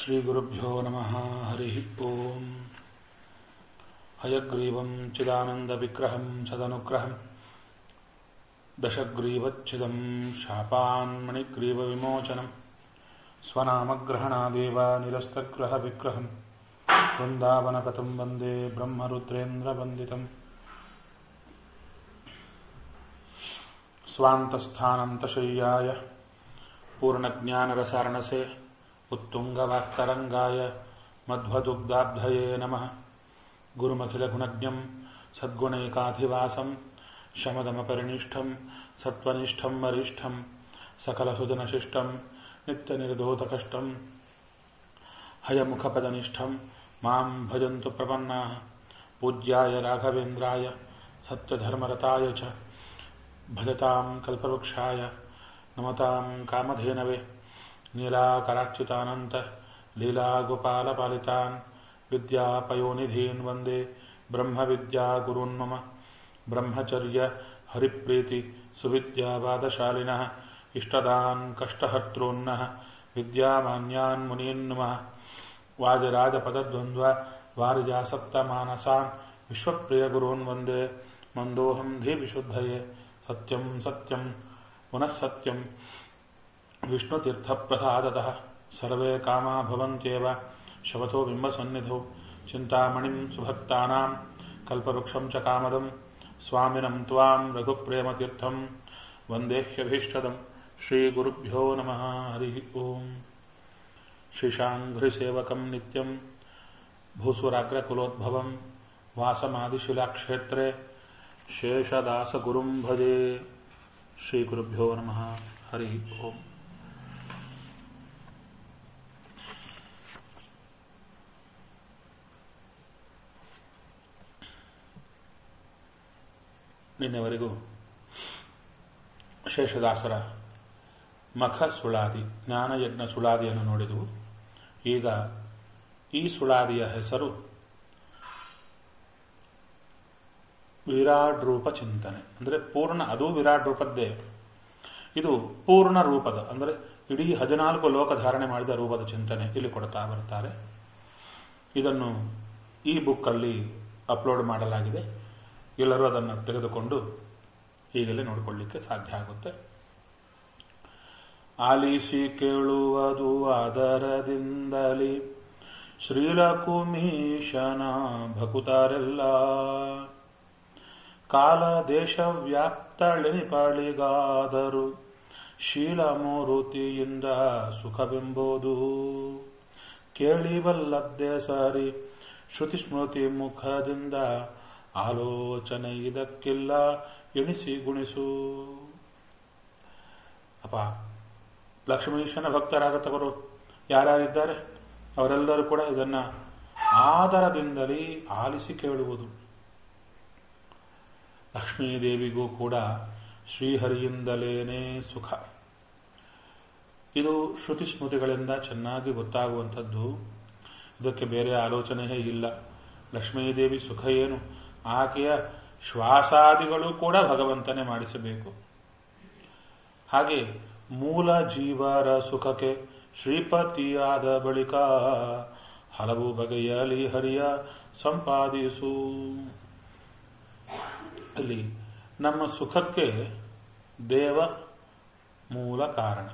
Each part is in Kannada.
श्रीगुरुभ्यो नमः हरिः ओम् हयग्रीवम् चिदानन्दविग्रहम् सदनुग्रहम् दशग्रीवच्छिदम् शापान्मणिग्रीवविमोचनम् स्वनामग्रहणादेव निरस्तग्रहविग्रहम् वृन्दावनगतम् वन्दे ब्रह्मरुद्रेन्द्रवन्दितम् स्वान्तस्थानन्तशय्याय पूर्णज्ञानरसारणसे उत्तुङ्गवाक्तरङ्गाय मध्वदुग्धाब्धये नमः गुरुमखिलगुणज्ञम् सद्गुणैकाधिवासम् शमदमपरिनिष्ठम् सत्त्वनिष्ठम् वरिष्ठम् सकलसुजनशिष्टम् नित्यनिर्धोतकष्टम् हयमुखपदनिष्ठम् माम् भजन्तु प्रपन्नाः पूज्याय राघवेन्द्राय सत्यधर्मरताय च भजताम् कल्पवृक्षाय नमताम् कामधेनवे नीलाकराच्युतानन्त लीलागोपालपालितान् विद्यापयोनिधीन् वन्दे ब्रह्मविद्यागुरून् मम ब्रह्मचर्य हरिप्रीति सुविद्यावादशालिनः इष्टदान् कष्टहर्तॄन्नः विद्यामान्यान् मुनीन् नमः वाजराजपदद्वन्द्व वारिजासप्तमानसान् विश्वप्रियगुरून् वन्दे मन्दोऽहम् धीविशुद्धये सत्यम् सत्यम् पुनः सत्यम् विष्णुतीर्थप्रसादतः सर्वे कामा भवन्त्येव शवतो बिम्बसन्निधौ चिन्तामणिम् सुभक्तानाम् कल्पवृक्षम् च कामदम् स्वामिनम् त्वाम् रघुप्रेमतीर्थम् वन्देह्यभीष्टदम् श्रीगुरुभ्यो नमः हरिः ओम् श्रीशाङ्घ्रिसेवकम् नित्यम् भूसुराग्रकुलोद्भवम् वासमादिशिलाक्षेत्रे शेषदासगुरुम् भजे श्रीगुरुभ्यो नमः हरिः ओम् ನಿನ್ನೆವರೆಗೂ ಶೇಷದಾಸರ ಮಖ ಸುಳಾದಿ ಜ್ಞಾನಯಜ್ಞ ಸುಳಾದಿಯನ್ನು ನೋಡಿದವು ಈಗ ಈ ಸುಳಾದಿಯ ಹೆಸರು ವಿರಾಟ್ ರೂಪ ಚಿಂತನೆ ಅಂದರೆ ಪೂರ್ಣ ಅದು ವಿರಾಟ್ ರೂಪದ್ದೇ ಇದು ಪೂರ್ಣ ರೂಪದ ಅಂದರೆ ಇಡೀ ಹದಿನಾಲ್ಕು ಲೋಕ ಧಾರಣೆ ಮಾಡಿದ ರೂಪದ ಚಿಂತನೆ ಇಲ್ಲಿ ಕೊಡ್ತಾ ಬರ್ತಾರೆ ಇದನ್ನು ಈ ಬುಕ್ ಅಲ್ಲಿ ಅಪ್ಲೋಡ್ ಮಾಡಲಾಗಿದೆ ಎಲ್ಲರೂ ಅದನ್ನು ತೆಗೆದುಕೊಂಡು ಈಗಲೇ ನೋಡಿಕೊಳ್ಳಿಕ್ಕೆ ಸಾಧ್ಯ ಆಗುತ್ತೆ ಆಲಿಸಿ ಕೇಳುವುದು ಆದರದಿಂದಲೇ ಶ್ರೀಲಕುಮೀಶನ ಭಕುತರೆಲ್ಲ ಕಾಲ ದೇಶ ವ್ಯಾಪ್ತಳೆನಿಪಳಿಗಾದರೂ ಶೀಲಮೂರುತಿಯಿಂದ ಸುಖವೆಂಬುದು ಕೇಳಿಬಲ್ಲದ್ದೇ ಸರಿ ಶ್ರುತಿ ಸ್ಮೃತಿ ಮುಖದಿಂದ ಆಲೋಚನೆ ಇದಕ್ಕಿಲ್ಲ ಎಣಿಸಿ ಗುಣಿಸು ಅಪ್ಪ ಲಕ್ಷ್ಮೀಶನ ಭಕ್ತರಾಗತವರು ಯಾರ್ಯಾರಿದ್ದಾರೆ ಅವರೆಲ್ಲರೂ ಕೂಡ ಇದನ್ನ ಆದರದಿಂದಲೇ ಆಲಿಸಿ ಕೇಳುವುದು ಲಕ್ಷ್ಮೀದೇವಿಗೂ ಕೂಡ ಶ್ರೀಹರಿಯಿಂದಲೇನೇ ಸುಖ ಇದು ಶ್ರುತಿ ಸ್ಮೃತಿಗಳಿಂದ ಚೆನ್ನಾಗಿ ಗೊತ್ತಾಗುವಂಥದ್ದು ಇದಕ್ಕೆ ಬೇರೆ ಆಲೋಚನೆಯೇ ಇಲ್ಲ ಲಕ್ಷ್ಮೀದೇವಿ ಸುಖ ಏನು ಆಕೆಯ ಶ್ವಾಸಾದಿಗಳು ಕೂಡ ಭಗವಂತನೇ ಮಾಡಿಸಬೇಕು ಹಾಗೆ ಮೂಲ ಜೀವರ ಸುಖಕ್ಕೆ ಶ್ರೀಪತಿಯಾದ ಬಳಿಕ ಹಲವು ಬಗೆಯಲ್ಲಿ ಹರಿಯ ಸಂಪಾದಿಸು ಅಲ್ಲಿ ನಮ್ಮ ಸುಖಕ್ಕೆ ದೇವ ಮೂಲ ಕಾರಣ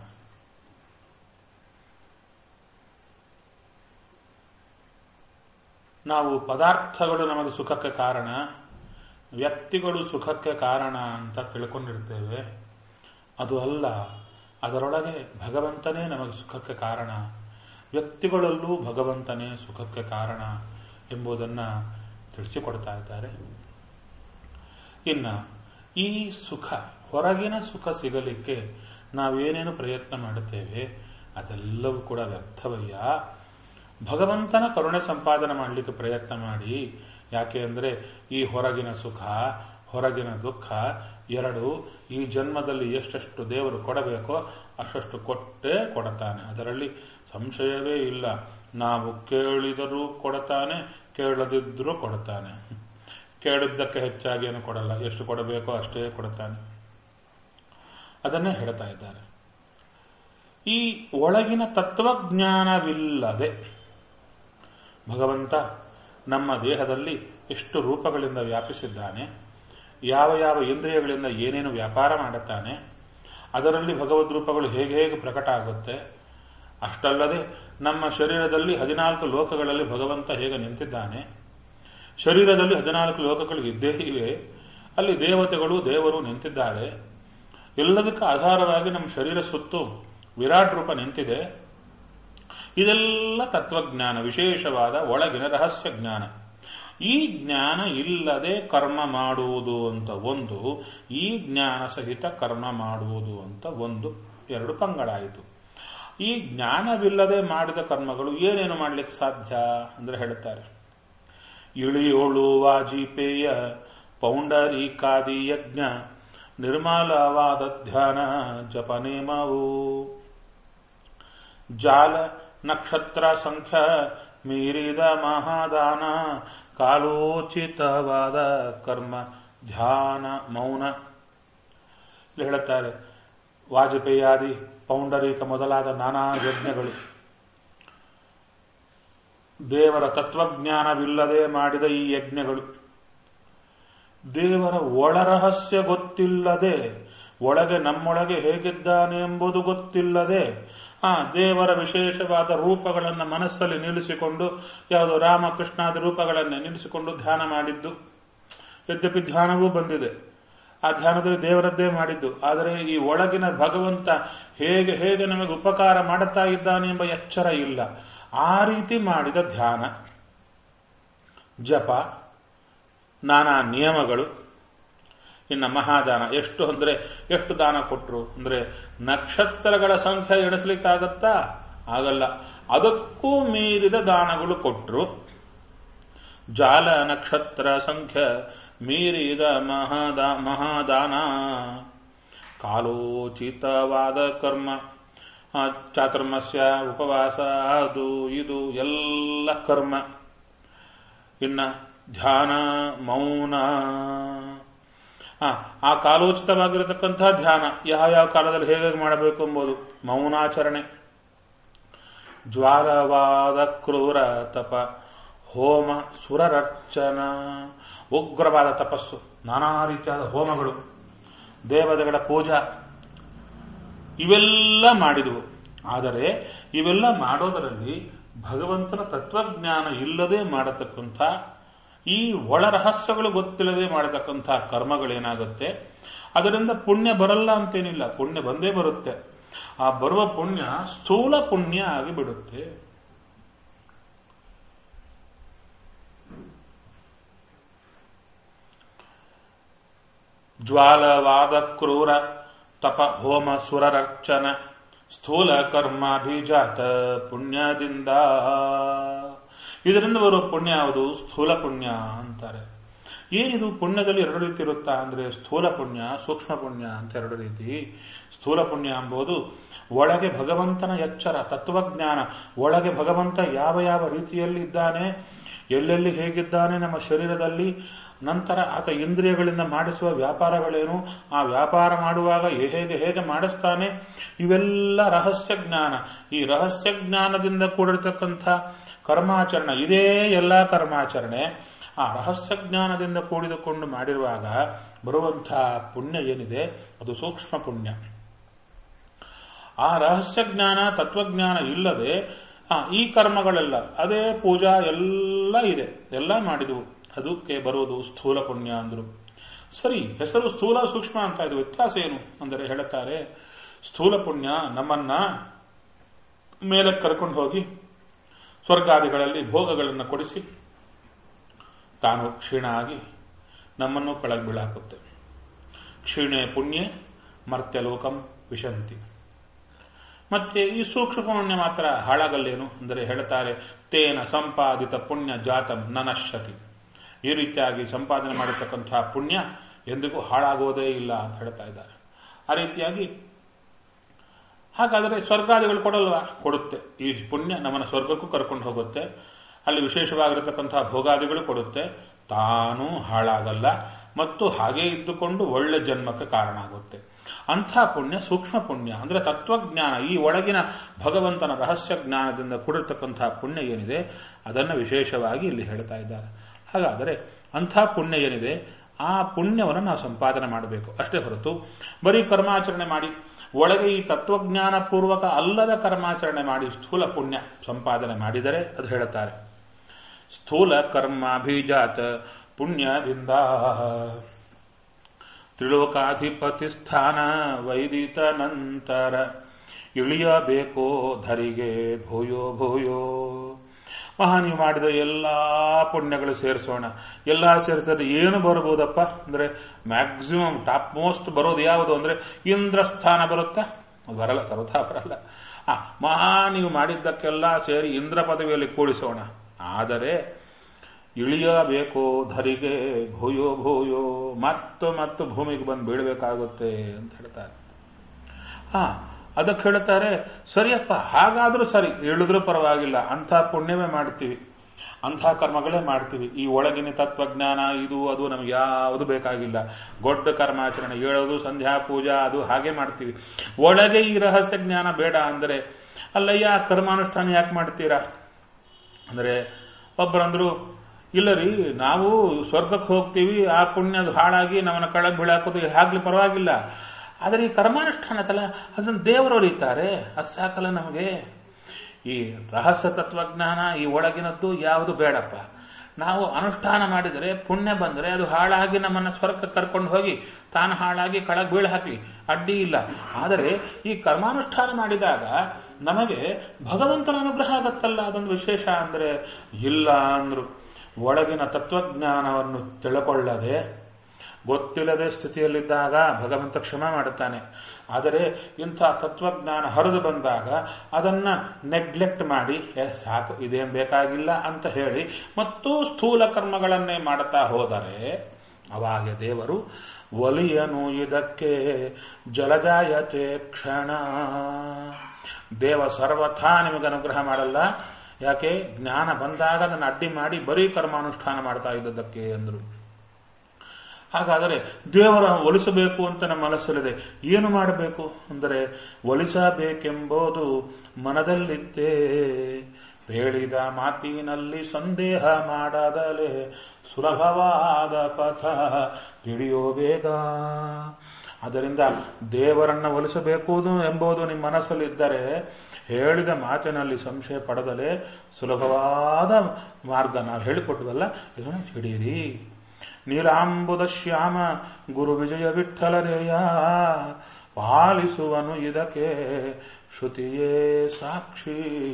ನಾವು ಪದಾರ್ಥಗಳು ನಮಗೆ ಸುಖಕ್ಕೆ ಕಾರಣ ವ್ಯಕ್ತಿಗಳು ಸುಖಕ್ಕೆ ಕಾರಣ ಅಂತ ತಿಳ್ಕೊಂಡಿರ್ತೇವೆ ಅದು ಅಲ್ಲ ಅದರೊಳಗೆ ಭಗವಂತನೇ ನಮಗೆ ಸುಖಕ್ಕೆ ಕಾರಣ ವ್ಯಕ್ತಿಗಳಲ್ಲೂ ಭಗವಂತನೇ ಸುಖಕ್ಕೆ ಕಾರಣ ಎಂಬುದನ್ನು ತಿಳಿಸಿಕೊಡ್ತಾ ಇದ್ದಾರೆ ಇನ್ನ ಈ ಸುಖ ಹೊರಗಿನ ಸುಖ ಸಿಗಲಿಕ್ಕೆ ನಾವೇನೇನು ಪ್ರಯತ್ನ ಮಾಡುತ್ತೇವೆ ಅದೆಲ್ಲವೂ ಕೂಡ ವ್ಯರ್ಥವಯ್ಯ ಭಗವಂತನ ಕರುಣೆ ಸಂಪಾದನೆ ಮಾಡಲಿಕ್ಕೆ ಪ್ರಯತ್ನ ಮಾಡಿ ಯಾಕೆ ಅಂದರೆ ಈ ಹೊರಗಿನ ಸುಖ ಹೊರಗಿನ ದುಃಖ ಎರಡು ಈ ಜನ್ಮದಲ್ಲಿ ಎಷ್ಟೆಷ್ಟು ದೇವರು ಕೊಡಬೇಕೋ ಅಷ್ಟಷ್ಟು ಕೊಟ್ಟೇ ಕೊಡತಾನೆ ಅದರಲ್ಲಿ ಸಂಶಯವೇ ಇಲ್ಲ ನಾವು ಕೇಳಿದರೂ ಕೊಡತಾನೆ ಕೇಳದಿದ್ರೂ ಕೊಡ್ತಾನೆ ಕೇಳಿದ್ದಕ್ಕೆ ಹೆಚ್ಚಾಗಿ ಏನು ಕೊಡಲ್ಲ ಎಷ್ಟು ಕೊಡಬೇಕೋ ಅಷ್ಟೇ ಕೊಡ್ತಾನೆ ಅದನ್ನೇ ಹೇಳ್ತಾ ಇದ್ದಾರೆ ಈ ಒಳಗಿನ ತತ್ವಜ್ಞಾನವಿಲ್ಲದೆ ಭಗವಂತ ನಮ್ಮ ದೇಹದಲ್ಲಿ ಎಷ್ಟು ರೂಪಗಳಿಂದ ವ್ಯಾಪಿಸಿದ್ದಾನೆ ಯಾವ ಯಾವ ಇಂದ್ರಿಯಗಳಿಂದ ಏನೇನು ವ್ಯಾಪಾರ ಮಾಡುತ್ತಾನೆ ಅದರಲ್ಲಿ ಭಗವದ್ ರೂಪಗಳು ಹೇಗೆ ಹೇಗೆ ಪ್ರಕಟ ಆಗುತ್ತೆ ಅಷ್ಟಲ್ಲದೆ ನಮ್ಮ ಶರೀರದಲ್ಲಿ ಹದಿನಾಲ್ಕು ಲೋಕಗಳಲ್ಲಿ ಭಗವಂತ ಹೇಗೆ ನಿಂತಿದ್ದಾನೆ ಶರೀರದಲ್ಲಿ ಹದಿನಾಲ್ಕು ಲೋಕಗಳು ಇದ್ದೇ ಇವೆ ಅಲ್ಲಿ ದೇವತೆಗಳು ದೇವರು ನಿಂತಿದ್ದಾರೆ ಎಲ್ಲದಕ್ಕೆ ಆಧಾರವಾಗಿ ನಮ್ಮ ಶರೀರ ಸುತ್ತು ವಿರಾಟ್ ರೂಪ ನಿಂತಿದೆ ಇದೆಲ್ಲ ತತ್ವಜ್ಞಾನ ವಿಶೇಷವಾದ ಒಳಗಿನ ರಹಸ್ಯ ಜ್ಞಾನ ಈ ಜ್ಞಾನ ಇಲ್ಲದೆ ಕರ್ಮ ಮಾಡುವುದು ಅಂತ ಒಂದು ಈ ಜ್ಞಾನ ಸಹಿತ ಕರ್ಮ ಮಾಡುವುದು ಅಂತ ಒಂದು ಎರಡು ಪಂಗಳಾಯಿತು ಈ ಜ್ಞಾನವಿಲ್ಲದೆ ಮಾಡಿದ ಕರ್ಮಗಳು ಏನೇನು ಮಾಡಲಿಕ್ಕೆ ಸಾಧ್ಯ ಅಂದ್ರೆ ಹೇಳ್ತಾರೆ ಇಳಿಯೋಳು ವಾಜಿಪೇಯ ಪೌಂಡರೀಕಾದಿ ಯಜ್ಞ ನಿರ್ಮಲವಾದ ಧ್ಯಾನ ಜಪನೇಮವು ಜಾಲ ನಕ್ಷತ್ರ ಸಂಖ್ಯ ಮೀರಿದ ಮಹಾದಾನ ಕಾಲೋಚಿತವಾದ ಕರ್ಮ ಧ್ಯಾನ ಮೌನ ಇಲ್ಲಿ ಹೇಳುತ್ತಾರೆ ವಾಜಪೇಯಾದಿ ಪೌಂಡರೀಕ ಮೊದಲಾದ ನಾನಾ ಯಜ್ಞಗಳು ದೇವರ ತತ್ವಜ್ಞಾನವಿಲ್ಲದೆ ಮಾಡಿದ ಈ ಯಜ್ಞಗಳು ದೇವರ ಒಳರಹಸ್ಯ ಗೊತ್ತಿಲ್ಲದೆ ಒಳಗೆ ನಮ್ಮೊಳಗೆ ಹೇಗಿದ್ದಾನೆ ಎಂಬುದು ಗೊತ್ತಿಲ್ಲದೆ ಆ ದೇವರ ವಿಶೇಷವಾದ ರೂಪಗಳನ್ನು ಮನಸ್ಸಲ್ಲಿ ನಿಲ್ಲಿಸಿಕೊಂಡು ಯಾವುದು ರಾಮಕೃಷ್ಣಾದಿ ರೂಪಗಳನ್ನೇ ನಿಲ್ಲಿಸಿಕೊಂಡು ಧ್ಯಾನ ಮಾಡಿದ್ದು ಯದ್ಯಪಿ ಧ್ಯಾನವೂ ಬಂದಿದೆ ಆ ಧ್ಯಾನದಲ್ಲಿ ದೇವರದ್ದೇ ಮಾಡಿದ್ದು ಆದರೆ ಈ ಒಳಗಿನ ಭಗವಂತ ಹೇಗೆ ಹೇಗೆ ನಮಗೆ ಉಪಕಾರ ಮಾಡುತ್ತಾ ಇದ್ದಾನೆ ಎಂಬ ಎಚ್ಚರ ಇಲ್ಲ ಆ ರೀತಿ ಮಾಡಿದ ಧ್ಯಾನ ಜಪ ನಾನಾ ನಿಯಮಗಳು ಇನ್ನು ಮಹಾದಾನ ಎಷ್ಟು ಅಂದ್ರೆ ಎಷ್ಟು ದಾನ ಕೊಟ್ರು ಅಂದ್ರೆ ನಕ್ಷತ್ರಗಳ ಸಂಖ್ಯೆ ಎಣಿಸ್ಲಿಕ್ಕಾಗತ್ತಾ ಆಗಲ್ಲ ಅದಕ್ಕೂ ಮೀರಿದ ದಾನಗಳು ಕೊಟ್ರು ಜಾಲ ನಕ್ಷತ್ರ ಸಂಖ್ಯೆ ಮೀರಿದ ಮಹಾದ ಮಹಾದಾನ ಕಾಲೋಚಿತವಾದ ಕರ್ಮ ಚಾತುರ್ಮಸ್ಯ ಉಪವಾಸ ಅದು ಇದು ಎಲ್ಲ ಕರ್ಮ ಇನ್ನ ಧ್ಯಾನ ಮೌನ ಆ ಕಾಲೋಚಿತವಾಗಿರತಕ್ಕಂತಹ ಧ್ಯಾನ ಯಾವ ಯಾವ ಕಾಲದಲ್ಲಿ ಹೇಗೆ ಮಾಡಬೇಕು ಎಂಬುದು ಮೌನಾಚರಣೆ ಜ್ವಾಲವಾದ ಕ್ರೂರ ತಪ ಹೋಮ ಸುರರರ್ಚನ ಉಗ್ರವಾದ ತಪಸ್ಸು ನಾನಾ ರೀತಿಯಾದ ಹೋಮಗಳು ದೇವತೆಗಳ ಪೂಜಾ ಇವೆಲ್ಲ ಮಾಡಿದವು ಆದರೆ ಇವೆಲ್ಲ ಮಾಡೋದರಲ್ಲಿ ಭಗವಂತನ ತತ್ವಜ್ಞಾನ ಇಲ್ಲದೆ ಮಾಡತಕ್ಕಂಥ ಈ ಒಳ ರಹಸ್ಯಗಳು ಗೊತ್ತಿಲ್ಲದೆ ಮಾಡತಕ್ಕಂಥ ಕರ್ಮಗಳೇನಾಗುತ್ತೆ ಅದರಿಂದ ಪುಣ್ಯ ಬರಲ್ಲ ಅಂತೇನಿಲ್ಲ ಪುಣ್ಯ ಬಂದೇ ಬರುತ್ತೆ ಆ ಬರುವ ಪುಣ್ಯ ಸ್ಥೂಲ ಪುಣ್ಯ ಆಗಿ ಬಿಡುತ್ತೆ ಜ್ವಾಲವಾದ ಕ್ರೂರ ತಪ ಹೋಮ ಸುರರರ್ಚನ ಸ್ಥೂಲ ಕರ್ಮಾಭಿಜಾತ ಪುಣ್ಯದಿಂದ ಇದರಿಂದ ಬರುವ ಪುಣ್ಯ ಯಾವುದು ಸ್ಥೂಲ ಪುಣ್ಯ ಅಂತಾರೆ ಏನಿದು ಪುಣ್ಯದಲ್ಲಿ ಎರಡು ರೀತಿ ಇರುತ್ತಾ ಅಂದ್ರೆ ಸ್ಥೂಲ ಪುಣ್ಯ ಸೂಕ್ಷ್ಮ ಪುಣ್ಯ ಅಂತ ಎರಡು ರೀತಿ ಸ್ಥೂಲ ಪುಣ್ಯ ಎಂಬುದು ಒಳಗೆ ಭಗವಂತನ ಎಚ್ಚರ ತತ್ವಜ್ಞಾನ ಒಳಗೆ ಭಗವಂತ ಯಾವ ಯಾವ ರೀತಿಯಲ್ಲಿ ಇದ್ದಾನೆ ಎಲ್ಲೆಲ್ಲಿ ಹೇಗಿದ್ದಾನೆ ನಮ್ಮ ಶರೀರದಲ್ಲಿ ನಂತರ ಆತ ಇಂದ್ರಿಯಗಳಿಂದ ಮಾಡಿಸುವ ವ್ಯಾಪಾರಗಳೇನು ಆ ವ್ಯಾಪಾರ ಮಾಡುವಾಗ ಹೇಗೆ ಹೇಗೆ ಮಾಡಿಸ್ತಾನೆ ಇವೆಲ್ಲ ರಹಸ್ಯ ಜ್ಞಾನ ಈ ರಹಸ್ಯ ಜ್ಞಾನದಿಂದ ಕೂಡಿರ್ತಕ್ಕಂಥ ಕರ್ಮಾಚರಣೆ ಇದೇ ಎಲ್ಲ ಕರ್ಮಾಚರಣೆ ಆ ರಹಸ್ಯ ಜ್ಞಾನದಿಂದ ಕೂಡಿದುಕೊಂಡು ಮಾಡಿರುವಾಗ ಬರುವಂತಹ ಪುಣ್ಯ ಏನಿದೆ ಅದು ಸೂಕ್ಷ್ಮ ಪುಣ್ಯ ಆ ರಹಸ್ಯ ಜ್ಞಾನ ತತ್ವಜ್ಞಾನ ಇಲ್ಲದೆ ಈ ಕರ್ಮಗಳೆಲ್ಲ ಅದೇ ಪೂಜಾ ಎಲ್ಲ ಇದೆ ಎಲ್ಲ ಮಾಡಿದವು ಅದಕ್ಕೆ ಬರುವುದು ಸ್ಥೂಲ ಪುಣ್ಯ ಅಂದ್ರು ಸರಿ ಹೆಸರು ಸ್ಥೂಲ ಸೂಕ್ಷ್ಮ ಅಂತ ಇದು ವ್ಯತ್ಯಾಸ ಏನು ಅಂದರೆ ಹೇಳುತ್ತಾರೆ ಸ್ಥೂಲ ಪುಣ್ಯ ನಮ್ಮನ್ನ ಮೇಲೆ ಕರ್ಕೊಂಡು ಹೋಗಿ ಸ್ವರ್ಗಾದಿಗಳಲ್ಲಿ ಭೋಗಗಳನ್ನು ಕೊಡಿಸಿ ತಾನು ಕ್ಷೀಣ ಆಗಿ ನಮ್ಮನ್ನು ಕೆಳಗೆ ಬೀಳಾಕುತ್ತೆ ಕ್ಷೀಣೆ ಪುಣ್ಯ ಮರ್ತ್ಯಲೋಕಂ ವಿಶಂತಿ ಮತ್ತೆ ಈ ಸೂಕ್ಷ್ಮ ಪುಣ್ಯ ಮಾತ್ರ ಹಾಳಾಗಲ್ಲೇನು ಅಂದರೆ ಹೇಳ್ತಾರೆ ತೇನ ಸಂಪಾದಿತ ಪುಣ್ಯ ಜಾತಂ ನನಶ್ಯತಿ ಈ ರೀತಿಯಾಗಿ ಸಂಪಾದನೆ ಮಾಡಿರ್ತಕ್ಕಂತಹ ಪುಣ್ಯ ಎಂದಿಗೂ ಹಾಳಾಗೋದೇ ಇಲ್ಲ ಅಂತ ಹೇಳ್ತಾ ಇದ್ದಾರೆ ಆ ರೀತಿಯಾಗಿ ಹಾಗಾದರೆ ಸ್ವರ್ಗಾದಿಗಳು ಕೊಡಲ್ವಾ ಕೊಡುತ್ತೆ ಈ ಪುಣ್ಯ ನಮ್ಮನ್ನ ಸ್ವರ್ಗಕ್ಕೂ ಕರ್ಕೊಂಡು ಹೋಗುತ್ತೆ ಅಲ್ಲಿ ವಿಶೇಷವಾಗಿರತಕ್ಕಂತಹ ಭೋಗಾದಿಗಳು ಕೊಡುತ್ತೆ ತಾನೂ ಹಾಳಾಗಲ್ಲ ಮತ್ತು ಹಾಗೆ ಇದ್ದುಕೊಂಡು ಒಳ್ಳೆ ಜನ್ಮಕ್ಕೆ ಕಾರಣ ಆಗುತ್ತೆ ಅಂಥ ಪುಣ್ಯ ಸೂಕ್ಷ್ಮ ಪುಣ್ಯ ಅಂದ್ರೆ ತತ್ವಜ್ಞಾನ ಈ ಒಳಗಿನ ಭಗವಂತನ ರಹಸ್ಯ ಜ್ಞಾನದಿಂದ ಕೂಡಿರ್ತಕ್ಕಂತಹ ಪುಣ್ಯ ಏನಿದೆ ಅದನ್ನು ವಿಶೇಷವಾಗಿ ಇಲ್ಲಿ ಹೇಳ್ತಾ ಇದ್ದಾರೆ ಹಾಗಾದರೆ ಅಂಥ ಪುಣ್ಯ ಏನಿದೆ ಆ ಪುಣ್ಯವನ್ನು ನಾವು ಸಂಪಾದನೆ ಮಾಡಬೇಕು ಅಷ್ಟೇ ಹೊರತು ಬರೀ ಕರ್ಮಾಚರಣೆ ಮಾಡಿ ಒಳಗೆ ಈ ತತ್ವಜ್ಞಾನ ಪೂರ್ವಕ ಅಲ್ಲದ ಕರ್ಮಾಚರಣೆ ಮಾಡಿ ಸ್ಥೂಲ ಪುಣ್ಯ ಸಂಪಾದನೆ ಮಾಡಿದರೆ ಅದು ಹೇಳುತ್ತಾರೆ ಸ್ಥೂಲ ಕರ್ಮಾಭಿಜಾತ ಪುಣ್ಯದಿಂದ ತ್ರಿಲೋಕಾಧಿಪತಿ ಸ್ಥಾನ ವೈದಿತ ನಂತರ ಇಳಿಯಬೇಕೋ ಧರಿಗೆ ಭೂಯೋ ಭೂಯೋ ಮಹಾ ನೀವು ಮಾಡಿದ ಎಲ್ಲಾ ಪುಣ್ಯಗಳು ಸೇರಿಸೋಣ ಎಲ್ಲಾ ಸೇರಿಸಿದ್ರೆ ಏನು ಬರಬಹುದಪ್ಪ ಅಂದ್ರೆ ಮ್ಯಾಕ್ಸಿಮಮ್ ಟಾಪ್ ಮೋಸ್ಟ್ ಬರೋದು ಯಾವುದು ಅಂದ್ರೆ ಇಂದ್ರ ಸ್ಥಾನ ಬರುತ್ತಾ ಅದು ಬರಲ್ಲ ಸರ್ವಥಾ ಬರಲ್ಲ ಆ ಮಹಾ ನೀವು ಮಾಡಿದ್ದಕ್ಕೆಲ್ಲ ಸೇರಿ ಇಂದ್ರ ಪದವಿಯಲ್ಲಿ ಕೂಡಿಸೋಣ ಆದರೆ ಇಳಿಯಬೇಕು ಧರಿಗೆ ಭೂಯೋ ಭೂಯೋ ಮತ್ತು ಮತ್ತು ಭೂಮಿಗೆ ಬಂದು ಬೀಳಬೇಕಾಗುತ್ತೆ ಅಂತ ಹೇಳ್ತಾರೆ ಹಾ ಅದಕ್ಕೆ ಹೇಳ್ತಾರೆ ಸರಿಯಪ್ಪ ಹಾಗಾದ್ರೂ ಸರಿ ಇಳಿದ್ರೂ ಪರವಾಗಿಲ್ಲ ಅಂಥ ಪುಣ್ಯವೇ ಮಾಡ್ತೀವಿ ಅಂಥ ಕರ್ಮಗಳೇ ಮಾಡ್ತೀವಿ ಈ ಒಳಗಿನ ತತ್ವಜ್ಞಾನ ಇದು ಅದು ನಮ್ಗೆ ಯಾವುದು ಬೇಕಾಗಿಲ್ಲ ದೊಡ್ಡ ಕರ್ಮಾಚರಣೆ ಹೇಳೋದು ಸಂಧ್ಯಾ ಪೂಜಾ ಅದು ಹಾಗೆ ಮಾಡ್ತೀವಿ ಒಳಗೆ ಈ ರಹಸ್ಯ ಜ್ಞಾನ ಬೇಡ ಅಂದರೆ ಅಲ್ಲಯ್ಯ ಕರ್ಮಾನುಷ್ಠಾನ ಯಾಕೆ ಮಾಡ್ತೀರಾ ಅಂದ್ರೆ ಒಬ್ಬರಂದ್ರು ಇಲ್ಲ ರೀ ನಾವು ಸ್ವರ್ಗಕ್ಕೆ ಹೋಗ್ತೀವಿ ಆ ಪುಣ್ಯದು ಹಾಳಾಗಿ ನಮ್ಮನ್ನ ಕಳಗ್ ಬೀಳಾಕೋದು ಆಗ್ಲಿ ಪರವಾಗಿಲ್ಲ ಆದರೆ ಈ ಕರ್ಮಾನುಷ್ಠಾನದಲ್ಲ ಅದನ್ನು ದೇವರು ಅರಿತಾರೆ ಅದು ಸಾಕಲ್ಲ ನಮಗೆ ಈ ರಹಸ್ಯ ತತ್ವಜ್ಞಾನ ಈ ಒಳಗಿನದ್ದು ಯಾವುದು ಬೇಡಪ್ಪ ನಾವು ಅನುಷ್ಠಾನ ಮಾಡಿದರೆ ಪುಣ್ಯ ಬಂದರೆ ಅದು ಹಾಳಾಗಿ ನಮ್ಮನ್ನ ಸ್ವರ್ಗಕ್ಕೆ ಕರ್ಕೊಂಡು ಹೋಗಿ ತಾನು ಹಾಳಾಗಿ ಕಳಗ್ ಬೀಳ ಹಾಕಿ ಅಡ್ಡಿ ಇಲ್ಲ ಆದರೆ ಈ ಕರ್ಮಾನುಷ್ಠಾನ ಮಾಡಿದಾಗ ನಮಗೆ ಭಗವಂತನ ಅನುಗ್ರಹ ಆಗತ್ತಲ್ಲ ಅದೊಂದು ವಿಶೇಷ ಅಂದ್ರೆ ಇಲ್ಲ ಅಂದ್ರು ಒಳಗಿನ ತತ್ವಜ್ಞಾನವನ್ನು ತಿಳ್ಕೊಳ್ಳದೆ ಗೊತ್ತಿಲ್ಲದೆ ಸ್ಥಿತಿಯಲ್ಲಿದ್ದಾಗ ಭಗವಂತ ಕ್ಷಮ ಮಾಡುತ್ತಾನೆ ಆದರೆ ಇಂಥ ತತ್ವಜ್ಞಾನ ಹರಿದು ಬಂದಾಗ ಅದನ್ನ ನೆಗ್ಲೆಕ್ಟ್ ಮಾಡಿ ಏ ಸಾಕು ಇದೇನ್ ಬೇಕಾಗಿಲ್ಲ ಅಂತ ಹೇಳಿ ಮತ್ತು ಸ್ಥೂಲ ಕರ್ಮಗಳನ್ನೇ ಮಾಡುತ್ತಾ ಹೋದರೆ ಅವಾಗ ದೇವರು ಒಲಿಯನು ಇದಕ್ಕೆ ಜಲಜಾಯತೆ ಕ್ಷಣ ದೇವ ಸರ್ವಥಾ ನಿಮಗೆ ಅನುಗ್ರಹ ಮಾಡಲ್ಲ ಯಾಕೆ ಜ್ಞಾನ ಬಂದಾಗ ಅದನ್ನು ಅಡ್ಡಿ ಮಾಡಿ ಬರೀ ಕರ್ಮಾನುಷ್ಠಾನ ಮಾಡ್ತಾ ಇದ್ದದಕ್ಕೆ ಅಂದ್ರು ಹಾಗಾದರೆ ದೇವರ ಒಲಿಸಬೇಕು ಅಂತ ನಮ್ಮ ಮನಸ್ಸಲ್ಲಿದೆ ಏನು ಮಾಡಬೇಕು ಅಂದರೆ ಒಲಿಸಬೇಕೆಂಬುದು ಮನದಲ್ಲಿದ್ದೇ ಹೇಳಿದ ಮಾತಿನಲ್ಲಿ ಸಂದೇಹ ಮಾಡದಲೆ ಸುಲಭವಾದ ಪಥ ತಿಳಿಯೋ ಬೇಗ ಅದರಿಂದ ದೇವರನ್ನ ಒಲಿಸಬೇಕು ಎಂಬುದು ನಿಮ್ಮ ಮನಸ್ಸಲ್ಲಿದ್ದರೆ ಹೇಳಿದ ಮಾತಿನಲ್ಲಿ ಸಂಶಯ ಪಡೆದಲೇ ಸುಲಭವಾದ ಮಾರ್ಗ ನಾವು ಹೇಳಿಕೊಟ್ಟವಲ್ಲ ಇದನ್ನು ಹಿಡೀರಿ ನೀಲಾಂಬುದ ಶ್ಯಾಮ ಗುರು ವಿಜಯ ವಿಠಲರೇಯ ಪಾಲಿಸುವನು ಇದಕ್ಕೆ ಶ್ರುತಿಯೇ ಸಾಕ್ಷಿ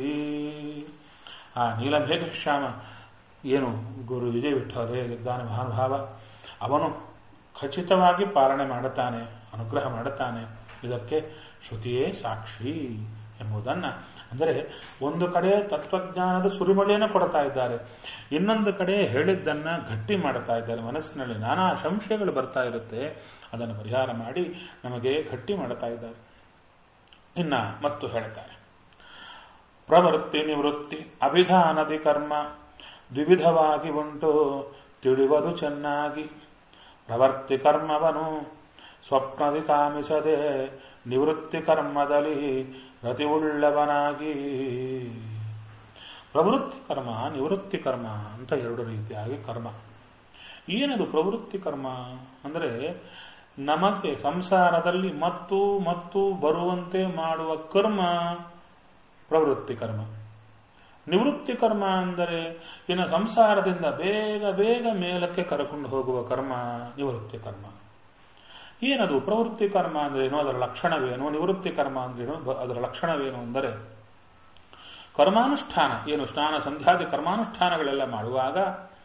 ಆ ನೀಲಮೇಘ ಶ್ಯಾಮ ಏನು ಗುರು ವಿಜಯ ವಿಠಲರೇ ಇದ್ದಾನೆ ಮಹಾನುಭಾವ ಅವನು ಖಚಿತವಾಗಿ ಪಾಲನೆ ಮಾಡುತ್ತಾನೆ ಅನುಗ್ರಹ ಮಾಡುತ್ತಾನೆ ಇದಕ್ಕೆ ಶ್ರುತಿಯೇ ಸಾಕ್ಷಿ ಎಂಬುದನ್ನ ಅಂದರೆ ಒಂದು ಕಡೆ ತತ್ವಜ್ಞಾನದ ಸುರಿಮಳೆಯನ್ನು ಕೊಡ್ತಾ ಇದ್ದಾರೆ ಇನ್ನೊಂದು ಕಡೆ ಹೇಳಿದ್ದನ್ನ ಗಟ್ಟಿ ಮಾಡ್ತಾ ಇದ್ದಾರೆ ಮನಸ್ಸಿನಲ್ಲಿ ನಾನಾ ಸಂಶಯಗಳು ಬರ್ತಾ ಇರುತ್ತೆ ಅದನ್ನು ಪರಿಹಾರ ಮಾಡಿ ನಮಗೆ ಗಟ್ಟಿ ಮಾಡ್ತಾ ಇದ್ದಾರೆ ಇನ್ನ ಮತ್ತು ಹೇಳ್ತಾರೆ ಪ್ರವೃತ್ತಿ ನಿವೃತ್ತಿ ಅಭಿಧಾನದಿ ಕರ್ಮ ದ್ವಿವಿಧವಾಗಿ ಉಂಟು ತಿಳಿಯುವುದು ಚೆನ್ನಾಗಿ ಪ್ರವರ್ತಿ ಕರ್ಮವನು ಸ್ವಪ್ನದಿ ಕಾಮಿಸದೆ ನಿವೃತ್ತಿ ಕರ್ಮದಲ್ಲಿ ರತಿವುಳ್ಳವನಾಗಿ ಪ್ರವೃತ್ತಿ ಕರ್ಮ ನಿವೃತ್ತಿ ಕರ್ಮ ಅಂತ ಎರಡು ರೀತಿಯಾಗಿ ಕರ್ಮ ಏನದು ಪ್ರವೃತ್ತಿ ಕರ್ಮ ಅಂದರೆ ನಮಗೆ ಸಂಸಾರದಲ್ಲಿ ಮತ್ತು ಮತ್ತು ಬರುವಂತೆ ಮಾಡುವ ಕರ್ಮ ಪ್ರವೃತ್ತಿ ಕರ್ಮ ನಿವೃತ್ತಿ ಕರ್ಮ ಅಂದರೆ ಇನ್ನು ಸಂಸಾರದಿಂದ ಬೇಗ ಬೇಗ ಮೇಲಕ್ಕೆ ಕರ್ಕೊಂಡು ಹೋಗುವ ಕರ್ಮ ನಿವೃತ್ತಿ ಕರ್ಮ ಏನದು ಪ್ರವೃತ್ತಿ ಕರ್ಮ ಅಂದ್ರೇನು ಅದರ ಲಕ್ಷಣವೇನು ನಿವೃತ್ತಿ ಕರ್ಮ ಅಂದ್ರೇನು ಅದರ ಲಕ್ಷಣವೇನು ಅಂದರೆ ಕರ್ಮಾನುಷ್ಠಾನ ಏನು ಸ್ನಾನ ಸಂಧ್ಯಾದಿ ಕರ್ಮಾನುಷ್ಠಾನಗಳೆಲ್ಲ ಮಾಡುವಾಗ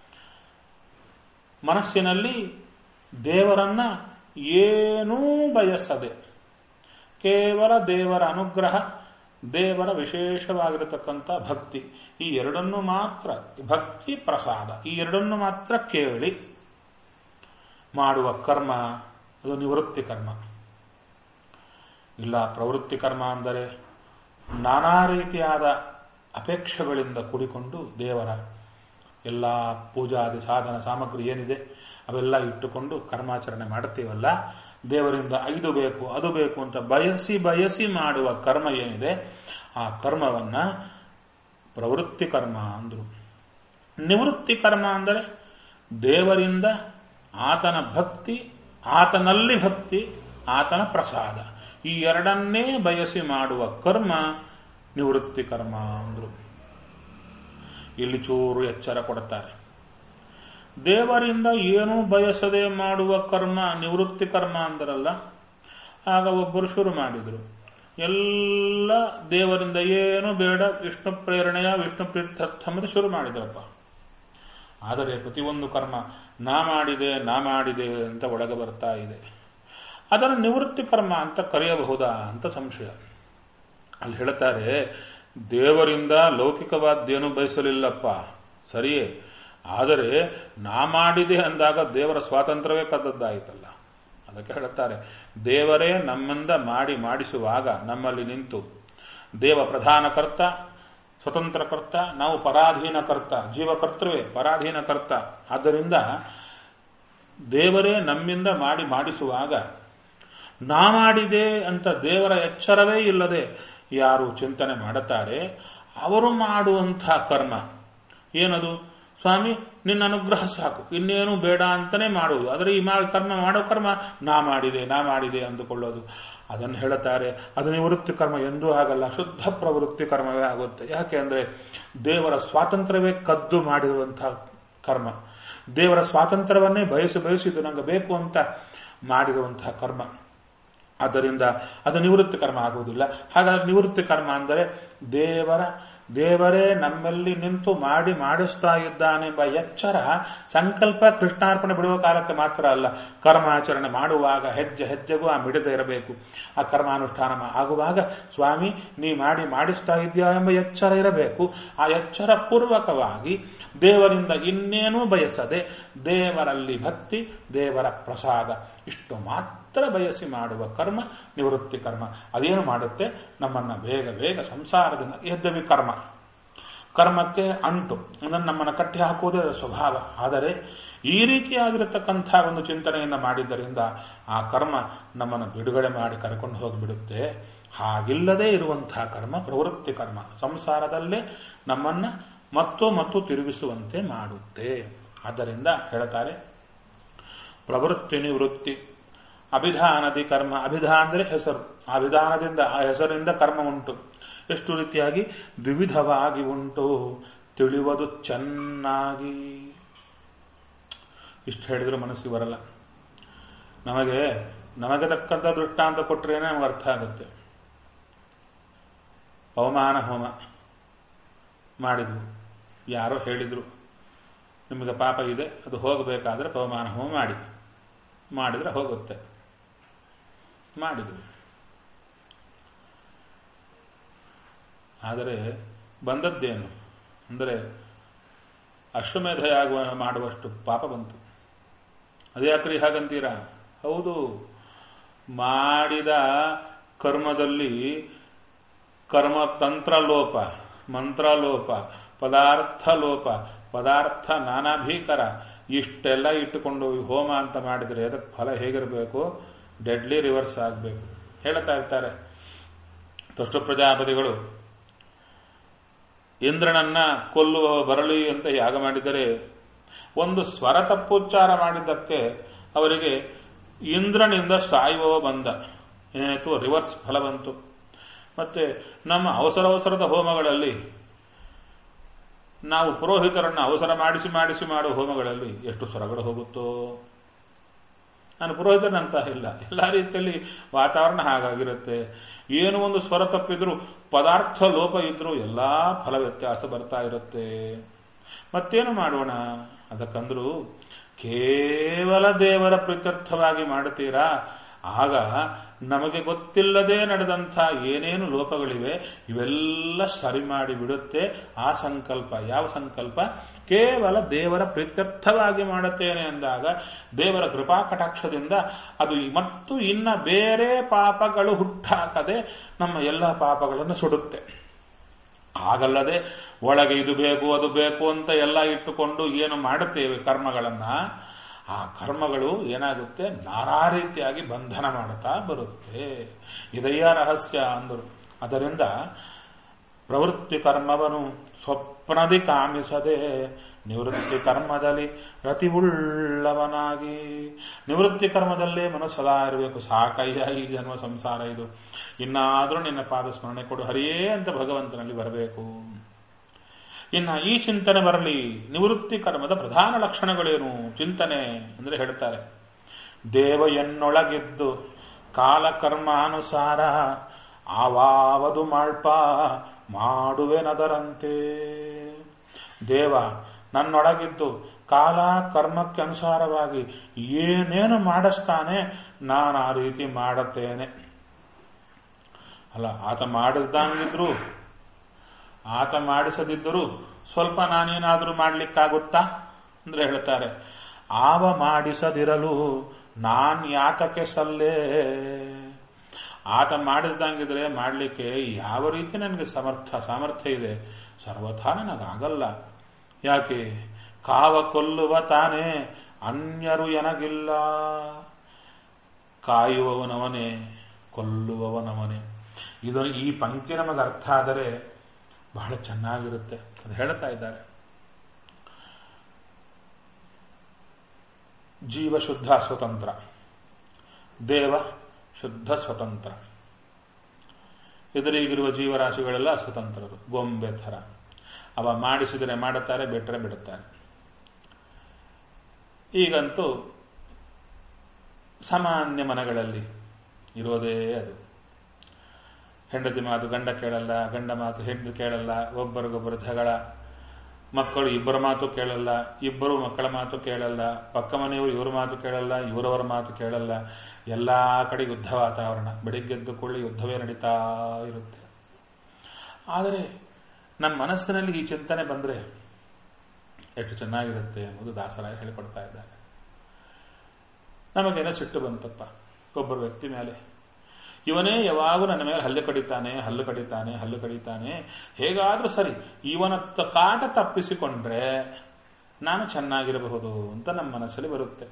ಮನಸ್ಸಿನಲ್ಲಿ ದೇವರನ್ನ ಏನೂ ಬಯಸದೆ ಕೇವಲ ದೇವರ ಅನುಗ್ರಹ ದೇವರ ವಿಶೇಷವಾಗಿರತಕ್ಕಂಥ ಭಕ್ತಿ ಈ ಎರಡನ್ನು ಮಾತ್ರ ಭಕ್ತಿ ಪ್ರಸಾದ ಈ ಎರಡನ್ನು ಮಾತ್ರ ಕೇಳಿ ಮಾಡುವ ಕರ್ಮ ಅದು ನಿವೃತ್ತಿ ಕರ್ಮ ಇಲ್ಲ ಪ್ರವೃತ್ತಿ ಕರ್ಮ ಅಂದರೆ ನಾನಾ ರೀತಿಯಾದ ಅಪೇಕ್ಷೆಗಳಿಂದ ಕೂಡಿಕೊಂಡು ದೇವರ ಎಲ್ಲ ಪೂಜಾದಿ ಸಾಧನ ಸಾಮಗ್ರಿ ಏನಿದೆ ಅವೆಲ್ಲ ಇಟ್ಟುಕೊಂಡು ಕರ್ಮಾಚರಣೆ ಮಾಡುತ್ತೀವಲ್ಲ ದೇವರಿಂದ ಐದು ಬೇಕು ಅದು ಬೇಕು ಅಂತ ಬಯಸಿ ಬಯಸಿ ಮಾಡುವ ಕರ್ಮ ಏನಿದೆ ಆ ಕರ್ಮವನ್ನ ಪ್ರವೃತ್ತಿ ಕರ್ಮ ಅಂದ್ರು ನಿವೃತ್ತಿ ಕರ್ಮ ಅಂದರೆ ದೇವರಿಂದ ಆತನ ಭಕ್ತಿ ಆತನಲ್ಲಿ ಭಕ್ತಿ ಆತನ ಪ್ರಸಾದ ಈ ಎರಡನ್ನೇ ಬಯಸಿ ಮಾಡುವ ಕರ್ಮ ನಿವೃತ್ತಿ ಕರ್ಮ ಅಂದ್ರು ಇಲ್ಲಿ ಚೂರು ಎಚ್ಚರ ಕೊಡುತ್ತಾರೆ ದೇವರಿಂದ ಏನೂ ಬಯಸದೆ ಮಾಡುವ ಕರ್ಮ ನಿವೃತ್ತಿ ಕರ್ಮ ಅಂದರಲ್ಲ ಆಗ ಒಬ್ಬರು ಶುರು ಮಾಡಿದ್ರು ಎಲ್ಲ ದೇವರಿಂದ ಏನು ಬೇಡ ವಿಷ್ಣು ಪ್ರೇರಣೆಯ ವಿಷ್ಣು ಪ್ರೀರ್ಥರ್ಥಮದ ಶುರು ಮಾಡಿದ್ರಪ್ಪ ಆದರೆ ಪ್ರತಿಯೊಂದು ಕರ್ಮ ನಾ ಮಾಡಿದೆ ನಾ ಮಾಡಿದೆ ಅಂತ ಒಳಗೆ ಬರ್ತಾ ಇದೆ ಅದನ್ನು ನಿವೃತ್ತಿ ಕರ್ಮ ಅಂತ ಕರೆಯಬಹುದಾ ಅಂತ ಸಂಶಯ ಅಲ್ಲಿ ಹೇಳ್ತಾರೆ ದೇವರಿಂದ ಲೌಕಿಕವಾದ್ದೇನು ಬಯಸಲಿಲ್ಲಪ್ಪ ಸರಿಯೇ ಆದರೆ ನಾ ಮಾಡಿದೆ ಅಂದಾಗ ದೇವರ ಸ್ವಾತಂತ್ರ್ಯವೇ ಕದ್ದದ್ದಾಯಿತಲ್ಲ ಅದಕ್ಕೆ ಹೇಳುತ್ತಾರೆ ದೇವರೇ ನಮ್ಮಿಂದ ಮಾಡಿ ಮಾಡಿಸುವಾಗ ನಮ್ಮಲ್ಲಿ ನಿಂತು ದೇವ ಪ್ರಧಾನ ಕರ್ತ ಸ್ವತಂತ್ರ ಕರ್ತ ನಾವು ಪರಾಧೀನ ಕರ್ತ ಜೀವಕರ್ತೃವೇ ಪರಾಧೀನ ಕರ್ತ ಆದ್ದರಿಂದ ದೇವರೇ ನಮ್ಮಿಂದ ಮಾಡಿ ಮಾಡಿಸುವಾಗ ನಾ ಮಾಡಿದೆ ಅಂತ ದೇವರ ಎಚ್ಚರವೇ ಇಲ್ಲದೆ ಯಾರು ಚಿಂತನೆ ಮಾಡುತ್ತಾರೆ ಅವರು ಮಾಡುವಂತಹ ಕರ್ಮ ಏನದು ಸ್ವಾಮಿ ನಿನ್ನ ಅನುಗ್ರಹ ಸಾಕು ಇನ್ನೇನು ಬೇಡ ಅಂತಾನೆ ಮಾಡುವುದು ಆದರೆ ಈ ಕರ್ಮ ಮಾಡೋ ಕರ್ಮ ನಾ ಮಾಡಿದೆ ನಾ ಮಾಡಿದೆ ಅಂದುಕೊಳ್ಳೋದು ಅದನ್ನು ಹೇಳುತ್ತಾರೆ ಅದು ನಿವೃತ್ತಿ ಕರ್ಮ ಎಂದೂ ಆಗಲ್ಲ ಶುದ್ಧ ಪ್ರವೃತ್ತಿ ಕರ್ಮವೇ ಆಗುತ್ತೆ ಯಾಕೆ ಅಂದ್ರೆ ದೇವರ ಸ್ವಾತಂತ್ರ್ಯವೇ ಕದ್ದು ಮಾಡಿರುವಂತಹ ಕರ್ಮ ದೇವರ ಸ್ವಾತಂತ್ರ್ಯವನ್ನೇ ಬಯಸಿ ಬಯಸಿದ್ದು ನಂಗೆ ಬೇಕು ಅಂತ ಮಾಡಿರುವಂತಹ ಕರ್ಮ ಆದ್ದರಿಂದ ಅದು ನಿವೃತ್ತಿ ಕರ್ಮ ಆಗುವುದಿಲ್ಲ ಹಾಗಾಗಿ ನಿವೃತ್ತಿ ಕರ್ಮ ಅಂದರೆ ದೇವರ ದೇವರೇ ನಮ್ಮಲ್ಲಿ ನಿಂತು ಮಾಡಿ ಮಾಡಿಸ್ತಾ ಇದ್ದಾನೆಂಬ ಎಚ್ಚರ ಸಂಕಲ್ಪ ಕೃಷ್ಣಾರ್ಪಣೆ ಬಿಡುವ ಕಾಲಕ್ಕೆ ಮಾತ್ರ ಅಲ್ಲ ಕರ್ಮಾಚರಣೆ ಮಾಡುವಾಗ ಹೆಜ್ಜೆ ಹೆಜ್ಜೆಗೂ ಆ ಮಿಡಿತ ಇರಬೇಕು ಆ ಕರ್ಮಾನುಷ್ಠಾನ ಆಗುವಾಗ ಸ್ವಾಮಿ ನೀ ಮಾಡಿ ಮಾಡಿಸ್ತಾ ಇದೆಯಾ ಎಂಬ ಎಚ್ಚರ ಇರಬೇಕು ಆ ಎಚ್ಚರ ಪೂರ್ವಕವಾಗಿ ದೇವರಿಂದ ಇನ್ನೇನೂ ಬಯಸದೆ ದೇವರಲ್ಲಿ ಭಕ್ತಿ ದೇವರ ಪ್ರಸಾದ ಇಷ್ಟು ಮಾತ್ರ ಬಯಸಿ ಮಾಡುವ ಕರ್ಮ ನಿವೃತ್ತಿ ಕರ್ಮ ಅದೇನು ಮಾಡುತ್ತೆ ನಮ್ಮನ್ನ ಬೇಗ ಬೇಗ ಸಂಸಾರದಿಂದ ಎದ್ದವಿ ಕರ್ಮ ಕರ್ಮಕ್ಕೆ ಅಂಟು ಅದನ್ನು ನಮ್ಮನ್ನು ಕಟ್ಟಿ ಹಾಕುವುದೇ ಸ್ವಭಾವ ಆದರೆ ಈ ರೀತಿಯಾಗಿರತಕ್ಕಂಥ ಒಂದು ಚಿಂತನೆಯನ್ನು ಮಾಡಿದ್ದರಿಂದ ಆ ಕರ್ಮ ನಮ್ಮನ್ನು ಬಿಡುಗಡೆ ಮಾಡಿ ಕರ್ಕೊಂಡು ಹೋಗಿಬಿಡುತ್ತೆ ಹಾಗಿಲ್ಲದೆ ಇರುವಂತಹ ಕರ್ಮ ಪ್ರವೃತ್ತಿ ಕರ್ಮ ಸಂಸಾರದಲ್ಲೇ ನಮ್ಮನ್ನ ಮತ್ತು ಮತ್ತು ತಿರುಗಿಸುವಂತೆ ಮಾಡುತ್ತೆ ಆದ್ದರಿಂದ ಹೇಳ್ತಾರೆ ಪ್ರವೃತ್ತಿ ನಿವೃತ್ತಿ ಅಭಿಧಾನದಿ ಕರ್ಮ ಅಭಿಧಾನ ಅಂದರೆ ಹೆಸರು ಆ ವಿಧಾನದಿಂದ ಆ ಹೆಸರಿನಿಂದ ಕರ್ಮ ಉಂಟು ಎಷ್ಟು ರೀತಿಯಾಗಿ ದ್ವಿವಿಧವಾಗಿ ಉಂಟು ತಿಳಿಯುವುದು ಚೆನ್ನಾಗಿ ಇಷ್ಟು ಹೇಳಿದ್ರು ಮನಸ್ಸಿಗೆ ಬರಲ್ಲ ನಮಗೆ ನಮಗೆ ತಕ್ಕಂಥ ದೃಷ್ಟಾಂತ ಕೊಟ್ಟರೇನೆ ನಮಗೆ ಅರ್ಥ ಆಗುತ್ತೆ ಪವಮಾನ ಹೋಮ ಮಾಡಿದ್ರು ಯಾರೋ ಹೇಳಿದ್ರು ನಿಮಗೆ ಪಾಪ ಇದೆ ಅದು ಹೋಗಬೇಕಾದ್ರೆ ಪವಮಾನ ಹೋಮ ಮಾಡಿ ಮಾಡಿದ್ರೆ ಹೋಗುತ್ತೆ ಮಾಡಿದ್ರು ಆದರೆ ಬಂದದ್ದೇನು ಅಂದರೆ ಅಶ್ವಮೇಧಯಾಗುವ ಮಾಡುವಷ್ಟು ಪಾಪ ಬಂತು ಅದ್ಯಾಕ್ರಿ ಹಾಗಂತೀರಾ ಹೌದು ಮಾಡಿದ ಕರ್ಮದಲ್ಲಿ ಕರ್ಮ ತಂತ್ರಲೋಪ ಮಂತ್ರಲೋಪ ಪದಾರ್ಥ ಲೋಪ ಪದಾರ್ಥ ನಾನಾಭೀಕರ ಇಷ್ಟೆಲ್ಲ ಇಟ್ಟುಕೊಂಡು ಹೋಮ ಅಂತ ಮಾಡಿದರೆ ಅದಕ್ಕೆ ಫಲ ಹೇಗಿರಬೇಕು ಡೆಡ್ಲಿ ರಿವರ್ಸ್ ಆಗಬೇಕು ಹೇಳ್ತಾ ಇರ್ತಾರೆ ತುಷ್ಟು ಪ್ರಜಾಪತಿಗಳು ಇಂದ್ರನನ್ನ ಕೊಲ್ಲುವ ಬರಲಿ ಅಂತ ಯಾಗ ಮಾಡಿದರೆ ಒಂದು ಸ್ವರ ತಪ್ಪುಚ್ಚಾರ ಮಾಡಿದ್ದಕ್ಕೆ ಅವರಿಗೆ ಇಂದ್ರನಿಂದ ಸಾಯುವವ ಬಂದ ಏನಾಯಿತು ರಿವರ್ಸ್ ಫಲ ಬಂತು ಮತ್ತೆ ನಮ್ಮ ಅವಸರ ಅವಸರದ ಹೋಮಗಳಲ್ಲಿ ನಾವು ಪುರೋಹಿತರನ್ನ ಅವಸರ ಮಾಡಿಸಿ ಮಾಡಿಸಿ ಮಾಡುವ ಹೋಮಗಳಲ್ಲಿ ಎಷ್ಟು ಸ್ವರಗಳು ಹೋಗುತ್ತೋ ನಾನು ಪುರೋಹಿತನಂತ ಇಲ್ಲ ಎಲ್ಲ ರೀತಿಯಲ್ಲಿ ವಾತಾವರಣ ಹಾಗಾಗಿರುತ್ತೆ ಏನು ಒಂದು ಸ್ವರ ತಪ್ಪಿದ್ರು ಪದಾರ್ಥ ಲೋಪ ಇದ್ರೂ ಎಲ್ಲಾ ಫಲ ವ್ಯತ್ಯಾಸ ಬರ್ತಾ ಇರುತ್ತೆ ಮತ್ತೇನು ಮಾಡೋಣ ಅದಕ್ಕಂದ್ರು ಕೇವಲ ದೇವರ ಪ್ರೀತ್ಯರ್ಥವಾಗಿ ಮಾಡುತ್ತೀರಾ ಆಗ ನಮಗೆ ಗೊತ್ತಿಲ್ಲದೆ ನಡೆದಂಥ ಏನೇನು ಲೋಪಗಳಿವೆ ಇವೆಲ್ಲ ಸರಿ ಮಾಡಿ ಬಿಡುತ್ತೆ ಆ ಸಂಕಲ್ಪ ಯಾವ ಸಂಕಲ್ಪ ಕೇವಲ ದೇವರ ಪ್ರೀತ್ಯರ್ಥವಾಗಿ ಮಾಡುತ್ತೇನೆ ಅಂದಾಗ ದೇವರ ಕೃಪಾ ಕಟಾಕ್ಷದಿಂದ ಅದು ಮತ್ತು ಇನ್ನ ಬೇರೆ ಪಾಪಗಳು ಹುಟ್ಟಾಕದೆ ನಮ್ಮ ಎಲ್ಲ ಪಾಪಗಳನ್ನು ಸುಡುತ್ತೆ ಹಾಗಲ್ಲದೆ ಒಳಗೆ ಇದು ಬೇಕು ಅದು ಬೇಕು ಅಂತ ಎಲ್ಲ ಇಟ್ಟುಕೊಂಡು ಏನು ಮಾಡುತ್ತೇವೆ ಕರ್ಮಗಳನ್ನ ಆ ಕರ್ಮಗಳು ಏನಾಗುತ್ತೆ ನಾನಾ ರೀತಿಯಾಗಿ ಬಂಧನ ಮಾಡುತ್ತಾ ಬರುತ್ತೆ ಇದೆಯ ರಹಸ್ಯ ಅಂದರು ಅದರಿಂದ ಪ್ರವೃತ್ತಿ ಕರ್ಮವನ್ನು ಸ್ವಪ್ನದಿ ಕಾಮಿಸದೆ ನಿವೃತ್ತಿ ಕರ್ಮದಲ್ಲಿ ರತಿವುಳ್ಳವನಾಗಿ ನಿವೃತ್ತಿ ಕರ್ಮದಲ್ಲೇ ಮನಸ್ಸು ಸದಾ ಇರಬೇಕು ಸಾಕಯ್ಯ ಈ ಜನ್ಮ ಸಂಸಾರ ಇದು ಇನ್ನಾದರೂ ನಿನ್ನ ಪಾದ ಸ್ಮರಣೆ ಕೊಡು ಹರಿಯೇ ಅಂತ ಭಗವಂತನಲ್ಲಿ ಬರಬೇಕು ಇನ್ನ ಈ ಚಿಂತನೆ ಬರಲಿ ನಿವೃತ್ತಿ ಕರ್ಮದ ಪ್ರಧಾನ ಲಕ್ಷಣಗಳೇನು ಚಿಂತನೆ ಅಂದ್ರೆ ಹೇಳ್ತಾರೆ ದೇವ ಎನ್ನೊಳಗಿದ್ದು ಕಾಲಕರ್ಮಾನುಸಾರ ಆವಾವದು ಮಾಳ್ಪ ಮಾಡುವೆನದರಂತೆ ದೇವ ನನ್ನೊಳಗಿದ್ದು ಕಾಲ ಕರ್ಮಕ್ಕೆ ಅನುಸಾರವಾಗಿ ಏನೇನು ಮಾಡಿಸ್ತಾನೆ ನಾನು ಆ ರೀತಿ ಮಾಡುತ್ತೇನೆ ಅಲ್ಲ ಆತ ಮಾಡಿಸ್ದಂಗಿದ್ರು ಆತ ಮಾಡಿಸದಿದ್ದರೂ ಸ್ವಲ್ಪ ನಾನೇನಾದರೂ ಮಾಡ್ಲಿಕ್ಕಾಗುತ್ತಾ ಅಂದ್ರೆ ಹೇಳ್ತಾರೆ ಆವ ಮಾಡಿಸದಿರಲು ನಾನ್ ಯಾತಕ್ಕೆ ಸಲ್ಲೇ ಆತ ಮಾಡಿಸ್ದಂಗಿದ್ರೆ ಮಾಡಲಿಕ್ಕೆ ಯಾವ ರೀತಿ ನನಗೆ ಸಮರ್ಥ ಸಾಮರ್ಥ್ಯ ಇದೆ ಸರ್ವಥಾ ನನಗಾಗಲ್ಲ ಯಾಕೆ ಕಾವ ಕೊಲ್ಲುವ ತಾನೇ ಅನ್ಯರು ಎನಗಿಲ್ಲ ಕಾಯುವವನವನೇ ಕೊಲ್ಲುವವನವನೇ ಇದು ಈ ಪಂಕ್ತಿ ನಮಗೆ ಅರ್ಥ ಆದರೆ ಬಹಳ ಚೆನ್ನಾಗಿರುತ್ತೆ ಅದು ಹೇಳ್ತಾ ಇದ್ದಾರೆ ಜೀವ ಶುದ್ಧ ಸ್ವತಂತ್ರ ದೇವ ಶುದ್ಧ ಸ್ವತಂತ್ರ ಎದುರಿಗಿರುವ ಜೀವರಾಶಿಗಳೆಲ್ಲ ಸ್ವತಂತ್ರರು ಗೊಂಬೆ ಥರ ಅವ ಮಾಡಿಸಿದರೆ ಮಾಡುತ್ತಾರೆ ಬಿಟ್ಟರೆ ಬಿಡುತ್ತಾರೆ ಈಗಂತೂ ಸಾಮಾನ್ಯ ಮನೆಗಳಲ್ಲಿ ಇರೋದೇ ಅದು ಹೆಂಡತಿ ಮಾತು ಗಂಡ ಕೇಳಲ್ಲ ಗಂಡ ಮಾತು ಹೆಂಡತಿ ಕೇಳಲ್ಲ ಒಬ್ಬರಿಗೊಬ್ಬರು ಜಗಳ ಮಕ್ಕಳು ಇಬ್ಬರ ಮಾತು ಕೇಳಲ್ಲ ಇಬ್ಬರು ಮಕ್ಕಳ ಮಾತು ಕೇಳಲ್ಲ ಪಕ್ಕ ಮನೆಯವರು ಇವ್ರ ಮಾತು ಕೇಳಲ್ಲ ಇವರವರ ಮಾತು ಕೇಳಲ್ಲ ಎಲ್ಲಾ ಕಡೆ ಯುದ್ಧ ವಾತಾವರಣ ಬೆಳಿಗ್ಗೆದ್ದು ಕೊಳ್ಳಿ ಯುದ್ಧವೇ ನಡೀತಾ ಇರುತ್ತೆ ಆದರೆ ನಮ್ಮ ಮನಸ್ಸಿನಲ್ಲಿ ಈ ಚಿಂತನೆ ಬಂದ್ರೆ ಎಷ್ಟು ಚೆನ್ನಾಗಿರುತ್ತೆ ಎಂಬುದು ದಾಸರಾಯ ಹೇಳಿಕೊಡ್ತಾ ಇದ್ದಾರೆ ನಮಗೇನೋ ಸಿಟ್ಟು ಬಂತಪ್ಪ ಒಬ್ಬರು ವ್ಯಕ್ತಿ ಮೇಲೆ ಇವನೇ ಯಾವಾಗೂ ನನ್ನ ಮೇಲೆ ಹಲ್ಲು ಕಡಿತಾನೆ ಹಲ್ಲು ಕಡಿತಾನೆ ಹಲ್ಲು ಕಡಿತಾನೆ ಹೇಗಾದ್ರೂ ಸರಿ ಇವನ ಕಾಟ ತಪ್ಪಿಸಿಕೊಂಡ್ರೆ ನಾನು ಚೆನ್ನಾಗಿರಬಹುದು ಅಂತ ನಮ್ಮ ಮನಸ್ಸಲ್ಲಿ ಬರುತ್ತೆ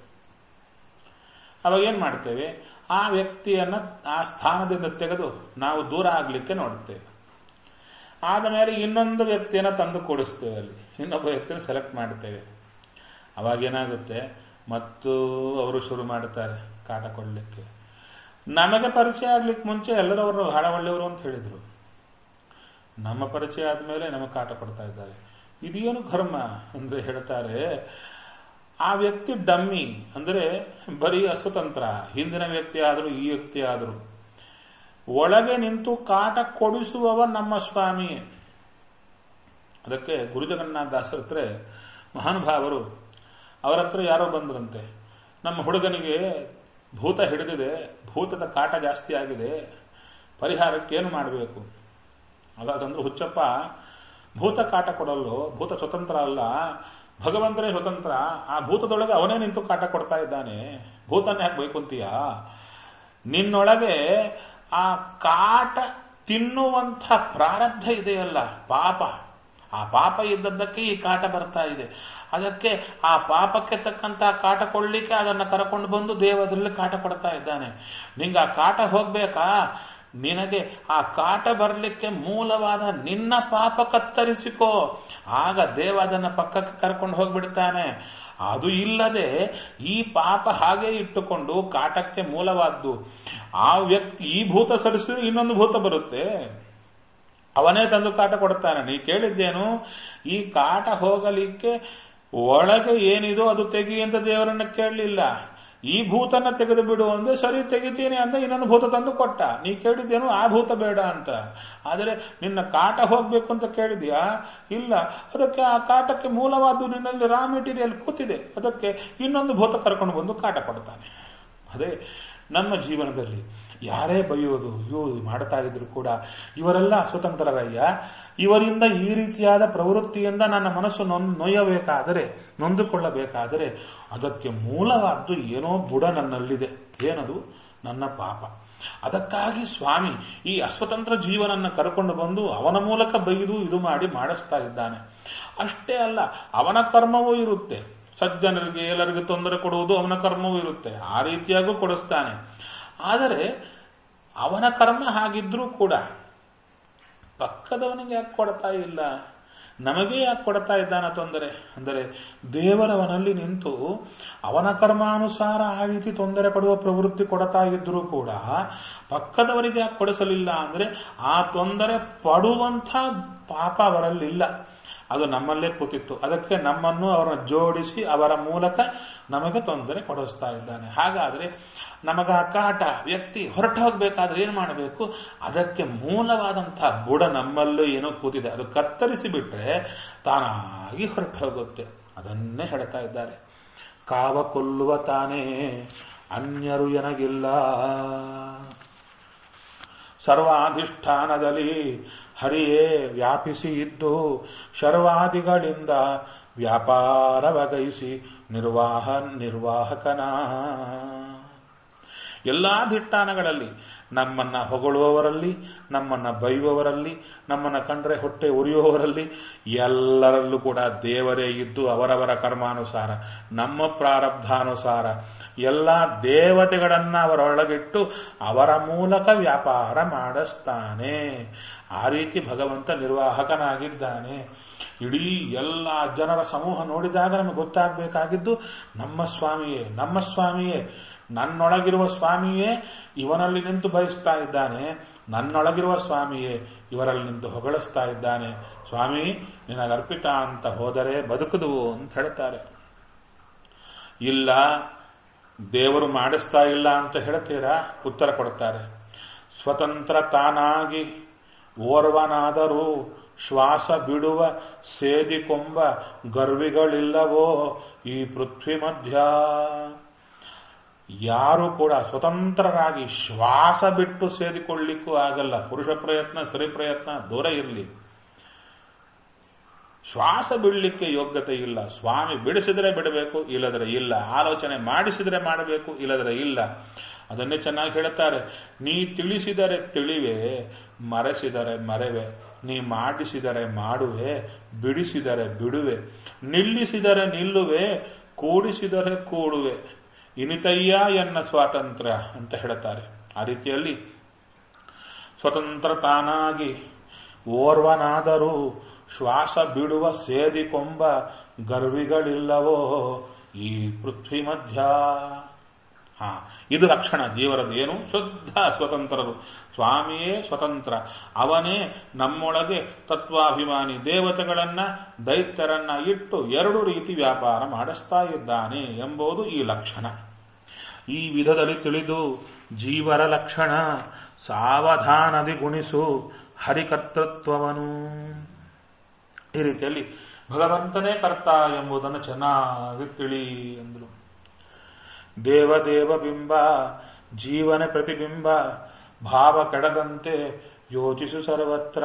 ಅವಾಗ ಏನ್ ಮಾಡ್ತೇವೆ ಆ ವ್ಯಕ್ತಿಯನ್ನ ಆ ಸ್ಥಾನದಿಂದ ತೆಗೆದು ನಾವು ದೂರ ಆಗ್ಲಿಕ್ಕೆ ನೋಡ್ತೇವೆ ಆದ ಮೇಲೆ ಇನ್ನೊಂದು ವ್ಯಕ್ತಿಯನ್ನ ತಂದು ಕೂಡಿಸ್ತೇವೆ ಅಲ್ಲಿ ಇನ್ನೊಬ್ಬ ವ್ಯಕ್ತಿನ ಸೆಲೆಕ್ಟ್ ಮಾಡ್ತೇವೆ ಅವಾಗೇನಾಗುತ್ತೆ ಮತ್ತು ಅವರು ಶುರು ಮಾಡ್ತಾರೆ ಕಾಟ ಕೊಡ್ಲಿಕ್ಕೆ ನಮಗೆ ಪರಿಚಯ ಆಗ್ಲಿಕ್ಕೆ ಮುಂಚೆ ಎಲ್ಲರೂ ಅವರು ಬಹಳ ಒಳ್ಳೆಯವರು ಅಂತ ಹೇಳಿದ್ರು ನಮ್ಮ ಪರಿಚಯ ಆದ್ಮೇಲೆ ನಮಗೆ ಕಾಟ ಕೊಡ್ತಾ ಇದ್ದಾರೆ ಇದೇನು ಕರ್ಮ ಅಂದ್ರೆ ಹೇಳ್ತಾರೆ ಆ ವ್ಯಕ್ತಿ ಡಮ್ಮಿ ಅಂದ್ರೆ ಬರೀ ಅಸ್ವತಂತ್ರ ಹಿಂದಿನ ವ್ಯಕ್ತಿ ಆದರೂ ಈ ವ್ಯಕ್ತಿ ಆದರೂ ಒಳಗೆ ನಿಂತು ಕಾಟ ಕೊಡಿಸುವವ ನಮ್ಮ ಸ್ವಾಮಿ ಅದಕ್ಕೆ ಗುರುಜಗನ್ನಾಥ ದಾಸರ ಹತ್ರ ಮಹಾನುಭಾವರು ಅವರ ಹತ್ರ ಯಾರೋ ಬಂದ್ರಂತೆ ನಮ್ಮ ಹುಡುಗನಿಗೆ ಭೂತ ಹಿಡಿದಿದೆ ಭೂತದ ಕಾಟ ಜಾಸ್ತಿ ಆಗಿದೆ ಪರಿಹಾರಕ್ಕೆ ಏನು ಮಾಡಬೇಕು ಅವಾಗಂದ್ರು ಹುಚ್ಚಪ್ಪ ಭೂತ ಕಾಟ ಕೊಡಲು ಭೂತ ಸ್ವತಂತ್ರ ಅಲ್ಲ ಭಗವಂತನೇ ಸ್ವತಂತ್ರ ಆ ಭೂತದೊಳಗೆ ಅವನೇ ನಿಂತು ಕಾಟ ಕೊಡ್ತಾ ಇದ್ದಾನೆ ಭೂತನ ಯಾಕೆ ಬೈಕೊಂತೀಯ ನಿನ್ನೊಳಗೆ ಆ ಕಾಟ ತಿನ್ನುವಂಥ ಪ್ರಾರಬ್ಧ ಇದೆಯಲ್ಲ ಪಾಪ ಆ ಪಾಪ ಇದ್ದದ್ದಕ್ಕೆ ಈ ಕಾಟ ಬರ್ತಾ ಇದೆ ಅದಕ್ಕೆ ಆ ಪಾಪಕ್ಕೆ ತಕ್ಕಂತ ಕಾಟ ಕೊಡ್ಲಿಕ್ಕೆ ಅದನ್ನ ಕರ್ಕೊಂಡು ಬಂದು ದೇವದಲ್ಲಿ ಕಾಟ ಕೊಡ್ತಾ ಇದ್ದಾನೆ ನಿಂಗೆ ಆ ಕಾಟ ಹೋಗ್ಬೇಕಾ ನಿನಗೆ ಆ ಕಾಟ ಬರಲಿಕ್ಕೆ ಮೂಲವಾದ ನಿನ್ನ ಪಾಪ ಕತ್ತರಿಸಿಕೋ ಆಗ ದೇವ ಅದನ್ನ ಪಕ್ಕಕ್ಕೆ ಕರ್ಕೊಂಡು ಹೋಗ್ಬಿಡ್ತಾನೆ ಅದು ಇಲ್ಲದೆ ಈ ಪಾಪ ಹಾಗೆ ಇಟ್ಟುಕೊಂಡು ಕಾಟಕ್ಕೆ ಮೂಲವಾದ್ದು ಆ ವ್ಯಕ್ತಿ ಈ ಭೂತ ಸರಿಸಿದ್ರೆ ಇನ್ನೊಂದು ಭೂತ ಬರುತ್ತೆ ಅವನೇ ತಂದು ಕಾಟ ಕೊಡ್ತಾನೆ ನೀ ಕೇಳಿದ್ದೇನು ಈ ಕಾಟ ಹೋಗಲಿಕ್ಕೆ ಒಳಗೆ ಏನಿದೋ ಅದು ತೆಗಿ ಅಂತ ದೇವರನ್ನ ಕೇಳಲಿಲ್ಲ ಈ ಭೂತನ ತೆಗೆದು ಬಿಡು ಅಂದ್ರೆ ಸರಿ ತೆಗಿತೀನಿ ಅಂದ್ರೆ ಇನ್ನೊಂದು ಭೂತ ತಂದು ಕೊಟ್ಟ ನೀ ಕೇಳಿದ್ದೇನು ಆ ಭೂತ ಬೇಡ ಅಂತ ಆದರೆ ನಿನ್ನ ಕಾಟ ಹೋಗ್ಬೇಕು ಅಂತ ಕೇಳಿದ್ಯಾ ಇಲ್ಲ ಅದಕ್ಕೆ ಆ ಕಾಟಕ್ಕೆ ಮೂಲವಾದ್ದು ನಿನ್ನಲ್ಲಿ ರಾ ಮೆಟೀರಿಯಲ್ ಕೂತಿದೆ ಅದಕ್ಕೆ ಇನ್ನೊಂದು ಭೂತ ಕರ್ಕೊಂಡು ಬಂದು ಕಾಟ ಕೊಡ್ತಾನೆ ಅದೇ ನಮ್ಮ ಜೀವನದಲ್ಲಿ ಯಾರೇ ಬೈಯೋದು ಅಯ್ಯೋ ಮಾಡ್ತಾ ಇದ್ರು ಕೂಡ ಇವರೆಲ್ಲ ಸ್ವತಂತ್ರರಯ್ಯ ಇವರಿಂದ ಈ ರೀತಿಯಾದ ಪ್ರವೃತ್ತಿಯಿಂದ ನನ್ನ ಮನಸ್ಸು ನೊನ್ ನೊಯ್ಯಬೇಕಾದರೆ ನೊಂದುಕೊಳ್ಳಬೇಕಾದರೆ ಅದಕ್ಕೆ ಮೂಲವಾದ್ದು ಏನೋ ಬುಡ ನನ್ನಲ್ಲಿದೆ ಏನದು ನನ್ನ ಪಾಪ ಅದಕ್ಕಾಗಿ ಸ್ವಾಮಿ ಈ ಅಸ್ವತಂತ್ರ ಜೀವನನ್ನ ಕರ್ಕೊಂಡು ಬಂದು ಅವನ ಮೂಲಕ ಬೈದು ಇದು ಮಾಡಿ ಮಾಡಿಸ್ತಾ ಇದ್ದಾನೆ ಅಷ್ಟೇ ಅಲ್ಲ ಅವನ ಕರ್ಮವೂ ಇರುತ್ತೆ ಸಜ್ಜನರಿಗೆ ಎಲ್ಲರಿಗೂ ತೊಂದರೆ ಕೊಡುವುದು ಅವನ ಕರ್ಮವೂ ಇರುತ್ತೆ ಆ ರೀತಿಯಾಗೂ ಕೊಡಿಸ್ತಾನೆ ಆದರೆ ಅವನ ಕರ್ಮ ಹಾಗಿದ್ರೂ ಕೂಡ ಪಕ್ಕದವನಿಗೆ ಯಾಕೆ ಕೊಡ್ತಾ ಇಲ್ಲ ನಮಗೆ ಯಾಕೆ ಕೊಡ್ತಾ ಇದ್ದಾನ ತೊಂದರೆ ಅಂದರೆ ದೇವರವನಲ್ಲಿ ನಿಂತು ಅವನ ಕರ್ಮಾನುಸಾರ ಆ ರೀತಿ ತೊಂದರೆ ಕೊಡುವ ಪ್ರವೃತ್ತಿ ಕೊಡ್ತಾ ಇದ್ರೂ ಕೂಡ ಪಕ್ಕದವರಿಗೆ ಯಾಕೆ ಕೊಡಿಸಲಿಲ್ಲ ಅಂದ್ರೆ ಆ ತೊಂದರೆ ಪಡುವಂಥ ಪಾಪ ಅವರಲ್ಲಿಲ್ಲ ಅದು ನಮ್ಮಲ್ಲೇ ಕೂತಿತ್ತು ಅದಕ್ಕೆ ನಮ್ಮನ್ನು ಅವರನ್ನು ಜೋಡಿಸಿ ಅವರ ಮೂಲಕ ನಮಗೆ ತೊಂದರೆ ಕೊಡಿಸ್ತಾ ಇದ್ದಾನೆ ಹಾಗಾದ್ರೆ ನಮಗ ಕಾಟ ವ್ಯಕ್ತಿ ಹೊರಟು ಹೋಗ್ಬೇಕಾದ್ರೆ ಏನ್ ಮಾಡಬೇಕು ಅದಕ್ಕೆ ಮೂಲವಾದಂತಹ ಬುಡ ನಮ್ಮಲ್ಲೂ ಏನೋ ಕೂತಿದೆ ಅದು ಕತ್ತರಿಸಿ ಬಿಟ್ರೆ ತಾನಾಗಿ ಹೊರಟು ಹೋಗುತ್ತೆ ಅದನ್ನೇ ಹೇಳ್ತಾ ಇದ್ದಾರೆ ಕಾವ ಕೊಲ್ಲುವ ತಾನೇ ಅನ್ಯರು ಎನಗಿಲ್ಲ ಸರ್ವಾಧಿಷ್ಠಾನದಲ್ಲಿ ಹರಿಯೇ ವ್ಯಾಪಿಸಿ ಇದ್ದು ಶರ್ವಾದಿಗಳಿಂದ ವ್ಯಾಪಾರ ಬಗೈಸಿ ನಿರ್ವಾಹ ನಿರ್ವಾಹಕನ ಎಲ್ಲಾ ಧಿಟ್ಟಾನಗಳಲ್ಲಿ ನಮ್ಮನ್ನ ಹೊಗಳುವವರಲ್ಲಿ ನಮ್ಮನ್ನ ಬೈಯುವವರಲ್ಲಿ ನಮ್ಮನ್ನ ಕಂಡ್ರೆ ಹೊಟ್ಟೆ ಉರಿಯುವವರಲ್ಲಿ ಎಲ್ಲರಲ್ಲೂ ಕೂಡ ದೇವರೇ ಇದ್ದು ಅವರವರ ಕರ್ಮಾನುಸಾರ ನಮ್ಮ ಪ್ರಾರಬ್ಧಾನುಸಾರ ಎಲ್ಲ ದೇವತೆಗಳನ್ನ ಅವರೊಳಗಿಟ್ಟು ಅವರ ಮೂಲಕ ವ್ಯಾಪಾರ ಮಾಡಿಸ್ತಾನೆ ಆ ರೀತಿ ಭಗವಂತ ನಿರ್ವಾಹಕನಾಗಿದ್ದಾನೆ ಇಡೀ ಎಲ್ಲ ಜನರ ಸಮೂಹ ನೋಡಿದಾಗ ನಮಗೆ ಗೊತ್ತಾಗಬೇಕಾಗಿದ್ದು ನಮ್ಮ ಸ್ವಾಮಿಯೇ ನಮ್ಮ ಸ್ವಾಮಿಯೇ ನನ್ನೊಳಗಿರುವ ಸ್ವಾಮಿಯೇ ಇವನಲ್ಲಿ ನಿಂತು ಬಯಸ್ತಾ ಇದ್ದಾನೆ ನನ್ನೊಳಗಿರುವ ಸ್ವಾಮಿಯೇ ಇವರಲ್ಲಿ ನಿಂತು ಹೊಗಳಿಸ್ತಾ ಇದ್ದಾನೆ ಸ್ವಾಮಿ ನಿನಗರ್ಪಿತ ಅಂತ ಹೋದರೆ ಬದುಕುದುವು ಅಂತ ಹೇಳ್ತಾರೆ ಇಲ್ಲ ದೇವರು ಮಾಡಿಸ್ತಾ ಇಲ್ಲ ಅಂತ ಹೇಳ್ತೀರಾ ಉತ್ತರ ಕೊಡ್ತಾರೆ ಸ್ವತಂತ್ರ ತಾನಾಗಿ ಓರ್ವನಾದರೂ ಶ್ವಾಸ ಬಿಡುವ ಸೇದಿಕೊಂಬ ಗರ್ವಿಗಳಿಲ್ಲವೋ ಈ ಪೃಥ್ವಿ ಮಧ್ಯ ಯಾರು ಕೂಡ ಸ್ವತಂತ್ರರಾಗಿ ಶ್ವಾಸ ಬಿಟ್ಟು ಸೇದಿಕೊಳ್ಳಿಕ್ಕೂ ಆಗಲ್ಲ ಪುರುಷ ಪ್ರಯತ್ನ ಸ್ತ್ರೀ ಪ್ರಯತ್ನ ದೂರ ಇರಲಿ ಶ್ವಾಸ ಬಿಡಲಿಕ್ಕೆ ಯೋಗ್ಯತೆ ಇಲ್ಲ ಸ್ವಾಮಿ ಬಿಡಿಸಿದ್ರೆ ಬಿಡಬೇಕು ಇಲ್ಲದ್ರೆ ಇಲ್ಲ ಆಲೋಚನೆ ಮಾಡಿಸಿದ್ರೆ ಮಾಡಬೇಕು ಇಲ್ಲದ್ರೆ ಇಲ್ಲ ಅದನ್ನೇ ಚೆನ್ನಾಗಿ ಹೇಳ್ತಾರೆ ನೀ ತಿಳಿಸಿದರೆ ತಿಳಿವೆ ಮರೆಸಿದರೆ ಮರೆವೆ ನೀ ಮಾಡಿಸಿದರೆ ಮಾಡುವೆ ಬಿಡಿಸಿದರೆ ಬಿಡುವೆ ನಿಲ್ಲಿಸಿದರೆ ನಿಲ್ಲುವೆ ಕೂಡಿಸಿದರೆ ಕೂಡುವೆ ಇನಿತಯ್ಯ ಎನ್ನ ಸ್ವಾತಂತ್ರ್ಯ ಅಂತ ಹೇಳ್ತಾರೆ ಆ ರೀತಿಯಲ್ಲಿ ಸ್ವತಂತ್ರ ತಾನಾಗಿ ಓರ್ವನಾದರೂ ಶ್ವಾಸ ಬಿಡುವ ಸೇದಿಕೊಂಬ ಗರ್ವಿಗಳಿಲ್ಲವೋ ಈ ಪೃಥ್ವಿ ಮಧ್ಯ ಹಾ ಇದು ಲಕ್ಷಣ ಜೀವರದ್ದು ಏನು ಶುದ್ಧ ಸ್ವತಂತ್ರರು ಸ್ವಾಮಿಯೇ ಸ್ವತಂತ್ರ ಅವನೇ ನಮ್ಮೊಳಗೆ ತತ್ವಾಭಿಮಾನಿ ದೇವತೆಗಳನ್ನ ದೈತ್ಯರನ್ನ ಇಟ್ಟು ಎರಡು ರೀತಿ ವ್ಯಾಪಾರ ಮಾಡಿಸ್ತಾ ಇದ್ದಾನೆ ಎಂಬುದು ಈ ಲಕ್ಷಣ ಈ ವಿಧದಲ್ಲಿ ತಿಳಿದು ಜೀವರ ಲಕ್ಷಣ ಸಾವಧಾನದಿ ಗುಣಿಸು ಹರಿಕರ್ತೃತ್ವವನು ಈ ರೀತಿಯಲ್ಲಿ ಭಗವಂತನೇ ಕರ್ತ ಎಂಬುದನ್ನು ಚೆನ್ನಾಗಿ ತಿಳಿ ಎಂದರು ದೇವದೇವ ಬಿಂಬ ಜೀವನ ಪ್ರತಿಬಿಂಬ ಭಾವ ಕೆಡದಂತೆ ಯೋಚಿಸು ಸರ್ವತ್ರ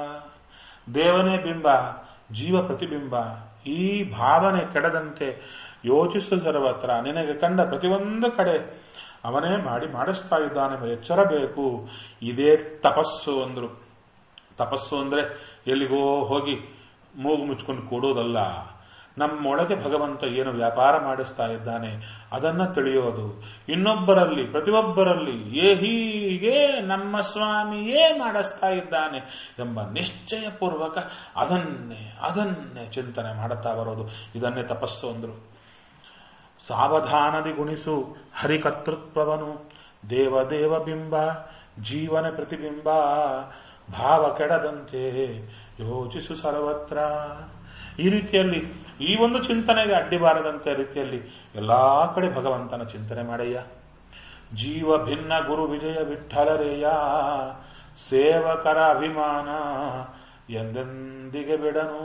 ದೇವನೇ ಬಿಂಬ ಜೀವ ಪ್ರತಿಬಿಂಬ ಈ ಭಾವನೆ ಕೆಡದಂತೆ ಯೋಚಿಸು ಸರ್ವತ್ರ ನಿನಗೆ ಕಂಡ ಪ್ರತಿಯೊಂದು ಕಡೆ ಅವನೇ ಮಾಡಿ ಮಾಡಿಸ್ತಾ ಇದ್ದಾನೆ ಎಚ್ಚರ ಬೇಕು ಇದೇ ತಪಸ್ಸು ಅಂದ್ರು ತಪಸ್ಸು ಅಂದ್ರೆ ಎಲ್ಲಿಗೋ ಹೋಗಿ ಮೂಗು ಮುಚ್ಕೊಂಡು ಕೊಡೋದಲ್ಲ ನಮ್ಮೊಳಗೆ ಭಗವಂತ ಏನು ವ್ಯಾಪಾರ ಮಾಡಿಸ್ತಾ ಇದ್ದಾನೆ ಅದನ್ನ ತಿಳಿಯೋದು ಇನ್ನೊಬ್ಬರಲ್ಲಿ ಪ್ರತಿಯೊಬ್ಬರಲ್ಲಿ ಏ ಹೀಗೆ ನಮ್ಮ ಸ್ವಾಮಿಯೇ ಮಾಡಿಸ್ತಾ ಇದ್ದಾನೆ ಎಂಬ ನಿಶ್ಚಯಪೂರ್ವಕ ಅದನ್ನೇ ಅದನ್ನೇ ಚಿಂತನೆ ಮಾಡುತ್ತಾ ಬರೋದು ಇದನ್ನೇ ತಪಸ್ಸು ಅಂದ್ರು ಸಾವಧಾನದಿ ಗುಣಿಸು ಹರಿಕರ್ತೃತ್ವವನು ದೇವದೇವ ಬಿಂಬ ಜೀವನ ಪ್ರತಿಬಿಂಬ ಭಾವ ಕೆಡದಂತೆ ಯೋಚಿಸು ಸರ್ವತ್ರ ಈ ರೀತಿಯಲ್ಲಿ ಈ ಒಂದು ಚಿಂತನೆಗೆ ಅಡ್ಡಿಬಾರದಂತೆ ರೀತಿಯಲ್ಲಿ ಎಲ್ಲಾ ಕಡೆ ಭಗವಂತನ ಚಿಂತನೆ ಮಾಡಯ್ಯ ಜೀವ ಭಿನ್ನ ಗುರು ವಿಜಯ ವಿಠಲರೇಯ ಸೇವಕರ ಅಭಿಮಾನ ಎಂದೆಂದಿಗೆ ಬಿಡನು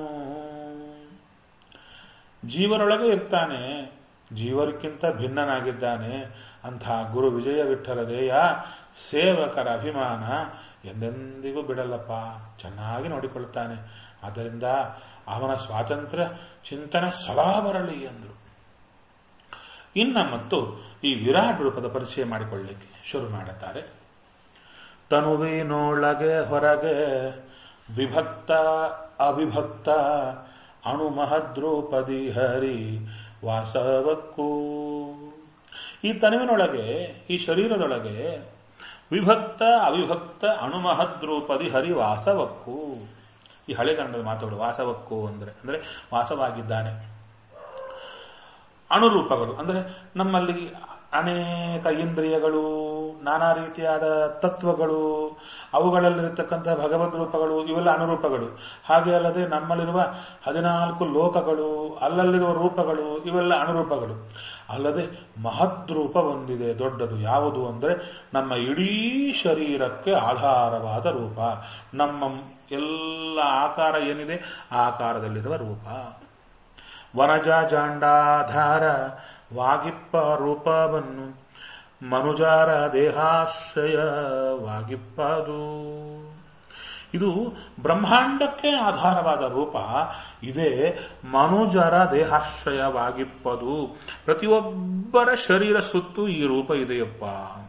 ಜೀವರೊಳಗೆ ಇರ್ತಾನೆ ಜೀವರಿಗಿಂತ ಭಿನ್ನನಾಗಿದ್ದಾನೆ ಅಂಥ ಗುರು ವಿಜಯ ವಿಠಲರೇಯ ಸೇವಕರ ಅಭಿಮಾನ ಎಂದೆಂದಿಗೂ ಬಿಡಲ್ಲಪ್ಪ ಚೆನ್ನಾಗಿ ನೋಡಿಕೊಳ್ತಾನೆ ಆದ್ದರಿಂದ ಅವನ ಸ್ವಾತಂತ್ರ್ಯ ಚಿಂತನೆ ಸದಾ ಬರಲಿ ಎಂದರು ಇನ್ನ ಮತ್ತು ಈ ವಿರಾಟ್ ರೂಪದ ಪರಿಚಯ ಮಾಡಿಕೊಳ್ಳಲಿಕ್ಕೆ ಶುರು ಮಾಡುತ್ತಾರೆ ತನುವಿನೊಳಗೆ ಹೊರಗೆ ವಿಭಕ್ತ ಅವಿಭಕ್ತ ಅಣುಮಹದ್ರೂಪದಿ ಹರಿ ವಾಸವಕ್ಕೂ ಈ ತನುವಿನೊಳಗೆ ಈ ಶರೀರದೊಳಗೆ ವಿಭಕ್ತ ಅವಿಭಕ್ತ ಅಣುಮಹದ್ರೂಪದಿ ಹರಿ ವಾಸವಕ್ಕೂ ಈ ಹಳೆಗನ್ನಡದ ಮಾತುಗಳು ವಾಸವಕ್ಕೂ ಅಂದ್ರೆ ಅಂದ್ರೆ ವಾಸವಾಗಿದ್ದಾನೆ ಅಣುರೂಪಗಳು ಅಂದ್ರೆ ನಮ್ಮಲ್ಲಿ ಅನೇಕ ಇಂದ್ರಿಯಗಳು ನಾನಾ ರೀತಿಯಾದ ತತ್ವಗಳು ಅವುಗಳಲ್ಲಿರತಕ್ಕಂತಹ ಭಗವದ್ ರೂಪಗಳು ಇವೆಲ್ಲ ಅನುರೂಪಗಳು ಹಾಗೆ ಅಲ್ಲದೆ ನಮ್ಮಲ್ಲಿರುವ ಹದಿನಾಲ್ಕು ಲೋಕಗಳು ಅಲ್ಲಲ್ಲಿರುವ ರೂಪಗಳು ಇವೆಲ್ಲ ಅನುರೂಪಗಳು ಅಲ್ಲದೆ ಮಹದ್ ರೂಪ ಒಂದಿದೆ ದೊಡ್ಡದು ಯಾವುದು ಅಂದ್ರೆ ನಮ್ಮ ಇಡೀ ಶರೀರಕ್ಕೆ ಆಧಾರವಾದ ರೂಪ ನಮ್ಮ ಎಲ್ಲ ಆಕಾರ ಏನಿದೆ ಆ ಆಕಾರದಲ್ಲಿರುವ ರೂಪ ವನಜ ಜಾಂಡಾಧಾರ ವಾಗಿಪ್ಪ ರೂಪವನ್ನು ಮನುಜಾರ ದೇಹಾಶ್ರಯವಾಗಿಪ್ಪದು ಇದು ಬ್ರಹ್ಮಾಂಡಕ್ಕೆ ಆಧಾರವಾದ ರೂಪ ಇದೇ ಮನುಜರ ದೇಹಾಶ್ರಯವಾಗಿಪ್ಪದು ಪ್ರತಿಯೊಬ್ಬರ ಶರೀರ ಸುತ್ತು ಈ ರೂಪ ಇದೆಯಪ್ಪ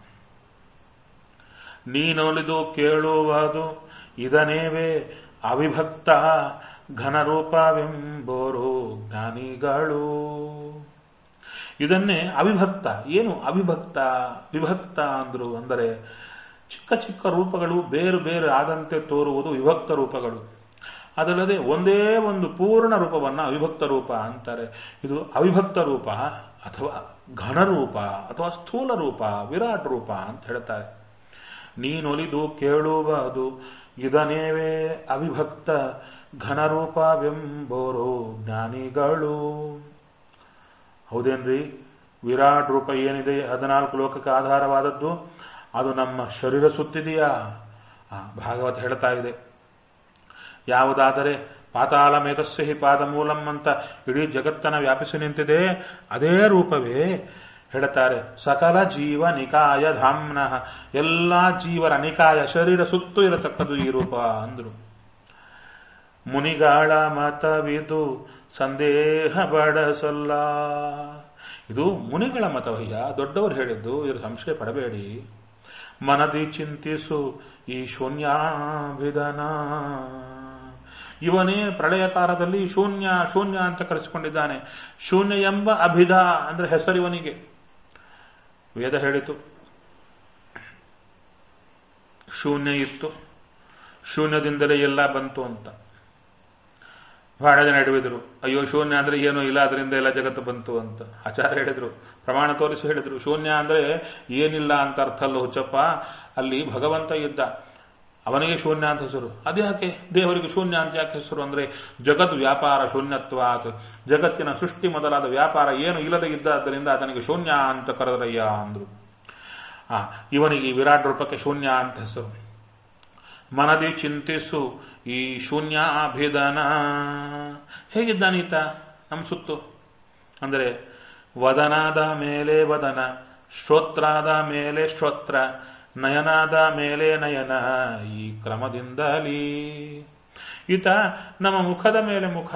ನೀನೊಲಿದು ಕೇಳುವುದು ಇದನೇವೇ ಅವಿಭಕ್ತ ಘನರೂಪವೆಂಬೋರು ಜ್ಞಾನಿಗಳು ಇದನ್ನೇ ಅವಿಭಕ್ತ ಏನು ಅವಿಭಕ್ತ ವಿಭಕ್ತ ಅಂದ್ರು ಅಂದರೆ ಚಿಕ್ಕ ಚಿಕ್ಕ ರೂಪಗಳು ಬೇರು ಬೇರು ಆದಂತೆ ತೋರುವುದು ವಿಭಕ್ತ ರೂಪಗಳು ಅದಲ್ಲದೆ ಒಂದೇ ಒಂದು ಪೂರ್ಣ ರೂಪವನ್ನ ಅವಿಭಕ್ತ ರೂಪ ಅಂತಾರೆ ಇದು ಅವಿಭಕ್ತ ರೂಪ ಅಥವಾ ಘನರೂಪ ಅಥವಾ ಸ್ಥೂಲ ರೂಪ ವಿರಾಟ್ ರೂಪ ಅಂತ ಹೇಳ್ತಾರೆ ನೀನೊಲಿದು ಕೇಳುವುದು ಇದನೇವೇ ಅವಿಭಕ್ತ ಘನರೂಪವೆಂಬೋರು ಜ್ಞಾನಿಗಳು ಹೌದೇನ್ರಿ ವಿರಾಟ್ ರೂಪ ಏನಿದೆ ಹದಿನಾಲ್ಕು ಲೋಕಕ್ಕೆ ಆಧಾರವಾದದ್ದು ಅದು ನಮ್ಮ ಶರೀರ ಸುತ್ತಿದೆಯಾ ಭಾಗವತ ಹೇಳ್ತಾ ಇದೆ ಯಾವುದಾದರೆ ಪಾತಾಳ ಮೇಧಸ್ಸು ಹಿ ಪಾದ ಮೂಲಂ ಅಂತ ಇಡೀ ಜಗತ್ತನ್ನ ವ್ಯಾಪಿಸಿ ನಿಂತಿದೆ ಅದೇ ರೂಪವೇ ಹೇಳ್ತಾರೆ ಸಕಲ ಜೀವ ನಿಕಾಯ ಧಾಮ್ನ ಎಲ್ಲಾ ಜೀವರ ನಿಕಾಯ ಶರೀರ ಸುತ್ತು ಇರತಕ್ಕದ್ದು ಈ ರೂಪ ಅಂದ್ರು ಮುನಿಗಾಳ ಮತವಿದು ಸಂದೇಹ ಬಡಸಲ್ಲ ಇದು ಮುನಿಗಳ ಮತವಯ್ಯ ದೊಡ್ಡವರು ಹೇಳಿದ್ದು ಇದ್ರ ಸಂಶಯ ಪಡಬೇಡಿ ಮನದಿ ಚಿಂತಿಸು ಈ ಶೂನ್ಯಾಭಿಧನ ಇವನೇ ಪ್ರಳಯ ಕಾಲದಲ್ಲಿ ಶೂನ್ಯ ಶೂನ್ಯ ಅಂತ ಕರೆಸಿಕೊಂಡಿದ್ದಾನೆ ಶೂನ್ಯ ಎಂಬ ಅಭಿಧ ಅಂದ್ರೆ ಹೆಸರಿವನಿಗೆ ವೇದ ಹೇಳಿತು ಶೂನ್ಯ ಇತ್ತು ಶೂನ್ಯದಿಂದಲೇ ಎಲ್ಲ ಬಂತು ಅಂತ ಬಹಳ ಜನ ಹಿಡಿದ್ರು ಅಯ್ಯೋ ಶೂನ್ಯ ಅಂದ್ರೆ ಏನೂ ಇಲ್ಲ ಅದರಿಂದ ಎಲ್ಲ ಜಗತ್ತು ಬಂತು ಅಂತ ಆಚಾರ್ಯ ಹೇಳಿದ್ರು ಪ್ರಮಾಣ ತೋರಿಸಿ ಹೇಳಿದ್ರು ಶೂನ್ಯ ಅಂದ್ರೆ ಏನಿಲ್ಲ ಅಂತ ಅರ್ಥ ಅಲ್ಲ ಹುಚ್ಚಪ್ಪ ಅಲ್ಲಿ ಭಗವಂತ ಇದ್ದ ಅವನಿಗೆ ಶೂನ್ಯ ಅಂತ ಹೆಸರು ಅದ್ಯಾಕೆ ದೇವರಿಗೆ ಶೂನ್ಯ ಅಂತ ಯಾಕೆ ಹೆಸರು ಅಂದ್ರೆ ಜಗತ್ ವ್ಯಾಪಾರ ಶೂನ್ಯತ್ವಾತ್ ಜಗತ್ತಿನ ಸೃಷ್ಟಿ ಮೊದಲಾದ ವ್ಯಾಪಾರ ಏನು ಇಲ್ಲದೆ ಇದ್ದರಿಂದ ಆತನಿಗೆ ಶೂನ್ಯ ಅಂತ ಕರೆದ್ರಯ್ಯ ಅಂದ್ರು ಆ ಇವನಿಗೆ ವಿರಾಟ್ ರೂಪಕ್ಕೆ ಶೂನ್ಯ ಅಂತ ಹೆಸರು ಮನದಿ ಚಿಂತಿಸು ಈ ಶೂನ್ಯಾಭಿಧನ ಹೇಗಿದ್ದಾನೀತ ನಮ್ಮ ಸುತ್ತು ಅಂದರೆ ವದನಾದ ಮೇಲೆ ವದನ ಶ್ರೋತ್ರಾದ ಮೇಲೆ ಶ್ರೋತ್ರ ನಯನಾದ ಮೇಲೆ ನಯನ ಈ ಕ್ರಮದಿಂದಲೀ ಈತ ನಮ್ಮ ಮುಖದ ಮೇಲೆ ಮುಖ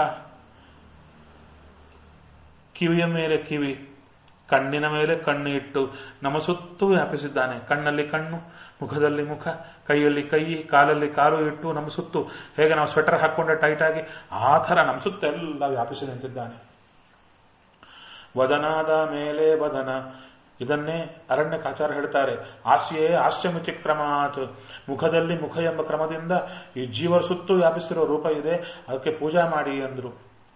ಕಿವಿಯ ಮೇಲೆ ಕಿವಿ ಕಣ್ಣಿನ ಮೇಲೆ ಕಣ್ಣು ಇಟ್ಟು ನಮ್ಮ ಸುತ್ತೂ ವ್ಯಾಪಿಸಿದ್ದಾನೆ ಕಣ್ಣಲ್ಲಿ ಕಣ್ಣು ಮುಖದಲ್ಲಿ ಮುಖ ಕೈಯಲ್ಲಿ ಕೈ ಕಾಲಲ್ಲಿ ಕಾಲು ಇಟ್ಟು ನಮ್ಮ ಸುತ್ತು ಹೇಗೆ ನಾವು ಸ್ವೆಟರ್ ಹಾಕೊಂಡ್ರೆ ಟೈಟ್ ಆಗಿ ಆ ಥರ ನಮ್ಮ ಸುತ್ತೆಲ್ಲ ವ್ಯಾಪಿಸಿ ನಿಂತಿದ್ದಾನೆ ವದನಾದ ಮೇಲೆ ವದನ ಇದನ್ನೇ ಅರಣ್ಯಕಾಚಾರ ಹೇಳ್ತಾರೆ ಆಸ್ಯೇ ಆಸ್ಯಮಿತಿ ಕ್ರಮಾತ್ ಮುಖದಲ್ಲಿ ಮುಖ ಎಂಬ ಕ್ರಮದಿಂದ ಈ ಜೀವರ ಸುತ್ತು ವ್ಯಾಪಿಸಿರೋ ರೂಪ ಇದೆ ಅದಕ್ಕೆ ಪೂಜಾ ಮಾಡಿ ಅಂದ್ರು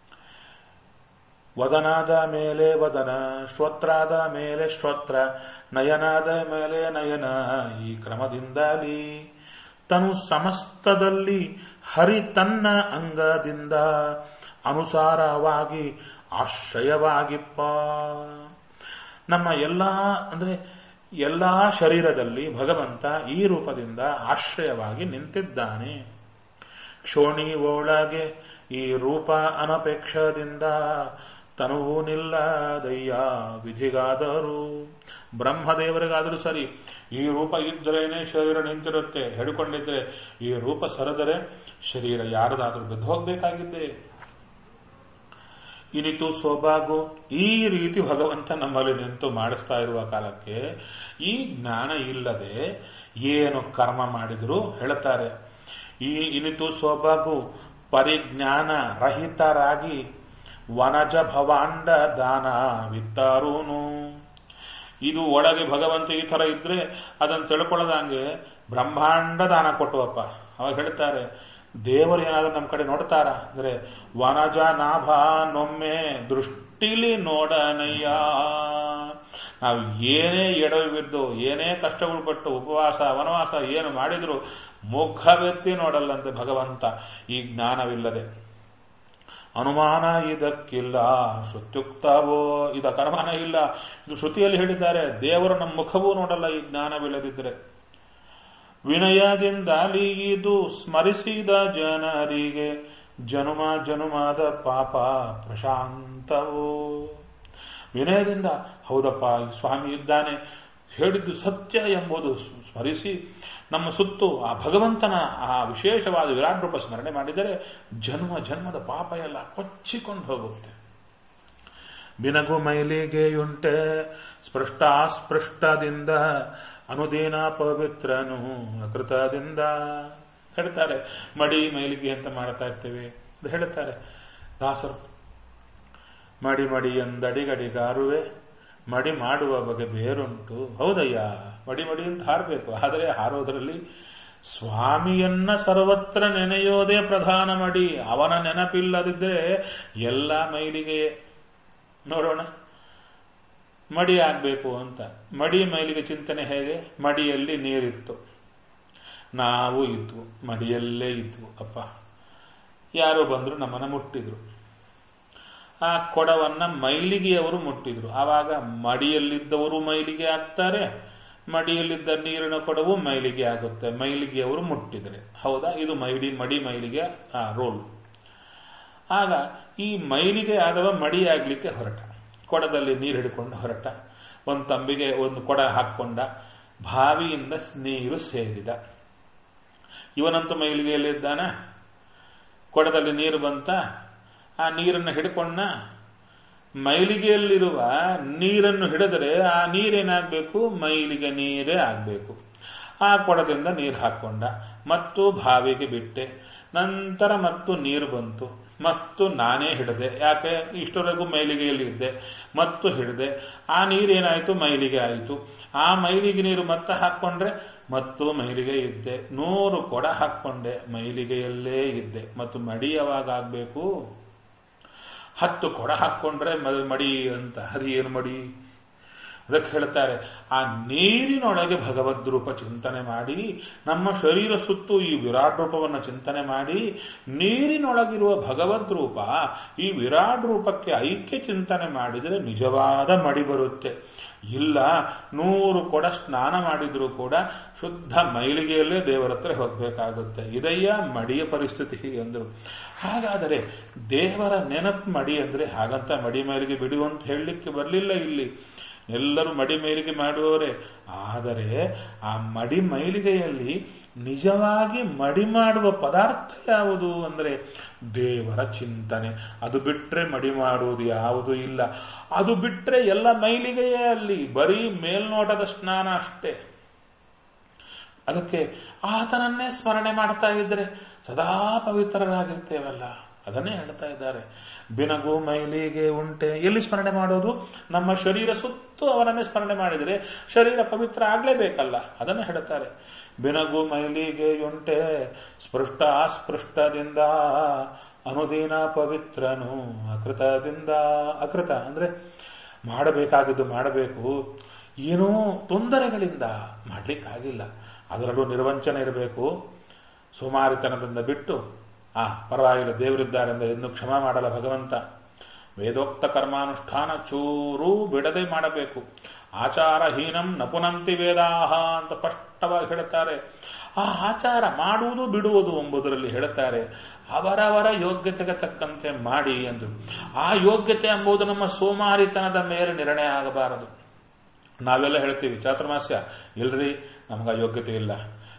ವದನಾದ ಮೇಲೆ ವದನ ಶ್ರೋತ್ರಾದ ಮೇಲೆ ಶ್ರೋತ್ರ ನಯನಾದ ಮೇಲೆ ನಯನ ಈ ಕ್ರಮದಿಂದಲೀ ತನು ಸಮಸ್ತದಲ್ಲಿ ಹರಿ ತನ್ನ ಅಂಗದಿಂದ ಅನುಸಾರವಾಗಿ ಆಶ್ರಯವಾಗಿಪ್ಪ ನಮ್ಮ ಎಲ್ಲಾ ಅಂದ್ರೆ ಎಲ್ಲಾ ಶರೀರದಲ್ಲಿ ಭಗವಂತ ಈ ರೂಪದಿಂದ ಆಶ್ರಯವಾಗಿ ನಿಂತಿದ್ದಾನೆ ಕ್ಷೋಣಿ ಒಳಗೆ ಈ ರೂಪ ಅನಪೇಕ್ಷದಿಂದ ತನುವು ನಿಲ್ಲದಯ್ಯ ವಿಧಿಗಾದರೂ ಬ್ರಹ್ಮದೇವರಿಗಾದರೂ ಸರಿ ಈ ರೂಪ ಇದ್ದರೇನೆ ಶರೀರ ನಿಂತಿರುತ್ತೆ ಹೇಳಿಕೊಂಡಿದ್ರೆ ಈ ರೂಪ ಸರದರೆ ಶರೀರ ಯಾರದಾದ್ರೂ ಬಿದ್ದು ಹೋಗ್ಬೇಕಾಗಿದ್ದೆ ಇನಿತು ಸೋಬಾಗು ಈ ರೀತಿ ಭಗವಂತ ನಮ್ಮಲ್ಲಿ ನಿಂತು ಮಾಡಿಸ್ತಾ ಇರುವ ಕಾಲಕ್ಕೆ ಈ ಜ್ಞಾನ ಇಲ್ಲದೆ ಏನು ಕರ್ಮ ಮಾಡಿದ್ರು ಹೇಳ್ತಾರೆ ಈ ಇನಿತು ಸೋಬಾಗು ಪರಿಜ್ಞಾನ ರಹಿತರಾಗಿ ವನಜ ಭವಾಂಡ ದಾನ ವಿತ್ತಾರೂನು ಇದು ಒಳಗೆ ಭಗವಂತ ಈ ತರ ಇದ್ರೆ ಅದನ್ನು ತಿಳ್ಕೊಳ್ಳದಂಗೆ ಬ್ರಹ್ಮಾಂಡ ದಾನ ಕೊಟ್ಟುವಪ್ಪ ಅವಾಗ ಹೇಳ್ತಾರೆ ದೇವರು ಏನಾದ್ರೂ ನಮ್ಮ ಕಡೆ ನೋಡ್ತಾರ ಅಂದ್ರೆ ವನಜ ನಾಭ ನೊಮ್ಮೆ ದೃಷ್ಟಿಲಿ ನೋಡನಯ್ಯ ನಾವು ಏನೇ ಎಡವಿ ಬಿದ್ದು ಏನೇ ಕಷ್ಟಗಳು ಪಟ್ಟು ಉಪವಾಸ ವನವಾಸ ಏನು ಮಾಡಿದ್ರು ಮುಖವೆತ್ತಿ ನೋಡಲ್ಲಂತೆ ಭಗವಂತ ಈ ಜ್ಞಾನವಿಲ್ಲದೆ ಅನುಮಾನ ಇದಕ್ಕಿಲ್ಲ ಶ್ರುತ್ಯುಕ್ತವೋ ಇದಕ್ಕೆ ಅನುಮಾನ ಇಲ್ಲ ಇದು ಶ್ರುತಿಯಲ್ಲಿ ಹೇಳಿದ್ದಾರೆ ದೇವರು ನಮ್ಮ ಮುಖವೂ ನೋಡಲ್ಲ ಈ ಜ್ಞಾನವಿಲ್ಲದಿದ್ದರೆ ವಿನಯದಿಂದಲಿ ಇದು ಸ್ಮರಿಸಿದ ಜನರಿಗೆ ಜನುಮ ಜನುಮದ ಪಾಪ ಪ್ರಶಾಂತವೋ ವಿನಯದಿಂದ ಹೌದಪ್ಪ ಈ ಸ್ವಾಮಿ ಇದ್ದಾನೆ ಹೇಳಿದ್ದು ಸತ್ಯ ಎಂಬುದು ಸ್ಮರಿಸಿ ನಮ್ಮ ಸುತ್ತು ಆ ಭಗವಂತನ ಆ ವಿಶೇಷವಾದ ವಿರಾಟ್ ರೂಪ ಸ್ಮರಣೆ ಮಾಡಿದರೆ ಜನ್ಮ ಜನ್ಮದ ಪಾಪ ಎಲ್ಲ ಕೊಚ್ಚಿಕೊಂಡು ಹೋಗುತ್ತೆ ಬಿನಗು ಮೈಲಿಗೆಯುಂಟೆ ಸ್ಪೃಷ್ಟಾಸ್ಪೃಷ್ಟದಿಂದ ಅನುದೀನ ಪವಿತ್ರನು ಅಕೃತದಿಂದ ಹೇಳ್ತಾರೆ ಮಡಿ ಮೈಲಿಗೆ ಅಂತ ಮಾಡ್ತಾ ಇರ್ತೇವೆ ಅದು ಹೇಳ್ತಾರೆ ದಾಸರು ಮಡಿ ಮಡಿ ಎಂದಡಿಗಡಿಗಾರುವೆ ಮಡಿ ಮಾಡುವ ಬಗೆ ಬೇರುಂಟು ಹೌದಯ್ಯ ಮಡಿ ಮಡಿ ಅಂತ ಹಾರಬೇಕು ಆದರೆ ಹಾರೋದ್ರಲ್ಲಿ ಸ್ವಾಮಿಯನ್ನ ಸರ್ವತ್ರ ನೆನೆಯೋದೇ ಪ್ರಧಾನ ಮಡಿ ಅವನ ನೆನಪಿಲ್ಲದಿದ್ದರೆ ಎಲ್ಲ ಮೈಲಿಗೆ ನೋಡೋಣ ಮಡಿ ಆಗ್ಬೇಕು ಅಂತ ಮಡಿ ಮೈಲಿಗೆ ಚಿಂತನೆ ಹೇಗೆ ಮಡಿಯಲ್ಲಿ ನೀರಿತ್ತು ನಾವು ಇದ್ವು ಮಡಿಯಲ್ಲೇ ಇದ್ವು ಅಪ್ಪ ಯಾರೋ ಬಂದ್ರು ನಮ್ಮನ್ನ ಮುಟ್ಟಿದ್ರು ಆ ಕೊಡವನ್ನ ಮೈಲಿಗೆಯವರು ಮುಟ್ಟಿದ್ರು ಆವಾಗ ಮಡಿಯಲ್ಲಿದ್ದವರು ಮೈಲಿಗೆ ಆಗ್ತಾರೆ ಮಡಿಯಲ್ಲಿದ್ದ ನೀರಿನ ಕೊಡವು ಮೈಲಿಗೆ ಆಗುತ್ತೆ ಮೈಲಿಗೆಯವರು ಮುಟ್ಟಿದ್ರೆ ಹೌದಾ ಇದು ಮೈಡಿ ಮಡಿ ಮೈಲಿಗೆ ರೋಲ್ ಆಗ ಈ ಮೈಲಿಗೆ ಆದವ ಮಡಿ ಆಗ್ಲಿಕ್ಕೆ ಹೊರಟ ಕೊಡದಲ್ಲಿ ನೀರು ಹಿಡ್ಕೊಂಡು ಹೊರಟ ಒಂದು ತಂಬಿಗೆ ಒಂದು ಕೊಡ ಹಾಕೊಂಡ ಬಾವಿಯಿಂದ ನೀರು ಸೇರಿದ ಇವನಂತೂ ಮೈಲಿಗೆಯಲ್ಲಿದ್ದಾನ ಕೊಡದಲ್ಲಿ ನೀರು ಬಂತ ಆ ನೀರನ್ನು ಹಿಡ್ಕೊಂಡ ಮೈಲಿಗೆಯಲ್ಲಿರುವ ನೀರನ್ನು ಹಿಡಿದರೆ ಆ ನೀರೇನಾಗಬೇಕು ಮೈಲಿಗೆ ನೀರೇ ಆಗಬೇಕು ಆ ಕೊಡದಿಂದ ನೀರು ಹಾಕೊಂಡ ಮತ್ತು ಬಾವಿಗೆ ಬಿಟ್ಟೆ ನಂತರ ಮತ್ತು ನೀರು ಬಂತು ಮತ್ತು ನಾನೇ ಹಿಡಿದೆ ಯಾಕೆ ಇಷ್ಟವರೆಗೂ ಮೈಲಿಗೆಯಲ್ಲಿ ಇದ್ದೆ ಮತ್ತು ಹಿಡಿದೆ ಆ ನೀರೇನಾಯಿತು ಮೈಲಿಗೆ ಆಯಿತು ಆ ಮೈಲಿಗೆ ನೀರು ಮತ್ತೆ ಹಾಕೊಂಡ್ರೆ ಮತ್ತು ಮೈಲಿಗೆ ಇದ್ದೆ ನೂರು ಕೊಡ ಹಾಕೊಂಡೆ ಮೈಲಿಗೆಯಲ್ಲೇ ಇದ್ದೆ ಮತ್ತು ಮಡಿ ಯಾವಾಗ ಆಗ್ಬೇಕು ಹತ್ತು ಕೊಡ ಹಾಕೊಂಡ್ರೆ ಮಡಿ ಅಂತ ಅದು ಏನು ಮಡಿ ಅದಕ್ಕೆ ಹೇಳ್ತಾರೆ ಆ ನೀರಿನೊಳಗೆ ಭಗವದ್ ರೂಪ ಚಿಂತನೆ ಮಾಡಿ ನಮ್ಮ ಶರೀರ ಸುತ್ತು ಈ ವಿರಾಟ್ ರೂಪವನ್ನು ಚಿಂತನೆ ಮಾಡಿ ನೀರಿನೊಳಗಿರುವ ಭಗವದ್ ರೂಪ ಈ ವಿರಾಟ್ ರೂಪಕ್ಕೆ ಐಕ್ಯ ಚಿಂತನೆ ಮಾಡಿದರೆ ನಿಜವಾದ ಮಡಿ ಬರುತ್ತೆ ಇಲ್ಲ ನೂರು ಕೊಡ ಸ್ನಾನ ಮಾಡಿದ್ರೂ ಕೂಡ ಶುದ್ಧ ಮೈಲಿಗೆಯಲ್ಲೇ ದೇವರ ಹತ್ರ ಹೋಗಬೇಕಾಗುತ್ತೆ ಇದಯ್ಯ ಮಡಿಯ ಪರಿಸ್ಥಿತಿ ಎಂದರು ಹಾಗಾದರೆ ದೇವರ ನೆನಪು ಮಡಿ ಅಂದ್ರೆ ಹಾಗಂತ ಮಡಿ ಮೈಲಿಗೆ ಬಿಡು ಅಂತ ಹೇಳಲಿಕ್ಕೆ ಬರಲಿಲ್ಲ ಇಲ್ಲಿ ಎಲ್ಲರೂ ಮಡಿ ಮೈಲಿಗೆ ಮಾಡುವವರೇ ಆದರೆ ಆ ಮಡಿ ಮೈಲಿಗೆಯಲ್ಲಿ ನಿಜವಾಗಿ ಮಡಿ ಮಾಡುವ ಪದಾರ್ಥ ಯಾವುದು ಅಂದರೆ ದೇವರ ಚಿಂತನೆ ಅದು ಬಿಟ್ರೆ ಮಡಿ ಮಾಡುವುದು ಯಾವುದು ಇಲ್ಲ ಅದು ಬಿಟ್ರೆ ಎಲ್ಲ ಮೈಲಿಗೆಯೇ ಅಲ್ಲಿ ಬರೀ ಮೇಲ್ನೋಟದ ಸ್ನಾನ ಅಷ್ಟೇ ಅದಕ್ಕೆ ಆತನನ್ನೇ ಸ್ಮರಣೆ ಮಾಡ್ತಾ ಇದ್ರೆ ಸದಾ ಪವಿತ್ರರಾಗಿರ್ತೇವಲ್ಲ ಅದನ್ನೇ ಹೇಳ್ತಾ ಇದ್ದಾರೆ ಬಿನಗು ಮೈಲಿಗೆ ಉಂಟೆ ಎಲ್ಲಿ ಸ್ಮರಣೆ ಮಾಡೋದು ನಮ್ಮ ಶರೀರ ಸುತ್ತು ಅವನನ್ನೇ ಸ್ಮರಣೆ ಮಾಡಿದರೆ ಶರೀರ ಪವಿತ್ರ ಆಗ್ಲೇಬೇಕಲ್ಲ ಅದನ್ನೇ ಹೇಳ್ತಾರೆ ಬಿನಗು ಮೈಲಿಗೆ ಉಂಟೆ ಸ್ಪೃಷ್ಟ ಅಸ್ಪೃಷ್ಟದಿಂದ ಅನುದೀನ ಪವಿತ್ರನು ಅಕೃತದಿಂದ ಅಕೃತ ಅಂದ್ರೆ ಮಾಡಬೇಕಾಗಿದ್ದು ಮಾಡಬೇಕು ಏನೋ ತೊಂದರೆಗಳಿಂದ ಮಾಡ್ಲಿಕ್ಕಾಗಿಲ್ಲ ಅದರಲ್ಲೂ ನಿರ್ವಂಚನೆ ಇರಬೇಕು ಸುಮಾರಿತನದಿಂದ ಬಿಟ್ಟು ಆ ಪರವಾಗಿಲ್ಲ ದೇವರಿದ್ದಾರೆ ಎಂದು ಕ್ಷಮ ಮಾಡಲ್ಲ ಭಗವಂತ ವೇದೋಕ್ತ ಕರ್ಮಾನುಷ್ಠಾನ ಚೂರೂ ಬಿಡದೆ ಮಾಡಬೇಕು ಆಚಾರಹೀನಂ ನಪುನಂತಿ ವೇದಾಹ ಅಂತ ಸ್ಪಷ್ಟವಾಗಿ ಹೇಳುತ್ತಾರೆ ಆ ಆಚಾರ ಮಾಡುವುದು ಬಿಡುವುದು ಎಂಬುದರಲ್ಲಿ ಹೇಳುತ್ತಾರೆ ಅವರವರ ಯೋಗ್ಯತೆಗೆ ತಕ್ಕಂತೆ ಮಾಡಿ ಎಂದು ಆ ಯೋಗ್ಯತೆ ಎಂಬುದು ನಮ್ಮ ಸೋಮಾರಿತನದ ಮೇಲೆ ನಿರ್ಣಯ ಆಗಬಾರದು ನಾವೆಲ್ಲ ಹೇಳ್ತೀವಿ ಚಾತುರ್ಮಾಸ್ಯ ಇಲ್ರಿ ನಮಗ ಯೋಗ್ಯತೆ ಇಲ್ಲ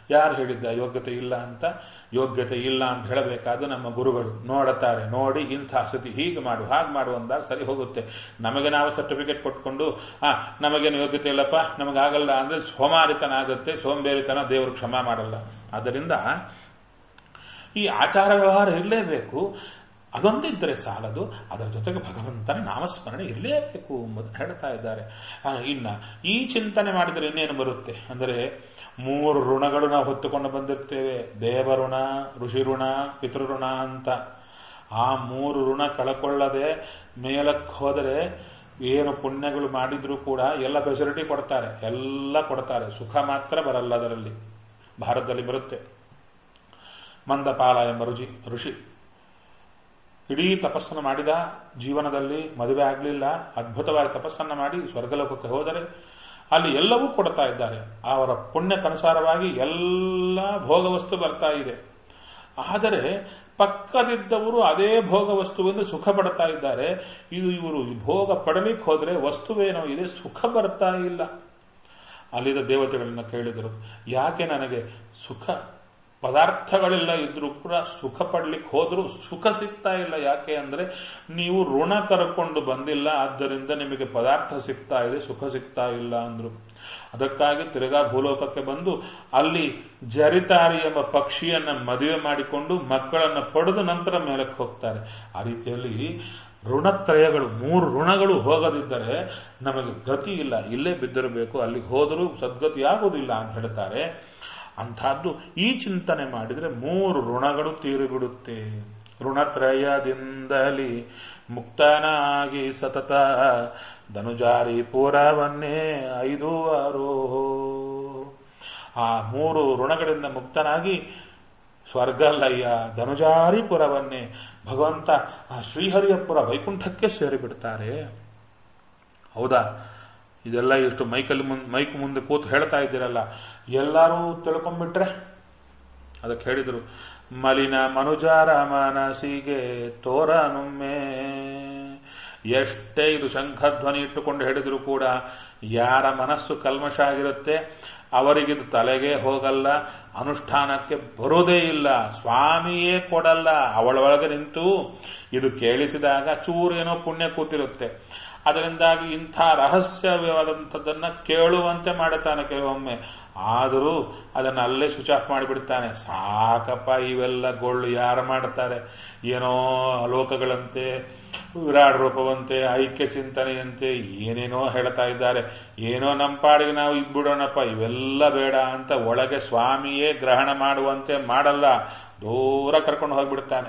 ಯಾರು ಹೇಳಿದ್ದ ಯೋಗ್ಯತೆ ಇಲ್ಲ ಅಂತ ಯೋಗ್ಯತೆ ಇಲ್ಲ ಅಂತ ಹೇಳಬೇಕಾದ್ರೆ ನಮ್ಮ ಗುರುಗಳು ನೋಡುತ್ತಾರೆ ನೋಡಿ ಇಂಥ ಸ್ಥಿತಿ ಹೀಗೆ ಮಾಡು ಹಾಗೆ ಮಾಡು ಅಂದಾಗ ಸರಿ ಹೋಗುತ್ತೆ ನಮಗೆ ನಾವು ಸರ್ಟಿಫಿಕೇಟ್ ಕೊಟ್ಕೊಂಡು ಆ ನಮಗೇನು ಯೋಗ್ಯತೆ ಇಲ್ಲಪ್ಪ ನಮಗಾಗಲ್ಲ ಅಂದ್ರೆ ಸೋಮಾರಿತನ ಆಗುತ್ತೆ ಸೋಂಬೇರಿತನ ದೇವರು ಕ್ಷಮ ಮಾಡಲ್ಲ ಆದ್ದರಿಂದ ಈ ಆಚಾರ ವ್ಯವಹಾರ ಇರಲೇಬೇಕು ಅದೊಂದಿದ್ದರೆ ಸಾಲದು ಅದರ ಜೊತೆಗೆ ಭಗವಂತನ ನಾಮಸ್ಮರಣೆ ಇರಲೇಬೇಕು ಎಂಬುದನ್ನು ಹೇಳ್ತಾ ಇದ್ದಾರೆ ಇನ್ನ ಈ ಚಿಂತನೆ ಮಾಡಿದರೆ ಇನ್ನೇನು ಬರುತ್ತೆ ಅಂದರೆ ಮೂರು ಋಣಗಳು ನಾವು ಹೊತ್ತುಕೊಂಡು ಬಂದಿರ್ತೇವೆ ದೇವಋಣ ಋಷಿ ಋಣ ಪಿತೃಋಣ ಅಂತ ಆ ಮೂರು ಋಣ ಕಳ್ಕೊಳ್ಳದೆ ಮೇಲಕ್ಕೆ ಹೋದರೆ ಏನು ಪುಣ್ಯಗಳು ಮಾಡಿದ್ರೂ ಕೂಡ ಎಲ್ಲ ಫೆಸಿಲಿಟಿ ಕೊಡ್ತಾರೆ ಎಲ್ಲ ಕೊಡ್ತಾರೆ ಸುಖ ಮಾತ್ರ ಬರಲ್ಲ ಅದರಲ್ಲಿ ಭಾರತದಲ್ಲಿ ಬರುತ್ತೆ ಮಂದಪಾಲ ಎಂಬ ರುಚಿ ಋಷಿ ಇಡೀ ತಪಸ್ಸನ್ನು ಮಾಡಿದ ಜೀವನದಲ್ಲಿ ಮದುವೆ ಆಗಲಿಲ್ಲ ಅದ್ಭುತವಾದ ತಪಸ್ಸನ್ನು ಮಾಡಿ ಸ್ವರ್ಗಲೋಕಕ್ಕೆ ಹೋದರೆ ಅಲ್ಲಿ ಎಲ್ಲವೂ ಕೊಡ್ತಾ ಇದ್ದಾರೆ ಅವರ ಪುಣ್ಯಕ್ಕನುಸಾರವಾಗಿ ಎಲ್ಲ ಭೋಗವಸ್ತು ಬರ್ತಾ ಇದೆ ಆದರೆ ಪಕ್ಕದಿದ್ದವರು ಅದೇ ಭೋಗ ವಸ್ತುವೆಂದು ಸುಖ ಪಡ್ತಾ ಇದ್ದಾರೆ ಇದು ಇವರು ಭೋಗ ಪಡಲಿಕ್ಕೆ ಹೋದ್ರೆ ವಸ್ತುವೇನೋ ಇದೆ ಸುಖ ಬರ್ತಾ ಇಲ್ಲ ಅಲ್ಲಿದ್ದ ದೇವತೆಗಳನ್ನ ಕೇಳಿದರು ಯಾಕೆ ನನಗೆ ಸುಖ ಪದಾರ್ಥಗಳೆಲ್ಲ ಇದ್ರೂ ಕೂಡ ಸುಖ ಪಡ್ಲಿಕ್ಕೆ ಹೋದ್ರೂ ಸುಖ ಸಿಗ್ತಾ ಇಲ್ಲ ಯಾಕೆ ಅಂದ್ರೆ ನೀವು ಋಣ ಕರ್ಕೊಂಡು ಬಂದಿಲ್ಲ ಆದ್ದರಿಂದ ನಿಮಗೆ ಪದಾರ್ಥ ಸಿಗ್ತಾ ಇದೆ ಸುಖ ಸಿಗ್ತಾ ಇಲ್ಲ ಅಂದ್ರು ಅದಕ್ಕಾಗಿ ತಿರುಗಾ ಭೂಲೋಕಕ್ಕೆ ಬಂದು ಅಲ್ಲಿ ಜರಿತಾರಿ ಎಂಬ ಪಕ್ಷಿಯನ್ನ ಮದುವೆ ಮಾಡಿಕೊಂಡು ಮಕ್ಕಳನ್ನ ಪಡೆದು ನಂತರ ಮೇಲಕ್ಕೆ ಹೋಗ್ತಾರೆ ಆ ರೀತಿಯಲ್ಲಿ ಋಣತ್ರಯಗಳು ಮೂರು ಋಣಗಳು ಹೋಗದಿದ್ದರೆ ನಮಗೆ ಗತಿ ಇಲ್ಲ ಇಲ್ಲೇ ಬಿದ್ದಿರಬೇಕು ಅಲ್ಲಿ ಹೋದರೂ ಸದ್ಗತಿ ಆಗುವುದಿಲ್ಲ ಅಂತ ಹೇಳ್ತಾರೆ ಅಂಥದ್ದು ಈ ಚಿಂತನೆ ಮಾಡಿದರೆ ಮೂರು ಋಣಗಳು ತೀರಿಬಿಡುತ್ತೆ ಋಣತ್ರಯದಿಂದಲಿ ಮುಕ್ತನಾಗಿ ಸತತ ಧನುಜಾರಿ ಪೂರವನ್ನೇ ಐದು ಆರು ಆ ಮೂರು ಋಣಗಳಿಂದ ಮುಕ್ತನಾಗಿ ಸ್ವರ್ಗಲ್ಲಯ್ಯ ಧನುಜಾರಿಪುರವನ್ನೇ ಭಗವಂತ ಆ ಶ್ರೀಹರಿಯಪುರ ವೈಕುಂಠಕ್ಕೆ ಸೇರಿಬಿಡ್ತಾರೆ ಹೌದಾ ಇದೆಲ್ಲ ಇಷ್ಟು ಮೈಕಲ್ಲಿ ಮುಂದೆ ಮೈಕ್ ಮುಂದೆ ಕೂತು ಹೇಳ್ತಾ ಇದ್ದೀರಲ್ಲ ಎಲ್ಲರೂ ತಿಳ್ಕೊಂಡ್ಬಿಟ್ರೆ ಅದಕ್ಕೆ ಹೇಳಿದ್ರು ಮಲಿನ ಮನುಜಾರ ಮನಸಿಗೆ ತೋರನುಮ್ಮೆ ಎಷ್ಟೇ ಇದು ಶಂಖಧ್ವನಿ ಇಟ್ಟುಕೊಂಡು ಹೇಳಿದ್ರು ಕೂಡ ಯಾರ ಮನಸ್ಸು ಕಲ್ಮಶ ಆಗಿರುತ್ತೆ ಅವರಿಗಿದು ತಲೆಗೆ ಹೋಗಲ್ಲ ಅನುಷ್ಠಾನಕ್ಕೆ ಬರೋದೇ ಇಲ್ಲ ಸ್ವಾಮಿಯೇ ಕೊಡಲ್ಲ ಅವಳೊಳಗೆ ನಿಂತು ಇದು ಕೇಳಿಸಿದಾಗ ಚೂರೇನೋ ಪುಣ್ಯ ಕೂತಿರುತ್ತೆ ಅದರಿಂದಾಗಿ ಇಂಥ ರಹಸ್ಯವಾದಂಥದ್ದನ್ನ ಕೇಳುವಂತೆ ಮಾಡುತ್ತಾನೆ ಕೆಲವೊಮ್ಮೆ ಆದರೂ ಅದನ್ನು ಅಲ್ಲೇ ಸ್ವಿಚ್ ಆಫ್ ಮಾಡಿಬಿಡ್ತಾನೆ ಸಾಕಪ್ಪ ಇವೆಲ್ಲ ಗೊಳ್ಳು ಯಾರು ಮಾಡ್ತಾರೆ ಏನೋ ಲೋಕಗಳಂತೆ ವಿರಾಟ್ ರೂಪವಂತೆ ಐಕ್ಯ ಚಿಂತನೆಯಂತೆ ಏನೇನೋ ಹೇಳ್ತಾ ಇದ್ದಾರೆ ಏನೋ ನಮ್ಮ ಪಾಡಿಗೆ ನಾವು ಇದ್ಬಿಡೋಣಪ್ಪ ಇವೆಲ್ಲ ಬೇಡ ಅಂತ ಒಳಗೆ ಸ್ವಾಮಿಯೇ ಗ್ರಹಣ ಮಾಡುವಂತೆ ಮಾಡಲ್ಲ ದೂರ ಕರ್ಕೊಂಡು ಹೋಗ್ಬಿಡ್ತಾನೆ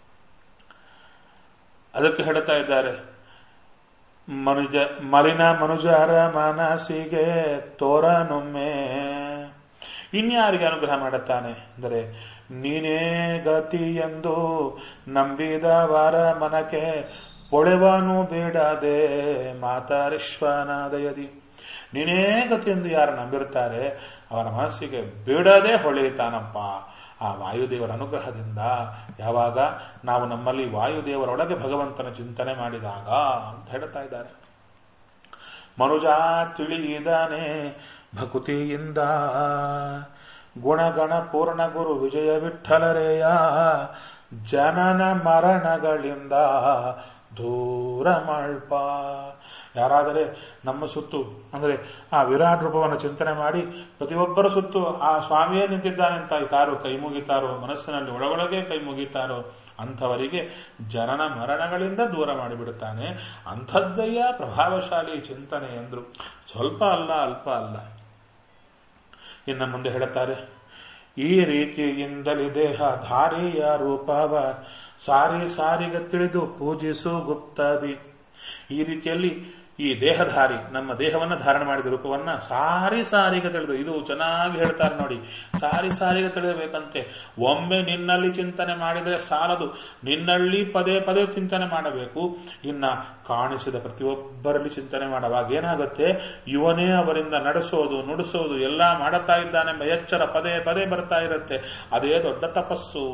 ಅದಕ್ಕೆ ಹೇಳ್ತಾ ಇದ್ದಾರೆ ಮನುಜ ಮಲಿನ ಮನುಜರ ಮನಸ್ಸಿಗೆ ತೋರನೊಮ್ಮೆ ಇನ್ಯಾರಿಗೆ ಅನುಗ್ರಹ ಮಾಡುತ್ತಾನೆ ಅಂದರೆ ನೀನೇ ಗತಿ ಎಂದು ನಂಬಿದವರ ಮನಕ್ಕೆ ಪೊಳೆವನು ಬೇಡದೆ ಮಾತಾರಿಶ್ವನಾದಯದಿ ನೀನೇ ಗತಿ ಎಂದು ಯಾರು ನಂಬಿರ್ತಾರೆ ಅವರ ಮನಸ್ಸಿಗೆ ಬಿಡದೆ ಹೊಳೆಯುತ್ತಾನಪ್ಪ ಆ ವಾಯುದೇವರ ಅನುಗ್ರಹದಿಂದ ಯಾವಾಗ ನಾವು ನಮ್ಮಲ್ಲಿ ವಾಯುದೇವರೊಳಗೆ ಭಗವಂತನ ಚಿಂತನೆ ಮಾಡಿದಾಗ ಅಂತ ಹೇಳ್ತಾ ಇದ್ದಾರೆ ಮನುಜ ತಿಳಿಯಿದಾನೆ ಭಕುತಿಯಿಂದ ಗುಣಗಣ ಪೂರ್ಣ ಗುರು ವಿಜಯ ವಿಠಲರೇಯ ಜನನ ಮರಣಗಳಿಂದ ದೂರ ಮಳ್ಪ ಯಾರಾದರೆ ನಮ್ಮ ಸುತ್ತು ಅಂದರೆ ಆ ವಿರಾಟ್ ರೂಪವನ್ನು ಚಿಂತನೆ ಮಾಡಿ ಪ್ರತಿಯೊಬ್ಬರ ಸುತ್ತು ಆ ಸ್ವಾಮಿಯೇ ನಿಂತಿದ್ದಾನೆ ಅಂತ ಯಾರು ಕೈ ಮುಗಿತಾರೋ ಮನಸ್ಸಿನಲ್ಲಿ ಒಳಗೊಳಗೆ ಕೈ ಮುಗಿತಾರೋ ಅಂಥವರಿಗೆ ಜನನ ಮರಣಗಳಿಂದ ದೂರ ಮಾಡಿಬಿಡುತ್ತಾನೆ ಅಂಥದ್ದಯ್ಯ ಪ್ರಭಾವಶಾಲಿ ಚಿಂತನೆ ಎಂದ್ರು ಸ್ವಲ್ಪ ಅಲ್ಲ ಅಲ್ಪ ಅಲ್ಲ ಇನ್ನು ಮುಂದೆ ಹೇಳುತ್ತಾರೆ ಈ ರೀತಿಯಿಂದಲೇ ದೇಹ ಧಾರಿಯ ರೂಪವ ಸಾರಿ ಸಾರಿಗೆ ತಿಳಿದು ಪೂಜಿಸು ಗುಪ್ತದಿ ಈ ರೀತಿಯಲ್ಲಿ ಈ ದೇಹಧಾರಿ ನಮ್ಮ ದೇಹವನ್ನ ಧಾರಣೆ ಮಾಡಿದ ರೂಪವನ್ನ ಸಾರಿ ಸಾರಿಗೆ ತಿಳಿದು ಇದು ಚೆನ್ನಾಗಿ ಹೇಳ್ತಾರೆ ನೋಡಿ ಸಾರಿ ಸಾರಿಗೆ ತಿಳಿಯಬೇಕಂತೆ ಒಮ್ಮೆ ನಿನ್ನಲ್ಲಿ ಚಿಂತನೆ ಮಾಡಿದರೆ ಸಾಲದು ನಿನ್ನಲ್ಲಿ ಪದೇ ಪದೇ ಚಿಂತನೆ ಮಾಡಬೇಕು ಇನ್ನ ಕಾಣಿಸಿದ ಪ್ರತಿಯೊಬ್ಬರಲ್ಲಿ ಚಿಂತನೆ ಮಾಡುವಾಗ ಏನಾಗುತ್ತೆ ಇವನೇ ಅವರಿಂದ ನಡೆಸೋದು ನುಡಿಸೋದು ಎಲ್ಲ ಮಾಡುತ್ತಾ ಇದ್ದಾನೆಂಬ ಎಚ್ಚರ ಪದೇ ಪದೇ ಬರ್ತಾ ಇರುತ್ತೆ ಅದೇ ದೊಡ್ಡ ತಪಸ್ಸು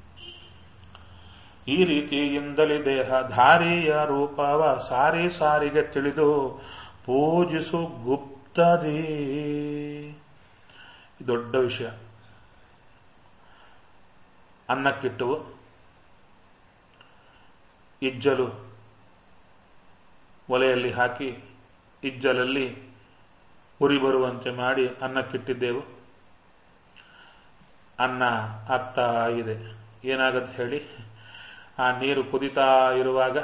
ಈ ರೀತಿಯಿಂದಲೇ ದೇಹ ಧಾರಿಯ ರೂಪವ ಸಾರಿ ಸಾರಿಗೆ ತಿಳಿದು ಪೂಜಿಸು ಗುಪ್ತದಿ ದೊಡ್ಡ ವಿಷಯ ಅನ್ನಕ್ಕಿಟ್ಟುವು ಇಜ್ಜಲು ಒಲೆಯಲ್ಲಿ ಹಾಕಿ ಇಜ್ಜಲಲ್ಲಿ ಉರಿ ಬರುವಂತೆ ಮಾಡಿ ಅನ್ನಕ್ಕಿಟ್ಟಿದ್ದೆವು ಅನ್ನ ಆಗ್ತಾ ಇದೆ ಏನಾಗತ್ತೆ ಹೇಳಿ ಆ ನೀರು ಕುದಿತಾ ಇರುವಾಗ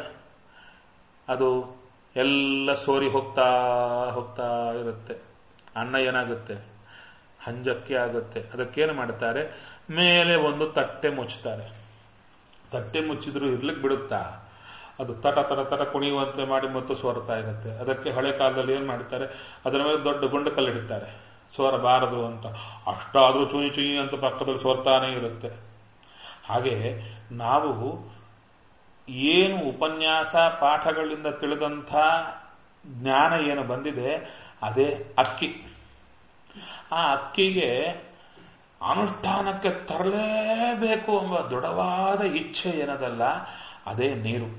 ಅದು ಎಲ್ಲ ಸೋರಿ ಹೋಗ್ತಾ ಹೋಗ್ತಾ ಇರುತ್ತೆ ಅನ್ನ ಏನಾಗುತ್ತೆ ಹಂಜಕ್ಕೆ ಆಗುತ್ತೆ ಅದಕ್ಕೇನು ಮಾಡ್ತಾರೆ ಮೇಲೆ ಒಂದು ತಟ್ಟೆ ಮುಚ್ಚುತ್ತಾರೆ ತಟ್ಟೆ ಮುಚ್ಚಿದ್ರು ಇರ್ಲಿಕ್ಕೆ ಬಿಡುತ್ತಾ ಅದು ತಟ ತಟ ತಟ ಕುಣಿಯುವಂತೆ ಮಾಡಿ ಮತ್ತು ಸೋರ್ತಾ ಇರುತ್ತೆ ಅದಕ್ಕೆ ಹಳೆ ಕಾಲದಲ್ಲಿ ಏನ್ ಮಾಡ್ತಾರೆ ಅದರ ಮೇಲೆ ದೊಡ್ಡ ಗುಂಡು ಕಲ್ಲಿಡ್ತಾರೆ ಸೋರಬಾರದು ಅಂತ ಅಷ್ಟಾದ್ರೂ ಚುಯಿ ಚುಯಿ ಅಂತ ಪಕ್ಕದಲ್ಲಿ ಸೋರ್ತಾನೇ ಇರುತ್ತೆ ಹಾಗೆ ನಾವು ಏನು ಉಪನ್ಯಾಸ ಪಾಠಗಳಿಂದ ತಿಳಿದಂಥ ಜ್ಞಾನ ಏನು ಬಂದಿದೆ ಅದೇ ಅಕ್ಕಿ ಆ ಅಕ್ಕಿಗೆ ಅನುಷ್ಠಾನಕ್ಕೆ ತರಲೇಬೇಕು ಎಂಬ ದೃಢವಾದ ಇಚ್ಛೆ ಏನದಲ್ಲ ಅದೇ ನೀರು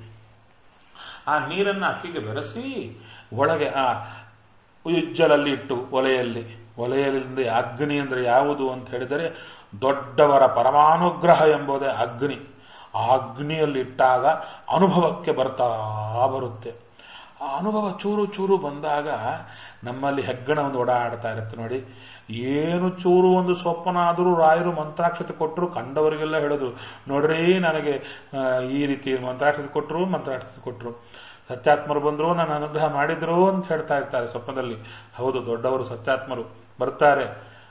ಆ ನೀರನ್ನು ಅಕ್ಕಿಗೆ ಬೆರೆಸಿ ಒಳಗೆ ಆ ಉಜ್ಜಲಲ್ಲಿ ಇಟ್ಟು ಒಲೆಯಲ್ಲಿ ಒಲೆಯಲ್ಲಿ ಅಗ್ನಿ ಅಂದ್ರೆ ಯಾವುದು ಅಂತ ಹೇಳಿದರೆ ದೊಡ್ಡವರ ಪರಮಾನುಗ್ರಹ ಎಂಬುದೇ ಅಗ್ನಿ ಆ ಅಗ್ನಿಯಲ್ಲಿ ಇಟ್ಟಾಗ ಅನುಭವಕ್ಕೆ ಬರ್ತಾ ಬರುತ್ತೆ ಆ ಅನುಭವ ಚೂರು ಚೂರು ಬಂದಾಗ ನಮ್ಮಲ್ಲಿ ಹೆಗ್ಗಣ ಒಂದು ಓಡಾಡ್ತಾ ಇರುತ್ತೆ ನೋಡಿ ಏನು ಚೂರು ಒಂದು ಸ್ವಪ್ನಾದರೂ ರಾಯರು ಮಂತ್ರಾಕ್ಷತೆ ಕೊಟ್ಟರು ಕಂಡವರಿಗೆಲ್ಲ ಹೇಳಿದ್ರು ನೋಡ್ರಿ ನನಗೆ ಈ ರೀತಿ ಮಂತ್ರಾಕ್ಷತೆ ಕೊಟ್ಟರು ಮಂತ್ರಾಕ್ಷತೆ ಕೊಟ್ಟರು ಸತ್ಯಾತ್ಮರು ಬಂದ್ರು ನಾನು ಅನುಗ್ರಹ ಮಾಡಿದ್ರು ಅಂತ ಹೇಳ್ತಾ ಇರ್ತಾರೆ ಸ್ವಪ್ನದಲ್ಲಿ ಹೌದು ದೊಡ್ಡವರು ಸತ್ಯಾತ್ಮರು ಬರ್ತಾರೆ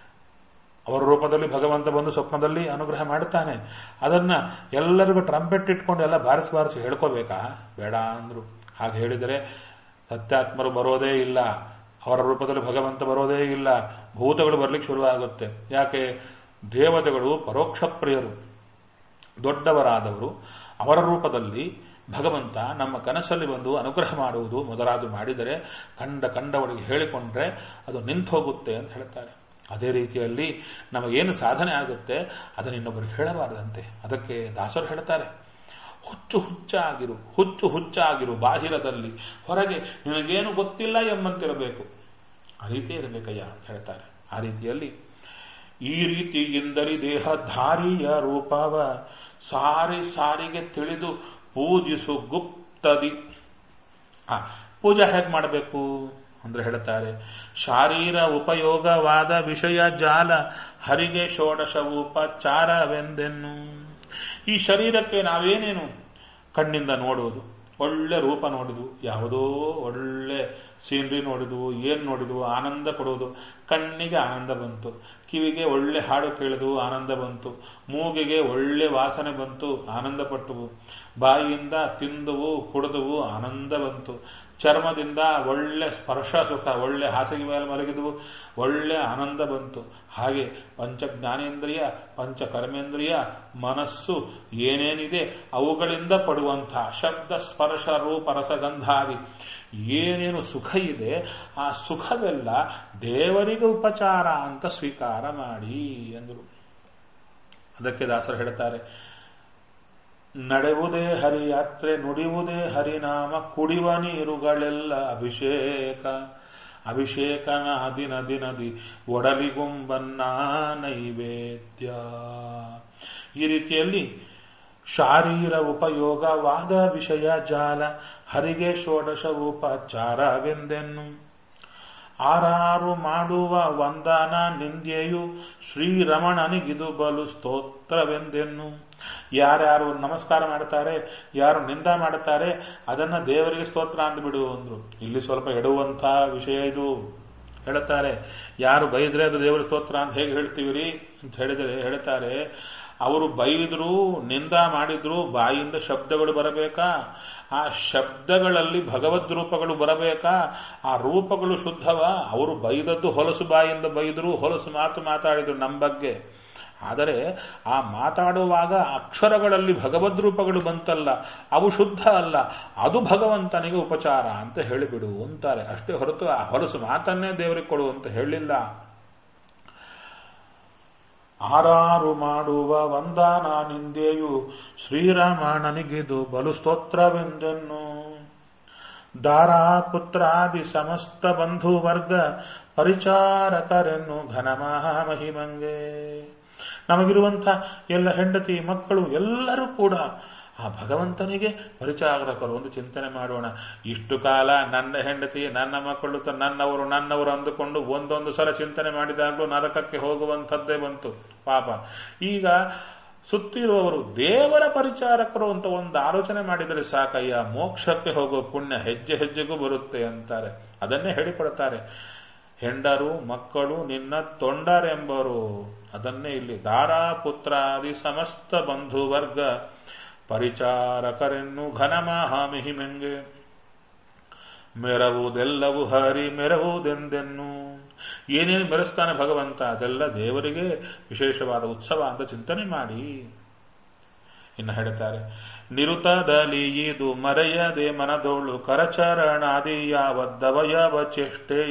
ಅವರ ರೂಪದಲ್ಲಿ ಭಗವಂತ ಬಂದು ಸ್ವಪ್ನದಲ್ಲಿ ಅನುಗ್ರಹ ಮಾಡ್ತಾನೆ ಅದನ್ನ ಎಲ್ಲರಿಗೂ ಟ್ರಂಪೆಟ್ ಇಟ್ಕೊಂಡು ಎಲ್ಲ ಬಾರಿಸಿ ಬಾರಿಸಿ ಹೇಳ್ಕೋಬೇಕಾ ಬೇಡ ಅಂದ್ರು ಹಾಗೆ ಹೇಳಿದರೆ ಸತ್ಯಾತ್ಮರು ಬರೋದೇ ಇಲ್ಲ ಅವರ ರೂಪದಲ್ಲಿ ಭಗವಂತ ಬರೋದೇ ಇಲ್ಲ ಭೂತಗಳು ಬರ್ಲಿಕ್ಕೆ ಶುರುವಾಗುತ್ತೆ ಯಾಕೆ ದೇವತೆಗಳು ಪರೋಕ್ಷ ಪ್ರಿಯರು ದೊಡ್ಡವರಾದವರು ಅವರ ರೂಪದಲ್ಲಿ ಭಗವಂತ ನಮ್ಮ ಕನಸಲ್ಲಿ ಬಂದು ಅನುಗ್ರಹ ಮಾಡುವುದು ಮೊದಲಾದು ಮಾಡಿದರೆ ಕಂಡ ಕಂಡವರಿಗೆ ಹೇಳಿಕೊಂಡ್ರೆ ಅದು ನಿಂತು ಹೋಗುತ್ತೆ ಅಂತ ಹೇಳ್ತಾರೆ ಅದೇ ರೀತಿಯಲ್ಲಿ ನಮಗೇನು ಸಾಧನೆ ಆಗುತ್ತೆ ಅದನ್ನು ಇನ್ನೊಬ್ಬರಿಗೆ ಹೇಳಬಾರದಂತೆ ಅದಕ್ಕೆ ದಾಸರು ಹೇಳ್ತಾರೆ ಹುಚ್ಚು ಹುಚ್ಚಾಗಿರು ಹುಚ್ಚು ಹುಚ್ಚಾಗಿರು ಬಾಹಿರದಲ್ಲಿ ಹೊರಗೆ ನಿನಗೇನು ಗೊತ್ತಿಲ್ಲ ಎಂಬಂತಿರಬೇಕು ಆ ರೀತಿ ಇರಬೇಕಯ್ಯ ಅಂತ ಹೇಳ್ತಾರೆ ಆ ರೀತಿಯಲ್ಲಿ ಈ ರೀತಿಯಿಂದಲಿ ದೇಹಧಾರಿಯ ರೂಪವ ಸಾರಿ ಸಾರಿಗೆ ತಿಳಿದು ಪೂಜಿಸು ಗುಪ್ತದಿ ಆ ಪೂಜೆ ಹೇಗೆ ಮಾಡಬೇಕು ಅಂದ್ರೆ ಹೇಳ್ತಾರೆ ಶಾರೀರ ಉಪಯೋಗವಾದ ವಿಷಯ ಜಾಲ ಹರಿಗೆ ಷೋಡಶ ಉಪಚಾರವೆಂದೆನ್ನು ಈ ಶರೀರಕ್ಕೆ ನಾವೇನೇನು ಕಣ್ಣಿಂದ ನೋಡುವುದು ಒಳ್ಳೆ ರೂಪ ನೋಡಿದ್ವು ಯಾವುದೋ ಒಳ್ಳೆ ಸೀನ್ರಿ ನೋಡಿದ್ವು ಏನ್ ನೋಡಿದ್ವು ಆನಂದ ಕೊಡುವುದು ಕಣ್ಣಿಗೆ ಆನಂದ ಬಂತು ಕಿವಿಗೆ ಒಳ್ಳೆ ಹಾಡು ಕೇಳಿದ್ವು ಆನಂದ ಬಂತು ಮೂಗಿಗೆ ಒಳ್ಳೆ ವಾಸನೆ ಬಂತು ಆನಂದ ಪಟ್ಟವು ಬಾಯಿಯಿಂದ ತಿಂದುವು ಕುಡಿದುವು ಆನಂದ ಬಂತು ಚರ್ಮದಿಂದ ಒಳ್ಳೆ ಸ್ಪರ್ಶ ಸುಖ ಒಳ್ಳೆ ಹಾಸಿಗೆ ಮೇಲೆ ಮಲಗಿದವು ಒಳ್ಳೆ ಆನಂದ ಬಂತು ಹಾಗೆ ಪಂಚ ಜ್ಞಾನೇಂದ್ರಿಯ ಪಂಚ ಕರ್ಮೇಂದ್ರಿಯ ಮನಸ್ಸು ಏನೇನಿದೆ ಅವುಗಳಿಂದ ಪಡುವಂತಹ ಶಬ್ದ ಸ್ಪರ್ಶ ರೂಪ ರಸಗಂಧಾದಿ ಏನೇನು ಸುಖ ಇದೆ ಆ ಸುಖವೆಲ್ಲ ದೇವರಿಗೆ ಉಪಚಾರ ಅಂತ ಸ್ವೀಕಾರ ಮಾಡಿ ಎಂದರು ಅದಕ್ಕೆ ದಾಸರು ಹೇಳ್ತಾರೆ ನಡೆಯುವುದೇ ಹರಿಯಾತ್ರೆ ನುಡಿಯುವುದೇ ಹರಿನಾಮ ಕುಡಿಯುವ ನೀರುಗಳೆಲ್ಲ ಅಭಿಷೇಕ ಅಭಿಷೇಕನ ದಿನ ದಿನದಿ ಒಡಲಿಗುಂಬನ್ನ ನೈವೇದ್ಯ ಈ ರೀತಿಯಲ್ಲಿ ಶಾರೀರ ಉಪಯೋಗವಾದ ವಿಷಯ ಜಾಲ ಹರಿಗೆ ಷೋಡಶ ಉಪಚಾರವೆಂದೆನ್ನು ಆರಾರು ಮಾಡುವ ವಂದನ ನಿಂದ್ಯೆಯು ಶ್ರೀರಮಣನಿಗಿದು ಬಲು ಸ್ತೋತ್ರವೆಂದೆನ್ನು ಯಾರ್ಯಾರು ನಮಸ್ಕಾರ ಮಾಡ್ತಾರೆ ಯಾರು ನಿಂದ ಮಾಡ್ತಾರೆ ಅದನ್ನ ದೇವರಿಗೆ ಸ್ತೋತ್ರ ಅಂದ್ಬಿಡು ಅಂದ್ರು ಇಲ್ಲಿ ಸ್ವಲ್ಪ ಎಡುವಂತ ವಿಷಯ ಇದು ಹೇಳ್ತಾರೆ ಯಾರು ಬೈದ್ರೆ ಅದು ದೇವರ ಸ್ತೋತ್ರ ಅಂತ ಹೇಗೆ ಹೇಳ್ತೀವಿ ಅಂತ ಹೇಳಿದರೆ ಹೇಳ್ತಾರೆ ಅವರು ಬೈದ್ರು ನಿಂದ ಮಾಡಿದ್ರು ಬಾಯಿಂದ ಶಬ್ದಗಳು ಬರಬೇಕಾ ಆ ಶಬ್ದಗಳಲ್ಲಿ ಭಗವದ್ ರೂಪಗಳು ಬರಬೇಕಾ ಆ ರೂಪಗಳು ಶುದ್ಧವ ಅವರು ಬೈದದ್ದು ಹೊಲಸು ಬಾಯಿಂದ ಬೈದ್ರು ಹೊಲಸು ಮಾತು ಮಾತಾಡಿದ್ರು ನಮ್ಮ ಬಗ್ಗೆ ಆದರೆ ಆ ಮಾತಾಡುವಾಗ ಅಕ್ಷರಗಳಲ್ಲಿ ಭಗವದ್ ರೂಪಗಳು ಬಂತಲ್ಲ ಅವು ಶುದ್ಧ ಅಲ್ಲ ಅದು ಭಗವಂತನಿಗೆ ಉಪಚಾರ ಅಂತ ಹೇಳಿಬಿಡು ಅಂತಾರೆ ಅಷ್ಟೇ ಹೊರತು ಆ ಹೊಲಸು ಮಾತನ್ನೇ ದೇವರಿಗೆ ಕೊಡು ಅಂತ ಹೇಳಿಲ್ಲ ಆರಾರು ಮಾಡುವ ವಂದನ ನಿಂದೆಯು ಶ್ರೀರಾಮಣನಿಗಿದು ಬಲು ಸ್ತೋತ್ರವೆಂದೆನ್ನು ದಾರಾ ಪುತ್ರಾದಿ ಸಮಸ್ತ ಬಂಧು ವರ್ಗ ಪರಿಚಾರಕರೆನ್ನು ಘನ ಮಹಾಮಹಿಮಂಗೆ ನಮಗಿರುವಂಥ ಎಲ್ಲ ಹೆಂಡತಿ ಮಕ್ಕಳು ಎಲ್ಲರೂ ಕೂಡ ಆ ಭಗವಂತನಿಗೆ ಪರಿಚಾರಕರು ಒಂದು ಚಿಂತನೆ ಮಾಡೋಣ ಇಷ್ಟು ಕಾಲ ನನ್ನ ಹೆಂಡತಿ ನನ್ನ ಮಕ್ಕಳು ತ- ನನ್ನವರು ನನ್ನವರು ಅಂದುಕೊಂಡು ಒಂದೊಂದು ಸಲ ಚಿಂತನೆ ಮಾಡಿದಾಗಲೂ ನರಕಕ್ಕೆ ಹೋಗುವಂಥದ್ದೇ ಬಂತು ಪಾಪ ಈಗ ಸುತ್ತಿರುವವರು ದೇವರ ಪರಿಚಾರಕರು ಅಂತ ಒಂದು ಆಲೋಚನೆ ಮಾಡಿದರೆ ಸಾಕಯ್ಯ ಮೋಕ್ಷಕ್ಕೆ ಹೋಗೋ ಪುಣ್ಯ ಹೆಜ್ಜೆ ಹೆಜ್ಜೆಗೂ ಬರುತ್ತೆ ಅಂತಾರೆ ಅದನ್ನೇ ಹೇಳಿಕೊಡ್ತಾರೆ ಹೆಂಡರು ಮಕ್ಕಳು ನಿನ್ನ ತೊಂಡರೆಂಬರು ಅದನ್ನೇ ಇಲ್ಲಿ ದಾರಾ ಪುತ್ರಾದಿ ಸಮಸ್ತ ಬಂಧು ವರ್ಗ ಪರಿಚಾರಕರೆನ್ನು ಘನಮಹಾಮಿಹಿಮೆಂಗೆ ಮೆರವುದೆಲ್ಲವೂ ಹರಿ ಮೆರವುದೆಂದೆನ್ನು ಏನೇನು ಮೆರೆಸ್ತಾನೆ ಭಗವಂತ ಅದೆಲ್ಲ ದೇವರಿಗೆ ವಿಶೇಷವಾದ ಉತ್ಸವ ಅಂತ ಚಿಂತನೆ ಮಾಡಿ ಇನ್ನು ಹೇಳ್ತಾರೆ ನಿರುತದಲ್ಲಿ ಇದು ಮರೆಯದೆ ಮನದೋಳು ಕರಚರಣಾದಿ ಯಾವದ್ದವಯವ ಚೇಷ್ಟೆಯ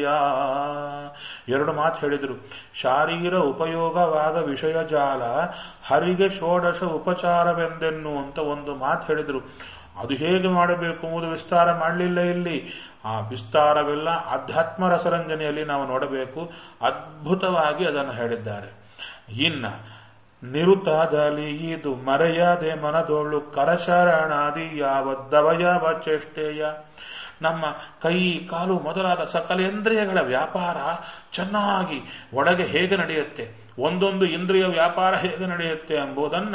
ಎರಡು ಮಾತು ಹೇಳಿದರು ಶಾರೀರ ಉಪಯೋಗವಾದ ವಿಷಯ ಜಾಲ ಹರಿಗೆ ಷೋಡಶ ಉಪಚಾರವೆಂದೆನ್ನು ಅಂತ ಒಂದು ಮಾತು ಹೇಳಿದರು ಅದು ಹೇಗೆ ಮಾಡಬೇಕು ಎಂಬುದು ವಿಸ್ತಾರ ಮಾಡಲಿಲ್ಲ ಇಲ್ಲಿ ಆ ವಿಸ್ತಾರವೆಲ್ಲ ಅಧ್ಯಾತ್ಮ ರಸರಂಜನೆಯಲ್ಲಿ ನಾವು ನೋಡಬೇಕು ಅದ್ಭುತವಾಗಿ ಅದನ್ನು ಹೇಳಿದ್ದಾರೆ ಇನ್ನ ನಿರುತಾದಲ್ಲಿ ಇದು ಮರೆಯದೆ ಮನದೊಳ್ಳು ಕರಶರಣಾದಿ ಯಾವದ್ದವಯವ ಚೇಷ್ಟೆಯ ನಮ್ಮ ಕೈ ಕಾಲು ಮೊದಲಾದ ಸಕಲೇಂದ್ರಿಯಗಳ ವ್ಯಾಪಾರ ಚೆನ್ನಾಗಿ ಒಳಗೆ ಹೇಗೆ ನಡೆಯುತ್ತೆ ಒಂದೊಂದು ಇಂದ್ರಿಯ ವ್ಯಾಪಾರ ಹೇಗೆ ನಡೆಯುತ್ತೆ ಎಂಬುದನ್ನ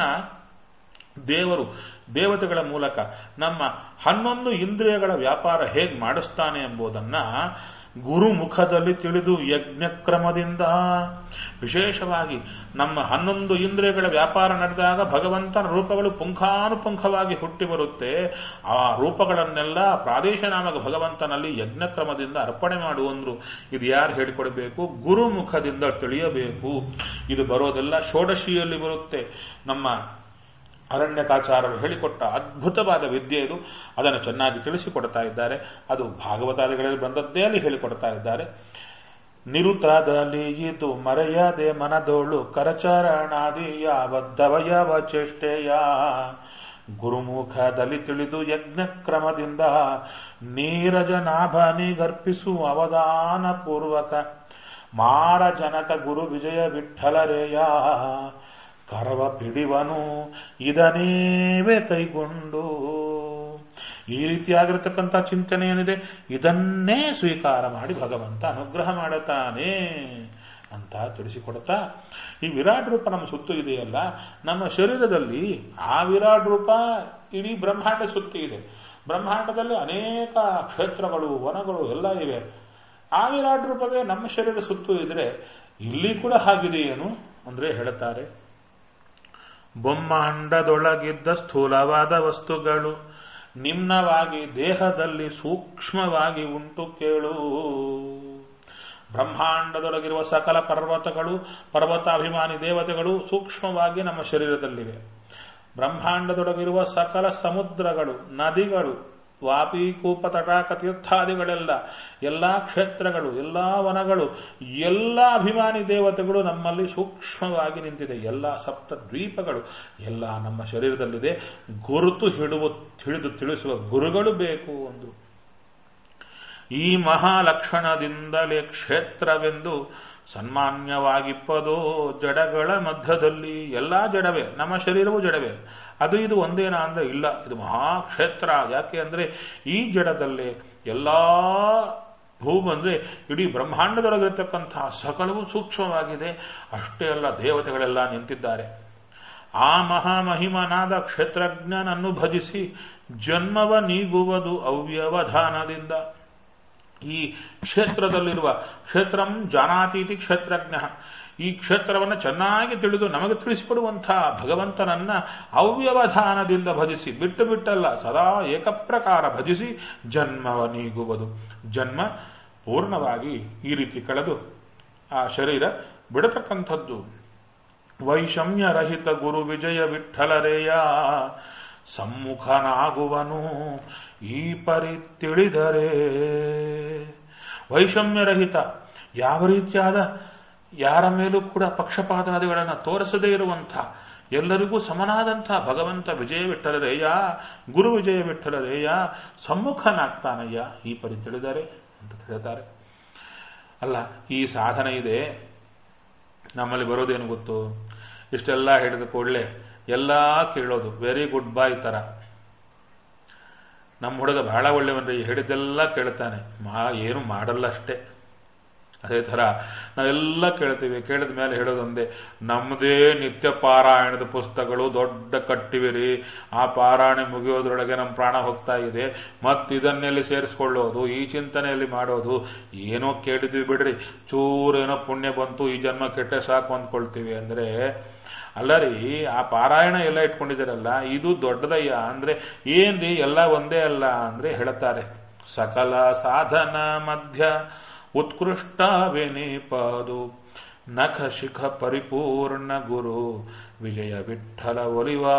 ದೇವರು ದೇವತೆಗಳ ಮೂಲಕ ನಮ್ಮ ಹನ್ನೊಂದು ಇಂದ್ರಿಯಗಳ ವ್ಯಾಪಾರ ಹೇಗೆ ಮಾಡಿಸ್ತಾನೆ ಎಂಬುದನ್ನ ಗುರುಮುಖದಲ್ಲಿ ತಿಳಿದು ಯಜ್ಞಕ್ರಮದಿಂದ ವಿಶೇಷವಾಗಿ ನಮ್ಮ ಹನ್ನೊಂದು ಇಂದ್ರಿಯಗಳ ವ್ಯಾಪಾರ ನಡೆದಾಗ ಭಗವಂತನ ರೂಪಗಳು ಪುಂಖಾನುಪುಂಖವಾಗಿ ಹುಟ್ಟಿ ಬರುತ್ತೆ ಆ ರೂಪಗಳನ್ನೆಲ್ಲ ಪ್ರಾದೇಶ ನಾಮಕ ಭಗವಂತನಲ್ಲಿ ಯಜ್ಞಕ್ರಮದಿಂದ ಅರ್ಪಣೆ ಮಾಡುವಂದ್ರು ಇದು ಯಾರು ಹೇಳಿಕೊಡಬೇಕು ಗುರುಮುಖದಿಂದ ತಿಳಿಯಬೇಕು ಇದು ಬರೋದೆಲ್ಲ ಷೋಡಶಿಯಲ್ಲಿ ಬರುತ್ತೆ ನಮ್ಮ ಅರಣ್ಯಕಾಚಾರರು ಹೇಳಿಕೊಟ್ಟ ಅದ್ಭುತವಾದ ವಿದ್ಯೆ ಇದು ಅದನ್ನು ಚೆನ್ನಾಗಿ ತಿಳಿಸಿಕೊಡ್ತಾ ಇದ್ದಾರೆ ಅದು ಭಾಗವತಾದಿಗಳಲ್ಲಿ ಬಂದದ್ದೇ ಅಲ್ಲಿ ಹೇಳಿಕೊಡ್ತಾ ಇದ್ದಾರೆ ನಿರುತದಲ್ಲಿ ಇದು ಮರೆಯದೆ ಮನದೋಳು ಕರಚರಣಾದಿ ಯಾವದ್ದವಯವ ಚೇಷ್ಟೆಯ ಗುರುಮುಖದಲ್ಲಿ ತಿಳಿದು ಯಜ್ಞಕ್ರಮದಿಂದ ನೀರಜನಾಭನಿಗರ್ಪಿಸು ಅವಧಾನ ಪೂರ್ವಕ ಮಾರ ಜನಕ ಗುರು ವಿಜಯ ವಿಠಲರೇಯ ಕರವ ಪಿಡಿವನು ಇದನ್ನೇವೇ ಕೈಗೊಂಡು ಈ ರೀತಿಯಾಗಿರತಕ್ಕಂಥ ಚಿಂತನೆ ಏನಿದೆ ಇದನ್ನೇ ಸ್ವೀಕಾರ ಮಾಡಿ ಭಗವಂತ ಅನುಗ್ರಹ ಮಾಡುತ್ತಾನೆ ಅಂತ ತಿಳಿಸಿಕೊಡ್ತಾ ಈ ವಿರಾಟ್ ರೂಪ ನಮ್ಮ ಸುತ್ತು ಇದೆಯಲ್ಲ ನಮ್ಮ ಶರೀರದಲ್ಲಿ ಆ ವಿರಾಟ್ ರೂಪ ಇಡೀ ಬ್ರಹ್ಮಾಂಡ ಸುತ್ತಿ ಇದೆ ಬ್ರಹ್ಮಾಂಡದಲ್ಲಿ ಅನೇಕ ಕ್ಷೇತ್ರಗಳು ವನಗಳು ಎಲ್ಲ ಇವೆ ಆ ವಿರಾಟ್ ರೂಪವೇ ನಮ್ಮ ಶರೀರ ಸುತ್ತು ಇದ್ರೆ ಇಲ್ಲಿ ಕೂಡ ಹಾಗಿದೆಯೇನು ಅಂದ್ರೆ ಹೇಳುತ್ತಾರೆ ಬೊಮ್ಮಾಂಡದೊಳಗಿದ್ದ ಸ್ಥೂಲವಾದ ವಸ್ತುಗಳು ನಿಮ್ನವಾಗಿ ದೇಹದಲ್ಲಿ ಸೂಕ್ಷ್ಮವಾಗಿ ಉಂಟು ಕೇಳು ಬ್ರಹ್ಮಾಂಡದೊಳಗಿರುವ ಸಕಲ ಪರ್ವತಗಳು ಪರ್ವತಾಭಿಮಾನಿ ದೇವತೆಗಳು ಸೂಕ್ಷ್ಮವಾಗಿ ನಮ್ಮ ಶರೀರದಲ್ಲಿವೆ ಬ್ರಹ್ಮಾಂಡದೊಳಗಿರುವ ಸಕಲ ಸಮುದ್ರಗಳು ನದಿಗಳು ವಾಪಿ ಕೂಪ ತಟಾಕ ತೀರ್ಥಾದಿಗಳೆಲ್ಲ ಎಲ್ಲಾ ಕ್ಷೇತ್ರಗಳು ಎಲ್ಲಾ ವನಗಳು ಎಲ್ಲ ಅಭಿಮಾನಿ ದೇವತೆಗಳು ನಮ್ಮಲ್ಲಿ ಸೂಕ್ಷ್ಮವಾಗಿ ನಿಂತಿದೆ ಎಲ್ಲ ಸಪ್ತ ದ್ವೀಪಗಳು ಎಲ್ಲ ನಮ್ಮ ಶರೀರದಲ್ಲಿದೆ ಗುರುತು ಹಿಡುವ ಹಿಡಿದು ತಿಳಿಸುವ ಗುರುಗಳು ಬೇಕು ಅಂದ್ರು ಈ ಮಹಾಲಕ್ಷಣದಿಂದಲೇ ಕ್ಷೇತ್ರವೆಂದು ಸನ್ಮಾನ್ಯವಾಗಿಪ್ಪದೋ ಜಡಗಳ ಮಧ್ಯದಲ್ಲಿ ಎಲ್ಲಾ ಜಡವೇ ನಮ್ಮ ಶರೀರವೂ ಜಡವೇ ಅದು ಇದು ಒಂದೇನಾ ಅಂದ್ರೆ ಇಲ್ಲ ಇದು ಮಹಾಕ್ಷೇತ್ರ ಯಾಕೆ ಅಂದ್ರೆ ಈ ಜಡದಲ್ಲೇ ಎಲ್ಲಾ ಭೂಮಿ ಅಂದ್ರೆ ಇಡೀ ಬ್ರಹ್ಮಾಂಡದೊಳಗಿರತಕ್ಕಂತಹ ಸಕಲವೂ ಸೂಕ್ಷ್ಮವಾಗಿದೆ ಅಷ್ಟೇ ಅಲ್ಲ ದೇವತೆಗಳೆಲ್ಲ ನಿಂತಿದ್ದಾರೆ ಆ ಮಹಾಮಹಿಮನಾದ ಕ್ಷೇತ್ರಜ್ಞನನ್ನು ಭಜಿಸಿ ಜನ್ಮವ ನೀಗುವುದು ಅವ್ಯವಧಾನದಿಂದ ಈ ಕ್ಷೇತ್ರದಲ್ಲಿರುವ ಕ್ಷೇತ್ರಂ ಜಾನಾತೀತಿ ಕ್ಷೇತ್ರಜ್ಞ ಈ ಕ್ಷೇತ್ರವನ್ನು ಚೆನ್ನಾಗಿ ತಿಳಿದು ನಮಗೆ ತಿಳಿಸಿಕೊಡುವಂತಹ ಭಗವಂತನನ್ನ ಅವ್ಯವಧಾನದಿಂದ ಭಜಿಸಿ ಬಿಟ್ಟು ಬಿಟ್ಟಲ್ಲ ಸದಾ ಏಕಪ್ರಕಾರ ಭಜಿಸಿ ಜನ್ಮವ ನೀಗುವುದು ಜನ್ಮ ಪೂರ್ಣವಾಗಿ ಈ ರೀತಿ ಕಳೆದು ಆ ಶರೀರ ಬಿಡತಕ್ಕಂಥದ್ದು ವೈಷಮ್ಯರಹಿತ ಗುರು ವಿಜಯ ವಿಠಲರೇಯ ಸಮ್ಮುಖನಾಗುವನು ಈ ಪರಿ ತಿಳಿದರೆ ವೈಷಮ್ಯರಹಿತ ಯಾವ ರೀತಿಯಾದ ಯಾರ ಮೇಲೂ ಕೂಡ ಪಕ್ಷಪಾತಾದಿಗಳನ್ನು ತೋರಿಸದೇ ಇರುವಂಥ ಎಲ್ಲರಿಗೂ ಸಮನಾದಂಥ ಭಗವಂತ ವಿಜಯ ವಿಠಲರೇಯ ಗುರು ವಿಜಯ ವಿಠಲರೇಯ ಸಮ್ಮುಖನಾಗ್ತಾನಯ್ಯ ಈ ಪರಿ ತಿಳಿದರೆ ಅಂತ ಹೇಳ್ತಾರೆ ಅಲ್ಲ ಈ ಸಾಧನೆ ಇದೆ ನಮ್ಮಲ್ಲಿ ಬರೋದೇನು ಗೊತ್ತು ಇಷ್ಟೆಲ್ಲ ಹೇಳಿದ ಕೂಡಲೇ ಎಲ್ಲ ಕೇಳೋದು ವೆರಿ ಗುಡ್ ಬಾಯ್ ತರ ನಮ್ಮ ಹುಡುಗ ಬಹಳ ಒಳ್ಳೆಯವನ್ರಿ ಹೇಳಿದ್ದೆಲ್ಲ ಕೇಳ್ತಾನೆ ಮಾ ಏನು ಮಾಡಲ್ಲ ಅಷ್ಟೇ ಅದೇ ತರ ನಾವೆಲ್ಲ ಕೇಳ್ತೀವಿ ಕೇಳಿದ ಮೇಲೆ ಹೇಳೋದೊಂದೇ ನಮ್ಮದೇ ನಿತ್ಯ ಪಾರಾಯಣದ ಪುಸ್ತಕಗಳು ದೊಡ್ಡ ಕಟ್ಟಿವಿರಿ ಆ ಪಾರಾಯಣ ಮುಗಿಯೋದ್ರೊಳಗೆ ನಮ್ಮ ಪ್ರಾಣ ಹೋಗ್ತಾ ಇದೆ ಮತ್ತಿದನ್ನೆಲ್ಲಿ ಸೇರಿಸ್ಕೊಳ್ಳೋದು ಈ ಚಿಂತನೆಯಲ್ಲಿ ಮಾಡೋದು ಏನೋ ಕೇಳಿದ್ವಿ ಬಿಡ್ರಿ ಚೂರೇನೋ ಪುಣ್ಯ ಬಂತು ಈ ಜನ್ಮ ಕೆಟ್ಟ ಸಾಕು ಅಂದ್ಕೊಳ್ತೀವಿ ಅಂದ್ರೆ ಅಲ್ಲ ರೀ ಆ ಪಾರಾಯಣ ಎಲ್ಲ ಇಟ್ಕೊಂಡಿದ್ದೀರಲ್ಲ ಇದು ದೊಡ್ಡದಯ್ಯ ಅಂದ್ರೆ ಏನ್ರಿ ಎಲ್ಲ ಒಂದೇ ಅಲ್ಲ ಅಂದ್ರೆ ಹೇಳ್ತಾರೆ ಸಕಲ ಸಾಧನ ಮಧ್ಯ ಉತ್ಕೃಷ್ಟವೆನಿಪದು ನಖ ಶಿಖ ಪರಿಪೂರ್ಣ ಗುರು ವಿಜಯ ವಿಠಲ ಒಲಿವಾ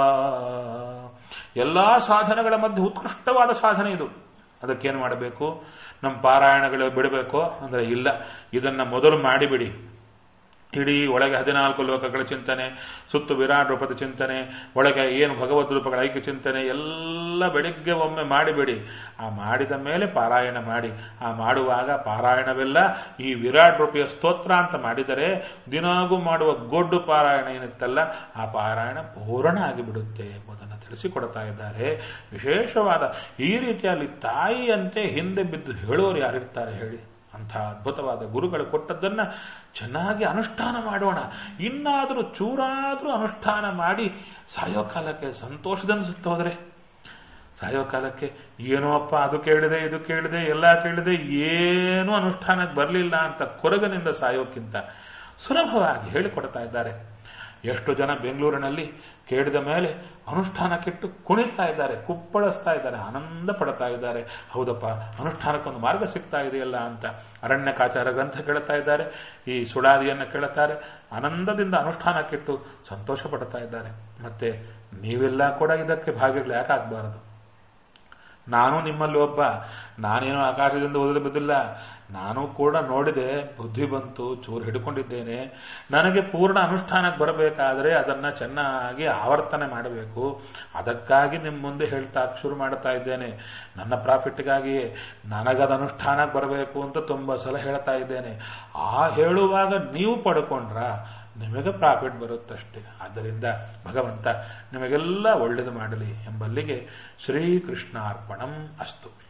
ಎಲ್ಲಾ ಸಾಧನಗಳ ಮಧ್ಯೆ ಉತ್ಕೃಷ್ಟವಾದ ಸಾಧನೆ ಇದು ಅದಕ್ಕೇನು ಮಾಡಬೇಕು ನಮ್ಮ ಪಾರಾಯಣಗಳು ಬಿಡಬೇಕು ಅಂದ್ರೆ ಇಲ್ಲ ಇದನ್ನ ಮೊದಲು ಮಾಡಿಬಿಡಿ ಇಡೀ ಒಳಗೆ ಹದಿನಾಲ್ಕು ಲೋಕಗಳ ಚಿಂತನೆ ಸುತ್ತು ವಿರಾಟ್ ರೂಪದ ಚಿಂತನೆ ಒಳಗೆ ಏನು ಭಗವದ್ ರೂಪಗಳ ಐಕ್ಯ ಚಿಂತನೆ ಎಲ್ಲ ಬೆಳಿಗ್ಗೆ ಒಮ್ಮೆ ಮಾಡಿಬಿಡಿ ಆ ಮಾಡಿದ ಮೇಲೆ ಪಾರಾಯಣ ಮಾಡಿ ಆ ಮಾಡುವಾಗ ಪಾರಾಯಣವೆಲ್ಲ ಈ ವಿರಾಟ್ ರೂಪಿಯ ಸ್ತೋತ್ರ ಅಂತ ಮಾಡಿದರೆ ದಿನಾಗೂ ಮಾಡುವ ಗೊಡ್ಡು ಪಾರಾಯಣ ಏನಿತ್ತಲ್ಲ ಆ ಪಾರಾಯಣ ಪೂರ್ಣ ಆಗಿಬಿಡುತ್ತೆ ಎಂಬುದನ್ನು ತಿಳಿಸಿಕೊಡ್ತಾ ಇದ್ದಾರೆ ವಿಶೇಷವಾದ ಈ ರೀತಿಯಲ್ಲಿ ತಾಯಿಯಂತೆ ಹಿಂದೆ ಬಿದ್ದು ಹೇಳೋರು ಯಾರಿರ್ತಾರೆ ಹೇಳಿ ಅಂಥ ಅದ್ಭುತವಾದ ಗುರುಗಳು ಕೊಟ್ಟದ್ದನ್ನ ಚೆನ್ನಾಗಿ ಅನುಷ್ಠಾನ ಮಾಡೋಣ ಇನ್ನಾದರೂ ಚೂರಾದರೂ ಅನುಷ್ಠಾನ ಮಾಡಿ ಸಾಯೋ ಕಾಲಕ್ಕೆ ಸಂತೋಷದಿಂದ ಸುತ್ತೋದ್ರೆ ಸಾಯೋ ಕಾಲಕ್ಕೆ ಏನೋ ಅಪ್ಪ ಅದು ಕೇಳಿದೆ ಇದು ಕೇಳಿದೆ ಎಲ್ಲ ಕೇಳಿದೆ ಏನೂ ಅನುಷ್ಠಾನಕ್ಕೆ ಬರಲಿಲ್ಲ ಅಂತ ಕೊರಗನಿಂದ ಸಾಯೋಕ್ಕಿಂತ ಸುಲಭವಾಗಿ ಹೇಳಿಕೊಡ್ತಾ ಇದ್ದಾರೆ ಎಷ್ಟು ಜನ ಬೆಂಗಳೂರಿನಲ್ಲಿ ಕೇಳಿದ ಮೇಲೆ ಅನುಷ್ಠಾನಕ್ಕಿಟ್ಟು ಕುಣಿತಾ ಇದ್ದಾರೆ ಕುಪ್ಪಳಿಸ್ತಾ ಇದ್ದಾರೆ ಆನಂದ ಪಡ್ತಾ ಇದ್ದಾರೆ ಹೌದಪ್ಪ ಅನುಷ್ಠಾನಕ್ಕೊಂದು ಮಾರ್ಗ ಸಿಗ್ತಾ ಇದೆಯಲ್ಲ ಅಂತ ಅರಣ್ಯಕಾಚಾರ ಗ್ರಂಥ ಕೇಳ್ತಾ ಇದ್ದಾರೆ ಈ ಸುಡಾದಿಯನ್ನು ಕೇಳುತ್ತಾರೆ ಆನಂದದಿಂದ ಅನುಷ್ಠಾನಕ್ಕಿಟ್ಟು ಸಂತೋಷ ಪಡ್ತಾ ಇದ್ದಾರೆ ಮತ್ತೆ ನೀವೆಲ್ಲ ಕೂಡ ಇದಕ್ಕೆ ಭಾಗಿಗಳು ಯಾಕಾಗಬಾರದು ನಾನು ನಿಮ್ಮಲ್ಲಿ ಒಬ್ಬ ನಾನೇನು ಆಕಾಶದಿಂದ ಓದಲು ಬಿದ್ದಿಲ್ಲ ನಾನು ಕೂಡ ನೋಡಿದೆ ಬುದ್ಧಿ ಬಂತು ಚೂರು ಹಿಡ್ಕೊಂಡಿದ್ದೇನೆ ನನಗೆ ಪೂರ್ಣ ಅನುಷ್ಠಾನಕ್ಕೆ ಬರಬೇಕಾದ್ರೆ ಅದನ್ನ ಚೆನ್ನಾಗಿ ಆವರ್ತನೆ ಮಾಡಬೇಕು ಅದಕ್ಕಾಗಿ ನಿಮ್ಮ ಮುಂದೆ ಹೇಳ್ತಾ ಶುರು ಮಾಡ್ತಾ ಇದ್ದೇನೆ ನನ್ನ ಪ್ರಾಫಿಟ್ಗಾಗಿಯೇ ನನಗದ ಅನುಷ್ಠಾನಕ್ಕೆ ಬರಬೇಕು ಅಂತ ತುಂಬಾ ಸಲ ಹೇಳ್ತಾ ಇದ್ದೇನೆ ಆ ಹೇಳುವಾಗ ನೀವು ಪಡ್ಕೊಂಡ್ರ ನಿಮಗೆ ಪ್ರಾಫಿಟ್ ಬರುತ್ತಷ್ಟೇ ಆದ್ದರಿಂದ ಭಗವಂತ ನಿಮಗೆಲ್ಲ ಒಳ್ಳೆಯದು ಮಾಡಲಿ ಎಂಬಲ್ಲಿಗೆ ಶ್ರೀಕೃಷ್ಣಾರ್ಪಣಂ ಅಸ್ತು